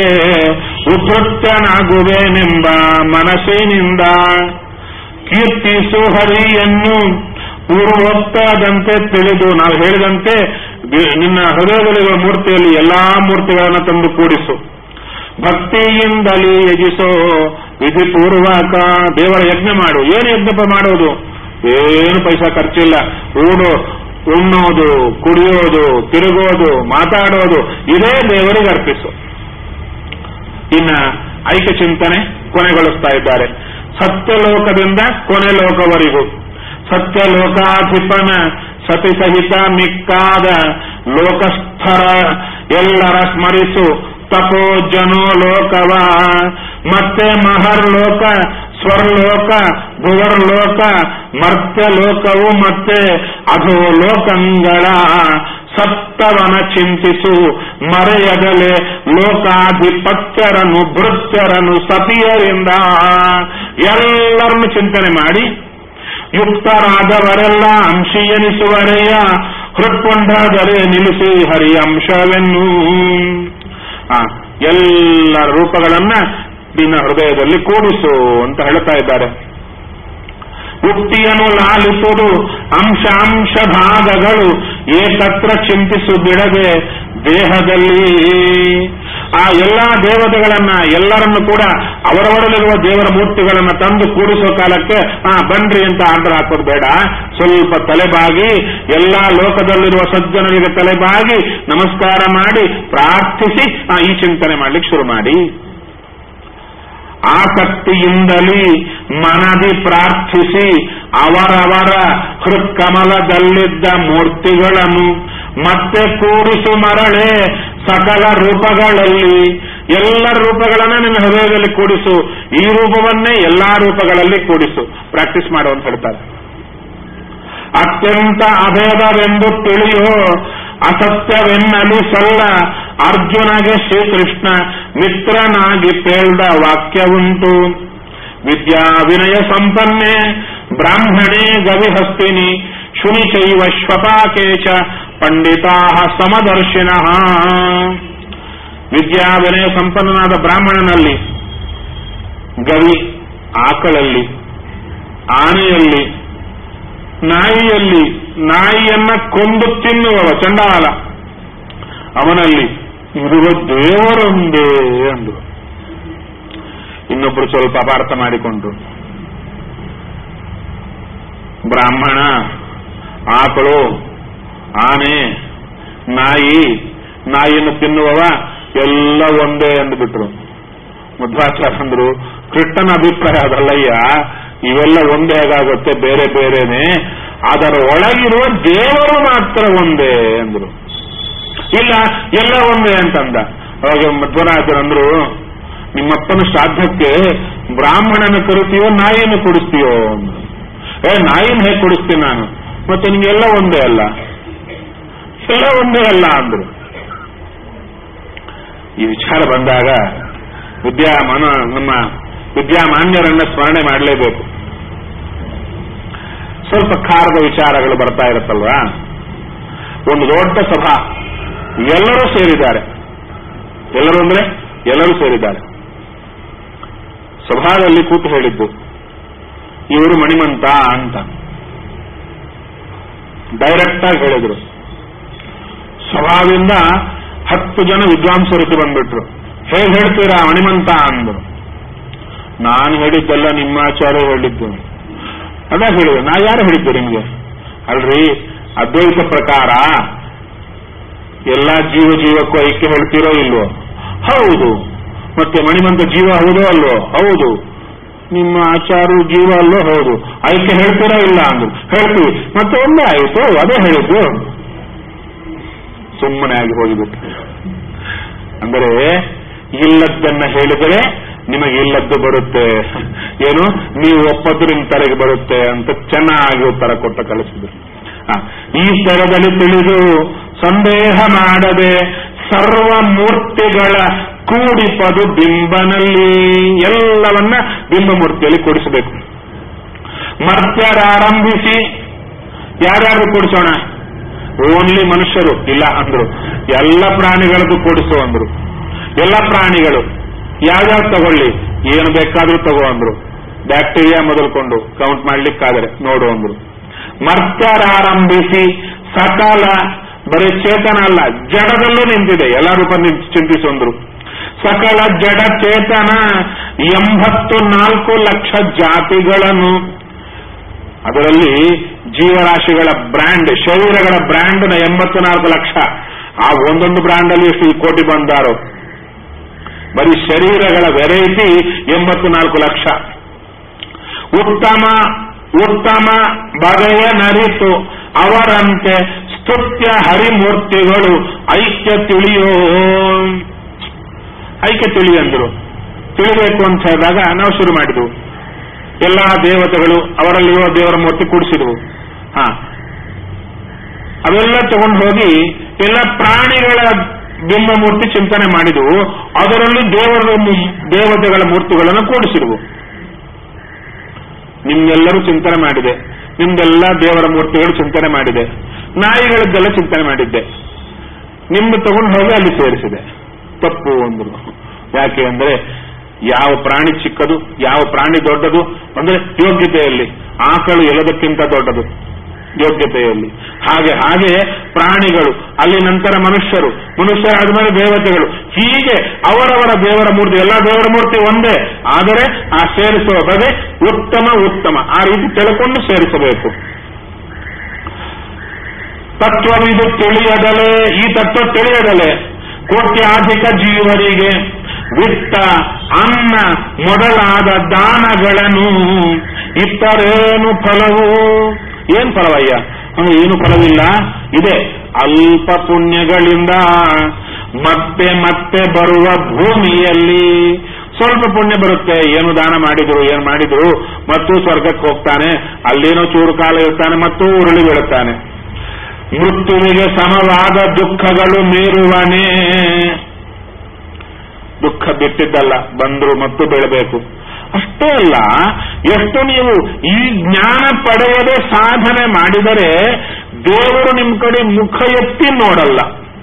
ಉದ್ಧೃತ್ತನಾಗುವೆನೆಂಬ ಮನಸ್ಸಿನಿಂದ ಕೀರ್ತಿಸು ಹರಿಯನ್ನು ಪೂರ್ವೋಕ್ತದಂತೆ ತಿಳಿದು ನಾವು ಹೇಳಿದಂತೆ ವಿ- ನಿನ್ನ ಹೃದಯದಲ್ಲಿರುವ ಮೂರ್ತಿಯಲ್ಲಿ ಎಲ್ಲಾ ಮೂರ್ತಿಗಳನ್ನು ತಂದು ಕೂಡಿಸು ಭಕ್ತಿಯಿಂದಲೇ ಯಜಿಸೋ ವಿಧಿಪೂರ್ವಕ ದೇವರ ಯಜ್ಞ ಮಾಡು ಏನು ಯಜ್ಞಪ ಮಾಡೋದು ಏನು ಪೈಸಾ ಖರ್ಚಿಲ್ಲ ಊಡು ಉಣ್ಣೋದು ಕುಡಿಯೋದು ತಿರುಗೋದು ಮಾತಾಡೋದು ಇದೇ ದೇವರಿಗೆ ಅರ್ಪಿಸು ಇನ್ನ ಐಕ್ಯ ಚಿಂತನೆ ಕೊನೆಗೊಳಿಸ್ತಾ ಇದ್ದಾರೆ ಸತ್ಯಲೋಕದಿಂದ ಕೊನೆ ಲೋಕವರೆಗೂ ಸತ್ಯಲೋಕಾಧಿಪನ ಸತಿ ಸಹಿತ ಮಿಕ್ಕಾದ ಲೋಕಸ್ಥರ ಎಲ್ಲರ ಸ್ಮರಿಸು ತಪೋ ಜನೋ ಲೋಕವ ಮತ್ತೆ ಮಹರ್ಲೋಕ ಸ್ವರ್ಲೋಕ ಭುವರ್ಲೋಕ ಮರ್ತ್ಯಲೋಕವು ಮತ್ತೆ ಅಧೋಲೋಕಂಗಳ ಸತ್ತವನ ಚಿಂತಿಸು ಮರೆಯದಲೆ ಲೋಕಾಧಿಪತ್ಯರನು ಭೃತ್ಯರನು ಸತಿಯರಿಂದ ಎಲ್ಲರನ್ನು ಚಿಂತನೆ ಮಾಡಿ ಯುಕ್ತರಾದವರೆಲ್ಲ ಅಂಶಿ ಎನಿಸುವರೆಯ ಹೃತ್ಕೊಂಡಾದರೆ ನಿಲ್ಲಿಸಿ ಹರಿ ಅಂಶವೆನ್ನು ಆ, ಎಲ್ಲ ರೂಪಗಳನ್ನ ನಿನ್ನ ಹೃದಯದಲ್ಲಿ ಕೂಡಿಸು ಅಂತ ಹೇಳ್ತಾ ಇದ್ದಾರೆ ಉಕ್ತಿಯನ್ನು ಲಾಲಿಸುವುದು ಅಂಶಾಂಶ ಭಾಗಗಳು ಏಕತ್ರ ಚಿಂತಿಸು ಬಿಡದೆ ದೇಹದಲ್ಲಿ ಆ ಎಲ್ಲಾ ದೇವತೆಗಳನ್ನ ಎಲ್ಲರನ್ನು ಕೂಡ ಅವರವರಲ್ಲಿರುವ ದೇವರ ಮೂರ್ತಿಗಳನ್ನ ತಂದು ಕೂಡಿಸೋ ಕಾಲಕ್ಕೆ ಆ ಬನ್ರಿ ಅಂತ ಆರ್ಡರ್ ಹಾಕೋದು ಬೇಡ ಸ್ವಲ್ಪ ತಲೆಬಾಗಿ ಎಲ್ಲಾ ಲೋಕದಲ್ಲಿರುವ ಸಜ್ಜನರಿಗೆ ತಲೆಬಾಗಿ ನಮಸ್ಕಾರ ಮಾಡಿ ಪ್ರಾರ್ಥಿಸಿ ಆ, ಈ ಚಿಂತನೆ ಮಾಡ್ಲಿಕ್ಕೆ ಶುರು ಮಾಡಿ ಆಸಕ್ತಿಯಿಂದಲೇ ಮನದಿ ಪ್ರಾರ್ಥಿಸಿ ಅವರವರ ಹೃತ್ಕಮಲದಲ್ಲಿದ್ದ ಮೂರ್ತಿಗಳನ್ನು ಮತ್ತೆ ಕೂಡಿಸು ಮರಳೆ ಸಕಲ ರೂಪಗಳಲ್ಲಿ ಎಲ್ಲ ರೂಪಗಳನ್ನ ನಿನ್ನ ಹೃದಯದಲ್ಲಿ ಕೂಡಿಸು ಈ ರೂಪವನ್ನೇ ಎಲ್ಲಾ ರೂಪಗಳಲ್ಲಿ ಕೂಡಿಸು ಪ್ರಾಕ್ಟೀಸ್ ಮಾಡು ಅಂತ ಹೇಳ್ತಾರೆ ಅತ್ಯಂತ ಅಭೇದವೆಂದು ತಿಳಿಯೋ ಅಸತ್ಯವೆನ್ನಲು ಸಲ್ಲ ಅರ್ಜುನಗೆ ಶ್ರೀಕೃಷ್ಣ ಮಿತ್ರನಾಗಿ ಪೇಳ್ದ ವಾಕ್ಯವುಂಟು ವಿದ್ಯಾ ವಿನಯ ಸಂಪನ್ನೆ ಬ್ರಾಹ್ಮಣೇ ಗವಿಹಸ್ತಿನಿ ಶುನಿಚೈವ ಶ್ವಪಾಕೆ ಚ ಪಂಡಿತಾ ಸಮದರ್ಶಿನಃ ವಿದ್ಯಾ ವಿನಯ ಸಂಪನ್ನನಾದ ಬ್ರಾಹ್ಮಣನಲ್ಲಿ ಗವಿ ಆಕಳಲ್ಲಿ ಆನೆಯಲ್ಲಿ ನಾಯಿಯಲ್ಲಿ ನಾಯಿಯನ್ನ ಕೊಂದು ತಿನ್ನುವವ ಚಂಡಾಲ ಅವನಲ್ಲಿ ಇರುವ ದೇವರೊಂದೇ ಅಂದ್ರು ಇನ್ನೊಬ್ರು ಸ್ವಲ್ಪ ಅಪಾರ್ಥ ಮಾಡಿಕೊಂಡ್ರು ಬ್ರಾಹ್ಮಣ ಆಕಳು ಆನೆ ನಾಯಿ ನಾಯಿಯನ್ನು ತಿನ್ನುವವ ಎಲ್ಲ ಒಂದೇ ಅಂದ್ಬಿಟ್ರು ಮಧ್ವಾಚಾರ್ಯ ಅಂದ್ರು ಕೃಷ್ಣನ ಅಭಿಪ್ರಾಯ ಅದಲ್ಲಯ್ಯ ಇವೆಲ್ಲ ಒಂದೇ ಹೇಗಾಗುತ್ತೆ ಬೇರೆ ಬೇರೆನೆ ಅದರ ಒಳಗಿರುವ ದೇವರು ಮಾತ್ರ ಒಂದೇ ಅಂದ್ರು ಇಲ್ಲ ಎಲ್ಲ ಒಂದೇ ಅಂತಂದ ಅವಾಗ ಮಧ್ವರಾಜರಂದ್ರು ನಿಮ್ಮಪ್ಪನ ಶ್ರಾದ್ದಕ್ಕೆ ಬ್ರಾಹ್ಮಣನ ಕರಿತೀಯೋ ನಾಯಿಯನ್ನು ಕೊಡಿಸ್ತೀಯೋ ಅಂದ್ರು ಏ ನಾಯಿನ ಹೇಗೆ ಕೊಡಿಸ್ತೀನಿ ನಾನು ಮತ್ತೆ ನಿಮ್ಗೆಲ್ಲ ಒಂದೇ ಅಲ್ಲ ಎಲ್ಲ ಒಂದೇ ಅಲ್ಲ ಅಂದ್ರು ಈ ವಿಚಾರ ಬಂದಾಗ ವಿದ್ಯಾಮಾನ ನಮ್ಮ ವಿದ್ಯಾಮಾನ್ಯರನ್ನ ಸ್ಮರಣೆ ಮಾಡಲೇಬೇಕು ಸ್ವಲ್ಪ ಖಾರದ ವಿಚಾರಗಳು ಬರ್ತಾ ಇರುತ್ತಲ್ವಾ ಒಂದು ದೊಡ್ಡ ಸಭಾ ಎಲ್ಲರೂ ಸೇರಿದ್ದಾರೆ ಎಲ್ಲರೂ ಅಂದ್ರೆ ಎಲ್ಲರೂ ಸೇರಿದ್ದಾರೆ ಸಭಾದಲ್ಲಿ ಕೂತು ಹೇಳಿದ್ದು ಇವರು ಮಣಿಮಂತ ಅಂತ ಡೈರೆಕ್ಟ್ ಆಗಿ ಹೇಳಿದ್ರು ಸಭಾದಿಂದ ಹತ್ತು ಜನ ವಿದ್ವಾಂಸರು ಬಂದ್ಬಿಟ್ರು ಹೇಗೆ ಹೇಳ್ತೀರಾ ಮಣಿಮಂತ ಅಂದ್ರು ನಾನು ಹೇಳಿದ್ದೆಲ್ಲ ನಿಮ್ಮ ಆಚಾರ್ಯ ಹೇಳಿದ್ದು ಅದ ಹೇಳಿದೆ ನಾ ಯಾರು ಹೇಳಿದ್ದು ನಿಮ್ಗೆ ಅಲ್ರಿ ಅದ್ವೈತ ಪ್ರಕಾರ ಎಲ್ಲಾ ಜೀವ ಜೀವಕ್ಕೂ ಐಕ್ಯ ಹೇಳ್ತೀರೋ ಇಲ್ವೋ ಹೌದು ಮತ್ತೆ ಮಣಿಮಂತ ಜೀವ ಹೌದೋ ಅಲ್ವೋ ಹೌದು ನಿಮ್ಮ ಆಚಾರ ಜೀವ ಅಲ್ಲೋ ಹೌದು ಐಕ್ಯ ಹೇಳ್ತೀರೋ ಇಲ್ಲ ಅಂದ್ರು ಹೇಳ್ತೀವಿ ಮತ್ತೆ ಒಂದೇ ಆಯಿತು ಅದೇ ಹೇಳಿದ್ದು ಸುಮ್ಮನೆ ಆಗಿ ಹೋಗಿಬಿಟ್ಟು ಅಂದರೆ ಇಲ್ಲದ್ದನ್ನ ಹೇಳಿದರೆ ನಿಮಗೆ ಇಲ್ಲದ್ದು ಬರುತ್ತೆ ಏನು ನೀವು ಒಪ್ಪದ್ದು ನಿಮ್ ತಲೆಗೆ ಬರುತ್ತೆ ಅಂತ ಚೆನ್ನಾಗಿ ಉತ್ತರ ಕೊಟ್ಟ ಕಳಿಸಿದ್ರು ಆ, ಈ ಸ್ಥಳದಲ್ಲಿ ತಿಳಿದು ಸಂದೇಹ ಮಾಡದೆ ಸರ್ವ ಮೂರ್ತಿಗಳ ಕೂಡಿಪದು ಬಿಂಬನಲ್ಲಿ ಎಲ್ಲವನ್ನ ಬಿಂಬ ಮೂರ್ತಿಯಲ್ಲಿ ಕೂಡಿಸಬೇಕು ಮರ್ತ್ಯರಾರಂಭಿಸಿ ಯಾರ್ಯಾರು ಕೂಡಿಸೋಣ ಓನ್ಲಿ ಮನುಷ್ಯರು ಇಲ್ಲ ಅಂದ್ರು ಎಲ್ಲ ಪ್ರಾಣಿಗಳದ್ದು ಕೂಡಿಸು ಅಂದ್ರು ಎಲ್ಲ ಪ್ರಾಣಿಗಳು ಯಾವ್ಯಾವ್ದು ತಗೊಳ್ಳಿ ಏನು ಬೇಕಾದ್ರೂ ತಗೋ ಅಂದ್ರು ಬ್ಯಾಕ್ಟೀರಿಯಾ ಮೊದಲ್ಕೊಂಡು ಕೌಂಟ್ ಮಾಡ್ಲಿಕ್ಕಾದರೆ ನೋಡು ಅಂದ್ರು ಮರ್ತ್ಯರಾರಂಭಿಸಿ ಸಕಲ ಬರೀ ಚೇತನ ಅಲ್ಲ ಜಡದಲ್ಲೂ ನಿಂತಿದೆ ಎಲ್ಲ ರೂಪ ನಿಂತು ಚಿಂತಿಸೊಂದ್ರು ಸಕಲ ಜಡ ಚೇತನ ಎಂಬತ್ತು ನಾಲ್ಕು ಲಕ್ಷ ಜಾತಿಗಳನ್ನು ಅದರಲ್ಲಿ ಜೀವರಾಶಿಗಳ ಬ್ರ್ಯಾಂಡ್ ಶರೀರಗಳ ಬ್ರ್ಯಾಂಡ್ ನ ಎಂಬತ್ತು ನಾಲ್ಕು ಲಕ್ಷ ಆ ಒಂದೊಂದು ಬ್ರ್ಯಾಂಡ್ ಅಲ್ಲಿ ಎಷ್ಟು ಕೋಟಿ ಬಂದಾರೋ ಬರೀ ಶರೀರಗಳ ವೆರೈಟಿ ಎಂಬತ್ತು ನಾಲ್ಕು ಲಕ್ಷ ಉತ್ತಮ ಉತ್ತಮ ಬಗೆಯ ನರಿತು ಅವರಂತೆ ಸ್ತುತ್ಯ ಹರಿಮೂರ್ತಿಗಳು ಐಕ್ಯ ತಿಳಿಯೋ ಐಕ್ಯ ತಿಳಿ ಅಂದ್ರು ತಿಳಿಬೇಕು ಅಂತ ಹೇಳಿದಾಗ ನಾವು ಶುರು ಮಾಡಿದ್ವು ಎಲ್ಲಾ ದೇವತೆಗಳು ಅವರಲ್ಲಿರುವ ದೇವರ ಮೂರ್ತಿ ಕೂಡಿಸಿದ್ವು ಹಾ ಅವೆಲ್ಲ ತಗೊಂಡು ಹೋಗಿ ಎಲ್ಲ ಪ್ರಾಣಿಗಳ ಬಿಂಬ ಮೂರ್ತಿ ಚಿಂತನೆ ಮಾಡಿದವು ಅದರಲ್ಲಿ ದೇವರ ಮು- ದೇವತೆಗಳ ಮೂರ್ತಿಗಳನ್ನು ಕೂಡಿಸಿರುವು ನಿಮ್ಗೆಲ್ಲರೂ ಚಿಂತನೆ ಮಾಡಿದೆ ನಿಮ್ದೆಲ್ಲ ದೇವರ ಮೂರ್ತಿಗಳು ಚಿಂತನೆ ಮಾಡಿದೆ ನಾಯಿಗಳದ್ದೆಲ್ಲ ಚಿಂತನೆ ಮಾಡಿದ್ದೆ ನಿಮ್ದು ತಗೊಂಡು ಹೋಗಿ ಅಲ್ಲಿ ಸೇರಿಸಿದೆ ತಪ್ಪು ಅಂದ್ರು ಯಾಕೆ ಅಂದ್ರೆ ಯಾವ ಪ್ರಾಣಿ ಚಿಕ್ಕದು ಯಾವ ಪ್ರಾಣಿ ದೊಡ್ಡದು ಅಂದ್ರೆ ಯೋಗ್ಯತೆಯಲ್ಲಿ ಆಕಳು ಎಲ್ಲದಕ್ಕಿಂತ ದೊಡ್ಡದು ಯೋಗ್ಯತೆಯಲ್ಲಿ ಹಾಗೆ ಹಾಗೆ ಪ್ರಾಣಿಗಳು ಅಲ್ಲಿ ನಂತರ ಮನುಷ್ಯರು ಮನುಷ್ಯರಾದ್ಮೇಲೆ ದೇವತೆಗಳು ಹೀಗೆ ಅವರವರ ದೇವರ ಮೂರ್ತಿ ಎಲ್ಲ ದೇವರ ಮೂರ್ತಿ ಒಂದೇ ಆದರೆ ಆ ಸೇರಿಸುವ ಬಗೆ ಉತ್ತಮ ಉತ್ತಮ ಆ ರೀತಿ ತಿಳ್ಕೊಂಡು ಸೇರಿಸಬೇಕು ತತ್ವವಿದು ತಿಳಿಯದಲೆ ಈ ತತ್ವ ತಿಳಿಯದಲೆ ಕೋಟ್ಯಾಧಿಕ ಜೀವರಿಗೆ ವಿತ್ತ ಅನ್ನ ಮೊದಲಾದ ದಾನಗಳನ್ನು ಇತ್ತರೇನು ಫಲವು ಏನ್ ಫಲವಯ್ಯ ಅಂದ್ರೆ ಏನು ಫಲವಿಲ್ಲ ಇದೆ ಅಲ್ಪ ಪುಣ್ಯಗಳಿಂದ ಮತ್ತೆ ಮತ್ತೆ ಬರುವ ಭೂಮಿಯಲ್ಲಿ ಸ್ವಲ್ಪ ಪುಣ್ಯ ಬರುತ್ತೆ ಏನು ದಾನ ಮಾಡಿದ್ರು ಏನ್ ಮಾಡಿದ್ರು ಮತ್ತು ಸ್ವರ್ಗಕ್ಕೆ ಹೋಗ್ತಾನೆ ಅಲ್ಲೇನೋ ಚೂರು ಕಾಲ ಇರ್ತಾನೆ ಮತ್ತು ಉರುಳಿ ಬೀಳುತ್ತಾನೆ ಮೃತ್ಯುವಿಗೆ ಸಮವಾದ ದುಃಖಗಳು ಮೀರುವನೇ ದುಃಖ ಬಿಟ್ಟಿದ್ದಲ್ಲ ಬಂದ್ರು ಮತ್ತು ಬೆಳಬೇಕು ಅಷ್ಟೇ ಅಲ್ಲ ಎಷ್ಟು ನೀವು ಈ ಜ್ಞಾನ ಪಡೆಯದೆ ಸಾಧನೆ ಮಾಡಿದರೆ ದೇವರು ನಿಮ್ಮ ಕಡೆ ಮುಖ ಎತ್ತಿ ನೋಡಲ್ಲ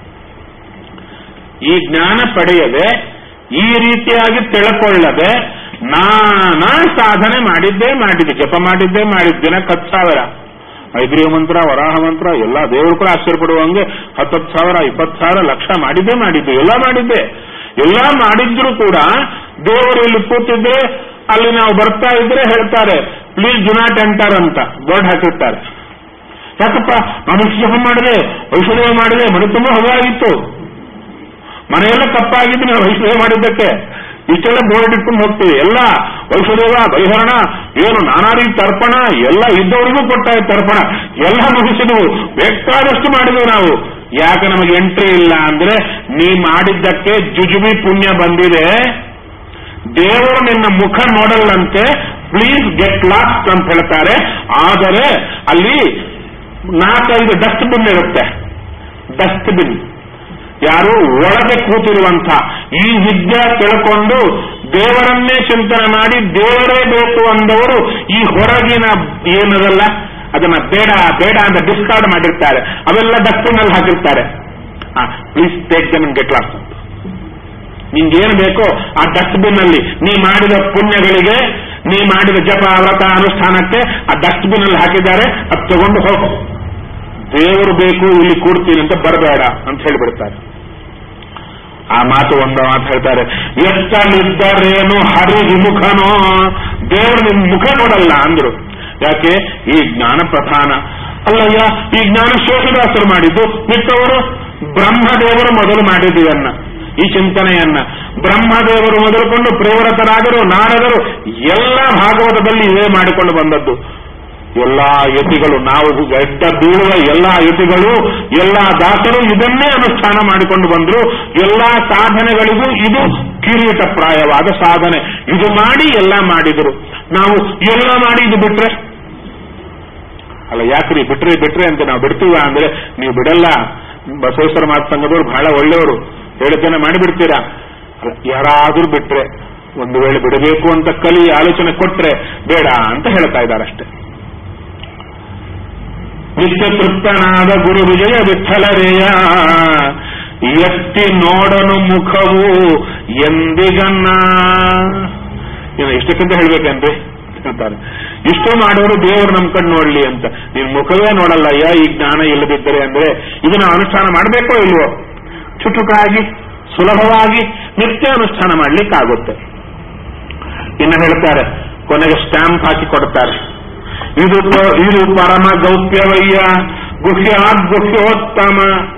ಈ ಜ್ಞಾನ ಪಡೆಯದೆ ಈ ರೀತಿಯಾಗಿ ತಿಳ್ಕೊಳ್ಳದೆ ನಾನಾ ಸಾಧನೆ ಮಾಡಿದ್ದೇ ಮಾಡಿದ್ದೆ ಜಪ ಮಾಡಿದ್ದೇ ಮಾಡಿದ್ದೆ ದಿನಕ್ಕೆ ಹತ್ತು ಸಾವಿರ ಐಗ್ರೀವ ಮಂತ್ರ ವರಾಹ ಮಂತ್ರ ಎಲ್ಲ ದೇವರು ಕೂಡ ಆಶ್ಚರ್ಯಪಡುವಂಗೆ ಹತ್ತತ್ತು ಸಾವಿರ ಇಪ್ಪತ್ತು ಸಾವಿರ ಲಕ್ಷ ಮಾಡಿದ್ದೇ ಮಾಡಿದ್ದು ಎಲ್ಲ ಮಾಡಿದ್ದೆ ಎಲ್ಲ ಮಾಡಿದ್ರು ಕೂಡ ದೇವರು ಇಲ್ಲಿ ಕೂತಿದ್ರೆ ಅಲ್ಲಿ ನಾವು ಬರ್ತಾ ಇದ್ರೆ ಹೇಳ್ತಾರೆ ಪ್ಲೀಸ್ ಡು ನಾಟ್ ಎಂಟರ್ ಅಂತ ಬೋರ್ಡ್ ಹಾಕಿರ್ತಾರೆ ಯಾಕಪ್ಪ ನಾನು ಇಷ್ಟು ಜಪ ಮಾಡಿದೆ ಔಷಧ ಮಾಡಿದೆ ಮನೆ ತುಂಬ ಹೊಗಾಗಿತ್ತು ಮನೆಯೆಲ್ಲ ಕಪ್ಪಾಗಿದ್ದು ನಾವು ವೈಷ್ಣವ ಮಾಡಿದ್ದಕ್ಕೆ ಇಷ್ಟೆಲ್ಲ ಬೋರ್ಡ್ ಇಟ್ಕೊಂಡು ಹೋಗ್ತೀವಿ ಎಲ್ಲ ವೈಷ್ಣದೇವ ಬೈಹರಣ ಏನು ನಾನಾ ರೀತಿ ತರ್ಪಣ ಎಲ್ಲ ಇದ್ದವರಿಗೂ ಕೊಟ್ಟ ತರ್ಪಣ ಎಲ್ಲ ಮುಗಿಸಿದ್ವು ಬೇಕಾದಷ್ಟು ಮಾಡಿದ್ವು ನಾವು ಯಾಕೆ ನಮಗೆ ಎಂಟ್ರಿ ಇಲ್ಲ ಅಂದ್ರೆ ನೀ ಮಾಡಿದ್ದಕ್ಕೆ ಜುಜುಬಿ ಪುಣ್ಯ ಬಂದಿದೆ ದೇವರು ನಿನ್ನ ಮುಖ ನೋಡಲ್ಲಂತೆ ಪ್ಲೀಸ್ ಗೆಟ್ ಲಾಸ್ಟ್ ಅಂತ ಹೇಳ್ತಾರೆ ಆದರೆ ಅಲ್ಲಿ ನಾಲ್ಕೈದು ಡಸ್ಟ್ ಬಿನ್ ಇರುತ್ತೆ ಡಸ್ಟ್ ಬಿನ್ ಯಾರು ಒಳಗೆ ಕೂತಿರುವಂತ ಈ ವಿದ್ಯೆ ತಿಳ್ಕೊಂಡು ದೇವರನ್ನೇ ಚಿಂತನೆ ಮಾಡಿ ದೇವರೇ ಬೇಕು ಅಂದವರು ಈ ಹೊರಗಿನ ಏನದಲ್ಲ ಅದನ್ನ ಬೇಡ ಬೇಡ ಅಂತ ಡಿಸ್ಕಾರ್ಡ್ ಮಾಡಿರ್ತಾರೆ ಅವೆಲ್ಲ ಡಸ್ಟ್ಬಿನ್ ಅಲ್ಲಿ ಹಾಕಿರ್ತಾರೆ please take them get lost ಅಂತ ನಿಂಗೇನು ಬೇಕೋ ಆ ಡಸ್ಟ್ಬಿನ್ ಅಲ್ಲಿ ನೀ ಮಾಡಿದ ಪುಣ್ಯಗಳಿಗೆ ನೀ ಮಾಡಿದ ಜಪ ವ್ರತ ಅನುಷ್ಠಾನಕ್ಕೆ ಆ ಡಸ್ಟ್ಬಿನ್ ಅಲ್ಲಿ ಹಾಕಿದ್ದಾರೆ ಅದು ತಗೊಂಡು ಹೋಗು ದೇವರು ಬೇಕು ಇಲ್ಲಿ ಕೂಡ್ತೀನಿ ಅಂತ ಬರಬೇಡ ಅಂತ ಹೇಳಿಬಿಡ್ತಾರೆ ಆ ಮಾತು ಒಂದು ಮಾತು ಹೇಳ್ತಾರೆ ಎಷ್ಟಲ್ಲಿದ್ದರೇನು ಹರಿ ವಿಮುಖನೋ ದೇವರು ನಿಮ್ ಮುಖ ನೋಡಲ್ಲ ಅಂದ್ರು ಯಾಕೆ ಈ ಜ್ಞಾನ ಪ್ರಧಾನ ಅಲ್ಲಯ್ಯ ಈ ಜ್ಞಾನ ಶೇಷದಾಸರು ಮಾಡಿದ್ದು ಮಿಕ್ಕವರು ಬ್ರಹ್ಮದೇವರು ಮೊದಲು ಮಾಡಿದ್ದೀವನ್ನ ಈ ಚಿಂತನೆಯನ್ನ ಬ್ರಹ್ಮದೇವರು ಮೊದಲುಕೊಂಡು ಪ್ರೇವರತರಾದರು ನಾರದರು ಎಲ್ಲ ಭಾಗವತದಲ್ಲಿ ಇವೇ ಮಾಡಿಕೊಂಡು ಬಂದದ್ದು ಎಲ್ಲಾ ಯತಿಗಳು ನಾವು ಎಡ್ಡ ಬೀಳುವ ಎಲ್ಲಾ ಯತಿಗಳು ಎಲ್ಲಾ ದಾಸರು ಇದನ್ನೇ ಅನುಷ್ಠಾನ ಮಾಡಿಕೊಂಡು ಬಂದ್ರು ಎಲ್ಲಾ ಸಾಧನೆಗಳಿಗೂ ಇದು ಕಿರೀಟಪ್ರಾಯವಾದ ಸಾಧನೆ ಇದು ಮಾಡಿ ಎಲ್ಲ ಮಾಡಿದ್ರು ನಾವು ಎಲ್ಲ ಮಾಡಿ ಇದು ಬಿಟ್ರೆ ಅಲ್ಲ ಯಾಕ್ರಿ ಬಿಟ್ರೆ ಬಿಟ್ರೆ ಅಂತ ನಾವು ಬಿಡ್ತೀವ ಅಂದ್ರೆ ನೀವು ಬಿಡಲ್ಲ ಬಸವೇಶ್ವರ ಮಾತು ಸಂಘದವರು ಬಹಳ ಒಳ್ಳೆಯವರು ಹೇಳಿದ್ದೇನೆ ಮಾಡಿಬಿಡ್ತೀರಾ ಅಲ್ಲ ಯಾರಾದ್ರೂ ಬಿಟ್ರೆ ಒಂದು ವೇಳೆ ಬಿಡಬೇಕು ಅಂತ ಕಲಿ ಆಲೋಚನೆ ಕೊಟ್ರೆ ಬೇಡ ಅಂತ ಹೇಳ್ತಾ ಇದ್ದಾರೆ ಅಷ್ಟೇ ನಿತ್ಯ ತೃಪ್ತನಾದ ಗುರು ವಿಜಯ ವಿಠಲರೆಯ ಎತ್ತಿ ನೋಡನು ಮುಖವು ಎಂದಿಗನ್ನ ಇನ್ನು ಇಷ್ಟಕ್ಕಿಂತ ಹೇಳ್ಬೇಕೇನ್ರಿ ಹೇಳ್ತಾರೆ ಇಷ್ಟು ಮಾಡೋರು ದೇವರು ನಮ್ ಕಣ್ಣು ನೋಡ್ಲಿ ಅಂತ ನಿನ್ ಮುಖವೇ ನೋಡಲ್ಲ ಅಯ್ಯ ಈ ಜ್ಞಾನ ಇಲ್ಲದಿದ್ದರೆ ಅಂದ್ರೆ ಇದನ್ನ ಅನುಷ್ಠಾನ ಮಾಡಬೇಕೋ ಇಲ್ವೋ ಚುಟುಕಾಗಿ ಸುಲಭವಾಗಿ ನಿತ್ಯ ಅನುಷ್ಠಾನ ಮಾಡ್ಲಿಕ್ಕಾಗುತ್ತೆ ಇನ್ನು ಹೇಳ್ತಾರೆ ಕೊನೆಗೆ ಸ್ಟ್ಯಾಂಪ್ ಹಾಕಿ ಕೊಡ್ತಾರೆ ಇದು ಪ- ಇದು ಪರಮ ಗೌಪ್ಯವಯ್ಯ ಗುಹ್ಯಾದ್ ಗುಹ್ಯೋತ್ತಮ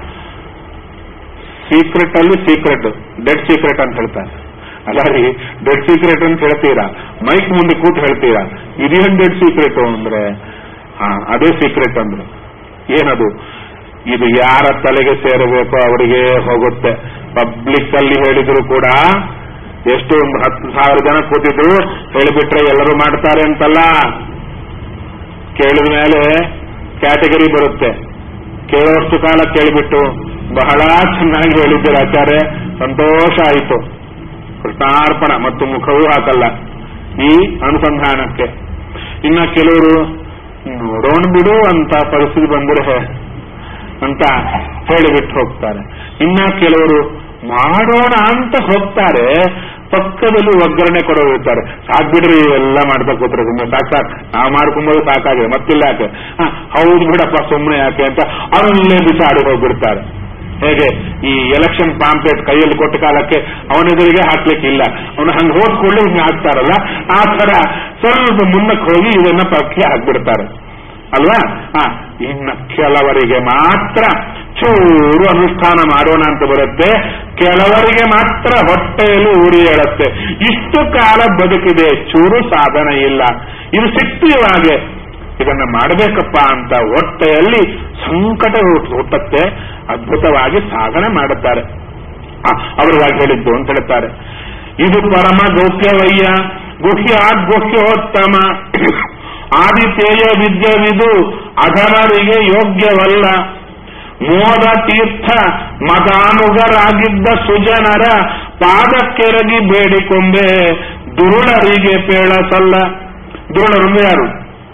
ಸೀಕ್ರೆಟ್ ಅಲ್ಲಿ ಸೀಕ್ರೆಟ್ ಡೆಡ್ ಸೀಕ್ರೆಟ್ ಅಂತ ಹೇಳ್ತಾರೆ ಅಲ್ಲ ರೀ ಡೆಡ್ ಸೀಕ್ರೆಟ್ ಅಂತ ಹೇಳ್ತೀರಾ ಮೈಕ್ ಮುಂದೆ ಕೂತ್ ಹೇಳ್ತೀರಾ ಇದೇನ್ ಡೆಡ್ ಸೀಕ್ರೆಟ್ ಅಂದ್ರೆ ಹಾ ಅದೇ ಸೀಕ್ರೆಟ್ ಅಂದ್ರು ಏನದು ಇದು ಯಾರ ತಲೆಗೆ ಸೇರಬೇಕೋ ಅವರಿಗೆ ಹೋಗುತ್ತೆ ಪಬ್ಲಿಕ್ ಅಲ್ಲಿ ಹೇಳಿದ್ರು ಕೂಡ ಎಷ್ಟು ಒಂದು ಹತ್ತು ಸಾವಿರ ಜನ ಕೂತಿದ್ರು ಹೇಳಿಬಿಟ್ರೆ ಎಲ್ಲರೂ ಮಾಡ್ತಾರೆ ಅಂತಲ್ಲ ಕೇಳಿದ ಮೇಲೆ ಕ್ಯಾಟಗರಿ ಬರುತ್ತೆ ಕೇಳೋಷ್ಟು ಕಾಲ ಕೇಳಿಬಿಟ್ಟು ಬಹಳ ಚೆನ್ನಾಗಿ ಹೇಳಿದ್ದೀರ ಆಚಾರ್ಯ ಸಂತೋಷ ಆಯಿತು ಕೃಷ್ಣಾರ್ಪಣ ಮತ್ತು ಮುಖವೂ ಹಾಕಲ್ಲ ಈ ಅನುಸಂಧಾನಕ್ಕೆ ಇನ್ನ ಕೆಲವರು ನೋಡೋಣ ಬಿಡು ಅಂತ ಪರಿಸ್ಥಿತಿ ಬಂದ್ರೆ ಅಂತ ಹೇಳಿಬಿಟ್ಟು ಹೋಗ್ತಾರೆ ಇನ್ನ ಕೆಲವರು ಮಾಡೋಣ ಅಂತ ಹೋಗ್ತಾರೆ ಪಕ್ಕದಲ್ಲಿ ಒಗ್ಗರಣೆ ಕೊಡೋರು ಇರ್ತಾರೆ ಸಾಕ್ ಬಿಡ್ರಿ ಎಲ್ಲ ಮಾಡ್ತಾ ಕೂತ್ರೆ ಸುಮ್ಮನೆ ಸಾಕ್ ಸಾಕ್ ನಾವು ಮಾಡ್ಕೊಂಬೋದು ಸಾಕಾಗಿದೆ ಮತ್ತಿಲ್ಲ ಯಾಕೆ ಹ, ಹೌದು ಬಿಡಪ್ಪ ಸುಮ್ಮನೆ ಯಾಕೆ ಅಂತ ಅಲ್ಲೇ ಬಿಸಾಡಿ ಹೋಗ್ಬಿಡ್ತಾರೆ ಹೇಗೆ ಈ ಎಲೆಕ್ಷನ್ ಪಾಂಪ್ಲೆಟ್ ಕೈಯಲ್ಲಿ ಕೊಟ್ಟ ಕಾಲಕ್ಕೆ ಅವನೆದುರಿಗೆ ಹಾಕ್ಲಿಕ್ಕಿಲ್ಲ ಅವನು ಹಂಗೆ ಹೋದ್ಕೊಳ್ಳಿ ಹಿಂಗೆ ಹಾಕ್ತಾರಲ್ಲ ಆ ತರ ಸ್ವಲ್ಪ ಮುನ್ನಕ್ಕೆ ಹೋಗಿ ಇದನ್ನ ಪಕ್ಷಿ ಹಾಕ್ಬಿಡ್ತಾರೆ ಅಲ್ವಾ ಹ ಇನ್ನು ಕೆಲವರಿಗೆ ಮಾತ್ರ ಚೂರು ಅನುಷ್ಠಾನ ಮಾಡೋಣ ಅಂತ ಬರುತ್ತೆ ಕೆಲವರಿಗೆ ಮಾತ್ರ ಹೊಟ್ಟೆಯಲ್ಲಿ ಉರಿ ಹೇಳುತ್ತೆ ಇಷ್ಟು ಕಾಲ ಬದುಕಿದೆ ಚೂರು ಸಾಧನೆ ಇಲ್ಲ ಇದು ಸಿಕ್ತು ಇವಾಗೆ ಇದನ್ನ ಮಾಡಬೇಕಪ್ಪ ಅಂತ ಹೊಟ್ಟೆಯಲ್ಲಿ ಸಂಕಟ ಹುಟ್ಟುತ್ತೆ ಅದ್ಭುತವಾಗಿ ಸಾಧನೆ ಮಾಡುತ್ತಾರೆ ಆ, ಅವರಿಗಾಗಿ ಹೇಳಿದ್ದು ಅಂತ ಹೇಳ್ತಾರೆ ಇದು ಪರಮ ಗೌಪ್ಯವಯ್ಯ ಗುಹ್ಯಾದ್ ಗುಹ್ಯೋತ್ತಮ ಆದಿತೇಯ ವಿದ್ಯವಿದು ಅಧಮರಿಗೆ ಯೋಗ್ಯವಲ್ಲ ಮೋದ ತೀರ್ಥ ಮದಾನುಗರಾಗಿದ್ದ ಸುಜನರ ಪಾದಕ್ಕೆರಗಿ ಬೇಡಿಕೊಂಬೆ ದುರುಳರಿಗೆ ಪೇಳಸಲ್ಲ ದುರುಳರು ಅಂದ್ರೆ ಯಾರು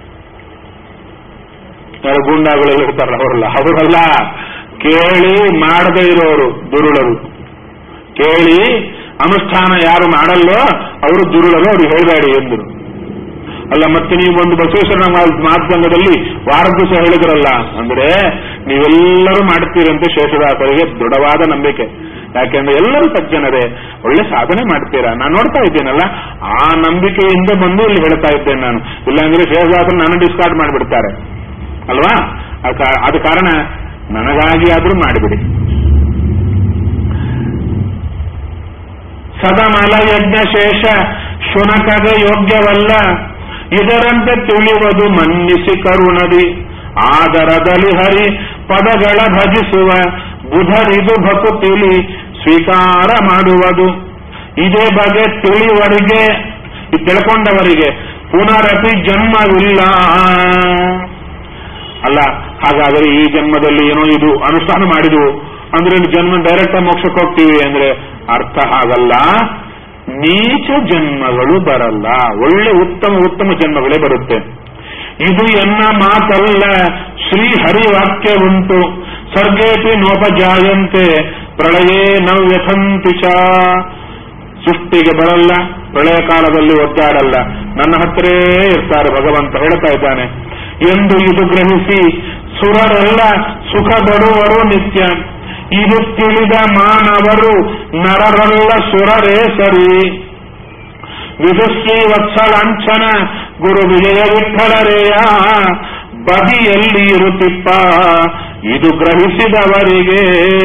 ಯಾರು ಗೂಂಡಾಗಳೆಲ್ಲ ಇರ್ತಾರಲ್ಲ ಅವರಲ್ಲ ಅವರಲ್ಲ ಕೇಳಿ ಮಾಡದೇ ಇರೋರು ದುರುಳರು ಕೇಳಿ ಅನುಷ್ಠಾನ ಯಾರು ಮಾಡಲ್ಲೋ ಅವರು ದುರುಳರು ಅವ್ರು ಹೇಳಬೇಡಿ ಎಂದರು ಅಲ್ಲ ಮತ್ತೆ ನೀವು ಒಂದು ಬಸವೇಶ್ವರನ ಮಾ- ಮಾಧ್ಯಮದಲ್ಲಿ ವಾರದ ದಿವಸ ಹೇಳಿದ್ರಲ್ಲ ಅಂದ್ರೆ ನೀವೆಲ್ಲರೂ ಮಾಡ್ತೀರಂತೆ ಶೇಷದಾಸರಿಗೆ ದೃಢವಾದ ನಂಬಿಕೆ ಯಾಕೆಂದ್ರೆ ಎಲ್ಲರೂ ಸಜ್ಜನರೇ ಒಳ್ಳೆ ಸಾಧನೆ ಮಾಡ್ತೀರಾ ನಾನು ನೋಡ್ತಾ ಇದ್ದೇನಲ್ಲ ಆ ನಂಬಿಕೆಯಿಂದ ಬಂದು ಇಲ್ಲಿ ಹೇಳ್ತಾ ಇದ್ದೇನೆ ನಾನು ಇಲ್ಲಾಂದ್ರೆ ಶೇಷದಾಸರು ನಾನು ಡಿಸ್ಕಾರ್ಡ್ ಮಾಡಿಬಿಡ್ತಾರೆ ಅಲ್ವಾ ಆ ಕಾ- ಆದ ಕಾರಣ ನನಗಾಗಿ ಆದ್ರೂ ಮಾಡಿಬಿಡಿ ಸದಮಲ ಯಜ್ಞ ಶೇಷ ಶುನಕಗೆ ಯೋಗ್ಯವಲ್ಲ ಇದರಂತೆ ತಿಳಿಯುವುದು ಮನ್ನಿಸಿ ಕರುಣದಿ ಆದರದಲ್ಲಿ ಹರಿ ಪದಗಳ ಭಜಿಸುವ ಬುಧರಿದು ಭಕುತಿಲಿ ಸ್ವೀಕಾರ ಮಾಡುವುದು ಇದೇ ಬಗೆ ತಿಳಿವರಿಗೆ ಈ ತಿಳ್ಕೊಂಡವರಿಗೆ ಪುನರಪಿ ಜನ್ಮವಿಲ್ಲ ಅಲ್ಲ ಹಾಗಾದರೆ ಈ ಜನ್ಮದಲ್ಲಿ ಏನೋ ಇದು ಅನುಷ್ಠಾನ ಮಾಡಿದ್ವು ಅಂದ್ರೆ ಜನ್ಮ ಡೈರೆಕ್ಟ್ ಮೋಕ್ಷಕ್ಕೆ ಹೋಗ್ತೀವಿ ಅಂದ್ರೆ ಅರ್ಥ ಹಾಗಲ್ಲ ನೀಚ ಜನ್ಮಗಳು ಬರಲ್ಲ ಒಳ್ಳೆ ಉತ್ತಮ ಉತ್ತಮ ಜನ್ಮಗಳೇ ಬರುತ್ತೆ ಇದು ಎನ್ನ ಮಾತಲ್ಲ ಶ್ರೀ ಹರಿವಾಕ್ಯ ಉಂಟು ಸರ್ಗೇಪಿ ನೋಪಜಾಯಂತೆ ಪ್ರಳಯೇ ನವ್ಯಥಂತಿ ಚ ಸೃಷ್ಟಿಗೆ ಬರಲ್ಲ ಪ್ರಳಯ ಕಾಲದಲ್ಲಿ ಒದ್ದಾಡಲ್ಲ ನನ್ನ ಹತ್ರೇ ಇರ್ತಾರೆ ಭಗವಂತ ಹೇಳ್ತಾ ಇದ್ದಾನೆ ಎಂದು ಇದು ಗ್ರಹಿಸಿ ಸುರರೆಲ್ಲ ಸುಖ ಬಡುವರು ನಿತ್ಯ ಇದು ತಿಳಿದ ಮಾನವರು ನರರಲ್ಲ ಸುರರೇ ಸರಿ ವಿದುಶ್ರೀ ವತ್ಸಲಾಂಛನ ಗುರು ವಿಜಯ ವಿಠಲರೇಯ ಬದಿಯಲ್ಲಿ ಇರುತ್ತಿಪ್ಪ ಇದು ಗ್ರಹಿಸಿದವರಿಗೆ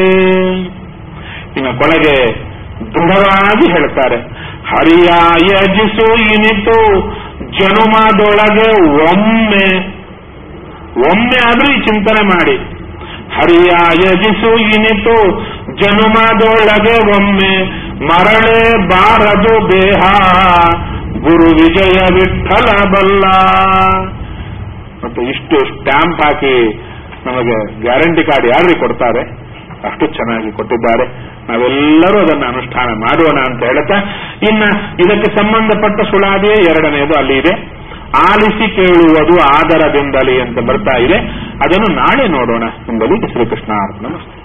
ಇನ್ನು ಕೊನೆಗೆ ದೃಢವಾಗಿ ಹೇಳ್ತಾರೆ ಹರಿಯಾಯಜಿಸು ಇನಿತು ಜನುಮದೊಳಗೆ ಒಮ್ಮೆ ಒಮ್ಮೆ ಆದ್ರೂ ಈ ಚಿಂತನೆ ಮಾಡಿ ಹರಿಯಾಯಜಿಸು ಇನಿತು ಜನುಮದೊಳಗೆ ಒಮ್ಮೆ ಮರಳೆ ಬಾರದು ದೇಹ ಗುರು ವಿಜಯ ವಿಠಲ ಬಲ್ಲ ಮತ್ತು ಇಷ್ಟು ಸ್ಟ್ಯಾಂಪ್ ಹಾಕಿ ನಮಗೆ ಗ್ಯಾರಂಟಿ ಕಾರ್ಡ್ ಯಾರಿಗೆ ಕೊಡ್ತಾರೆ ಅಷ್ಟು ಚೆನ್ನಾಗಿ ಕೊಟ್ಟಿದ್ದಾರೆ ನಾವೆಲ್ಲರೂ ಅದನ್ನು ಅನುಷ್ಠಾನ ಮಾಡೋಣ ಅಂತ ಹೇಳ್ತಾ ಇನ್ನ ಇದಕ್ಕೆ ಸಂಬಂಧಪಟ್ಟ ಸುಳಾದಿಯೇ ಎರಡನೆಯದು ಅಲ್ಲಿ ಇದೆ ಆಲಿಸಿ ಕೇಳುವುದು ಆದರದಿಂದಲೇ ಅಂತ ಬರ್ತಾ ಇದೆ ಅದನ್ನು ನಾಳೆ ನೋಡೋಣ ಎಂಬಲ್ಲಿ ಶ್ರೀಕೃಷ್ಣ ಅರ್ಪಣ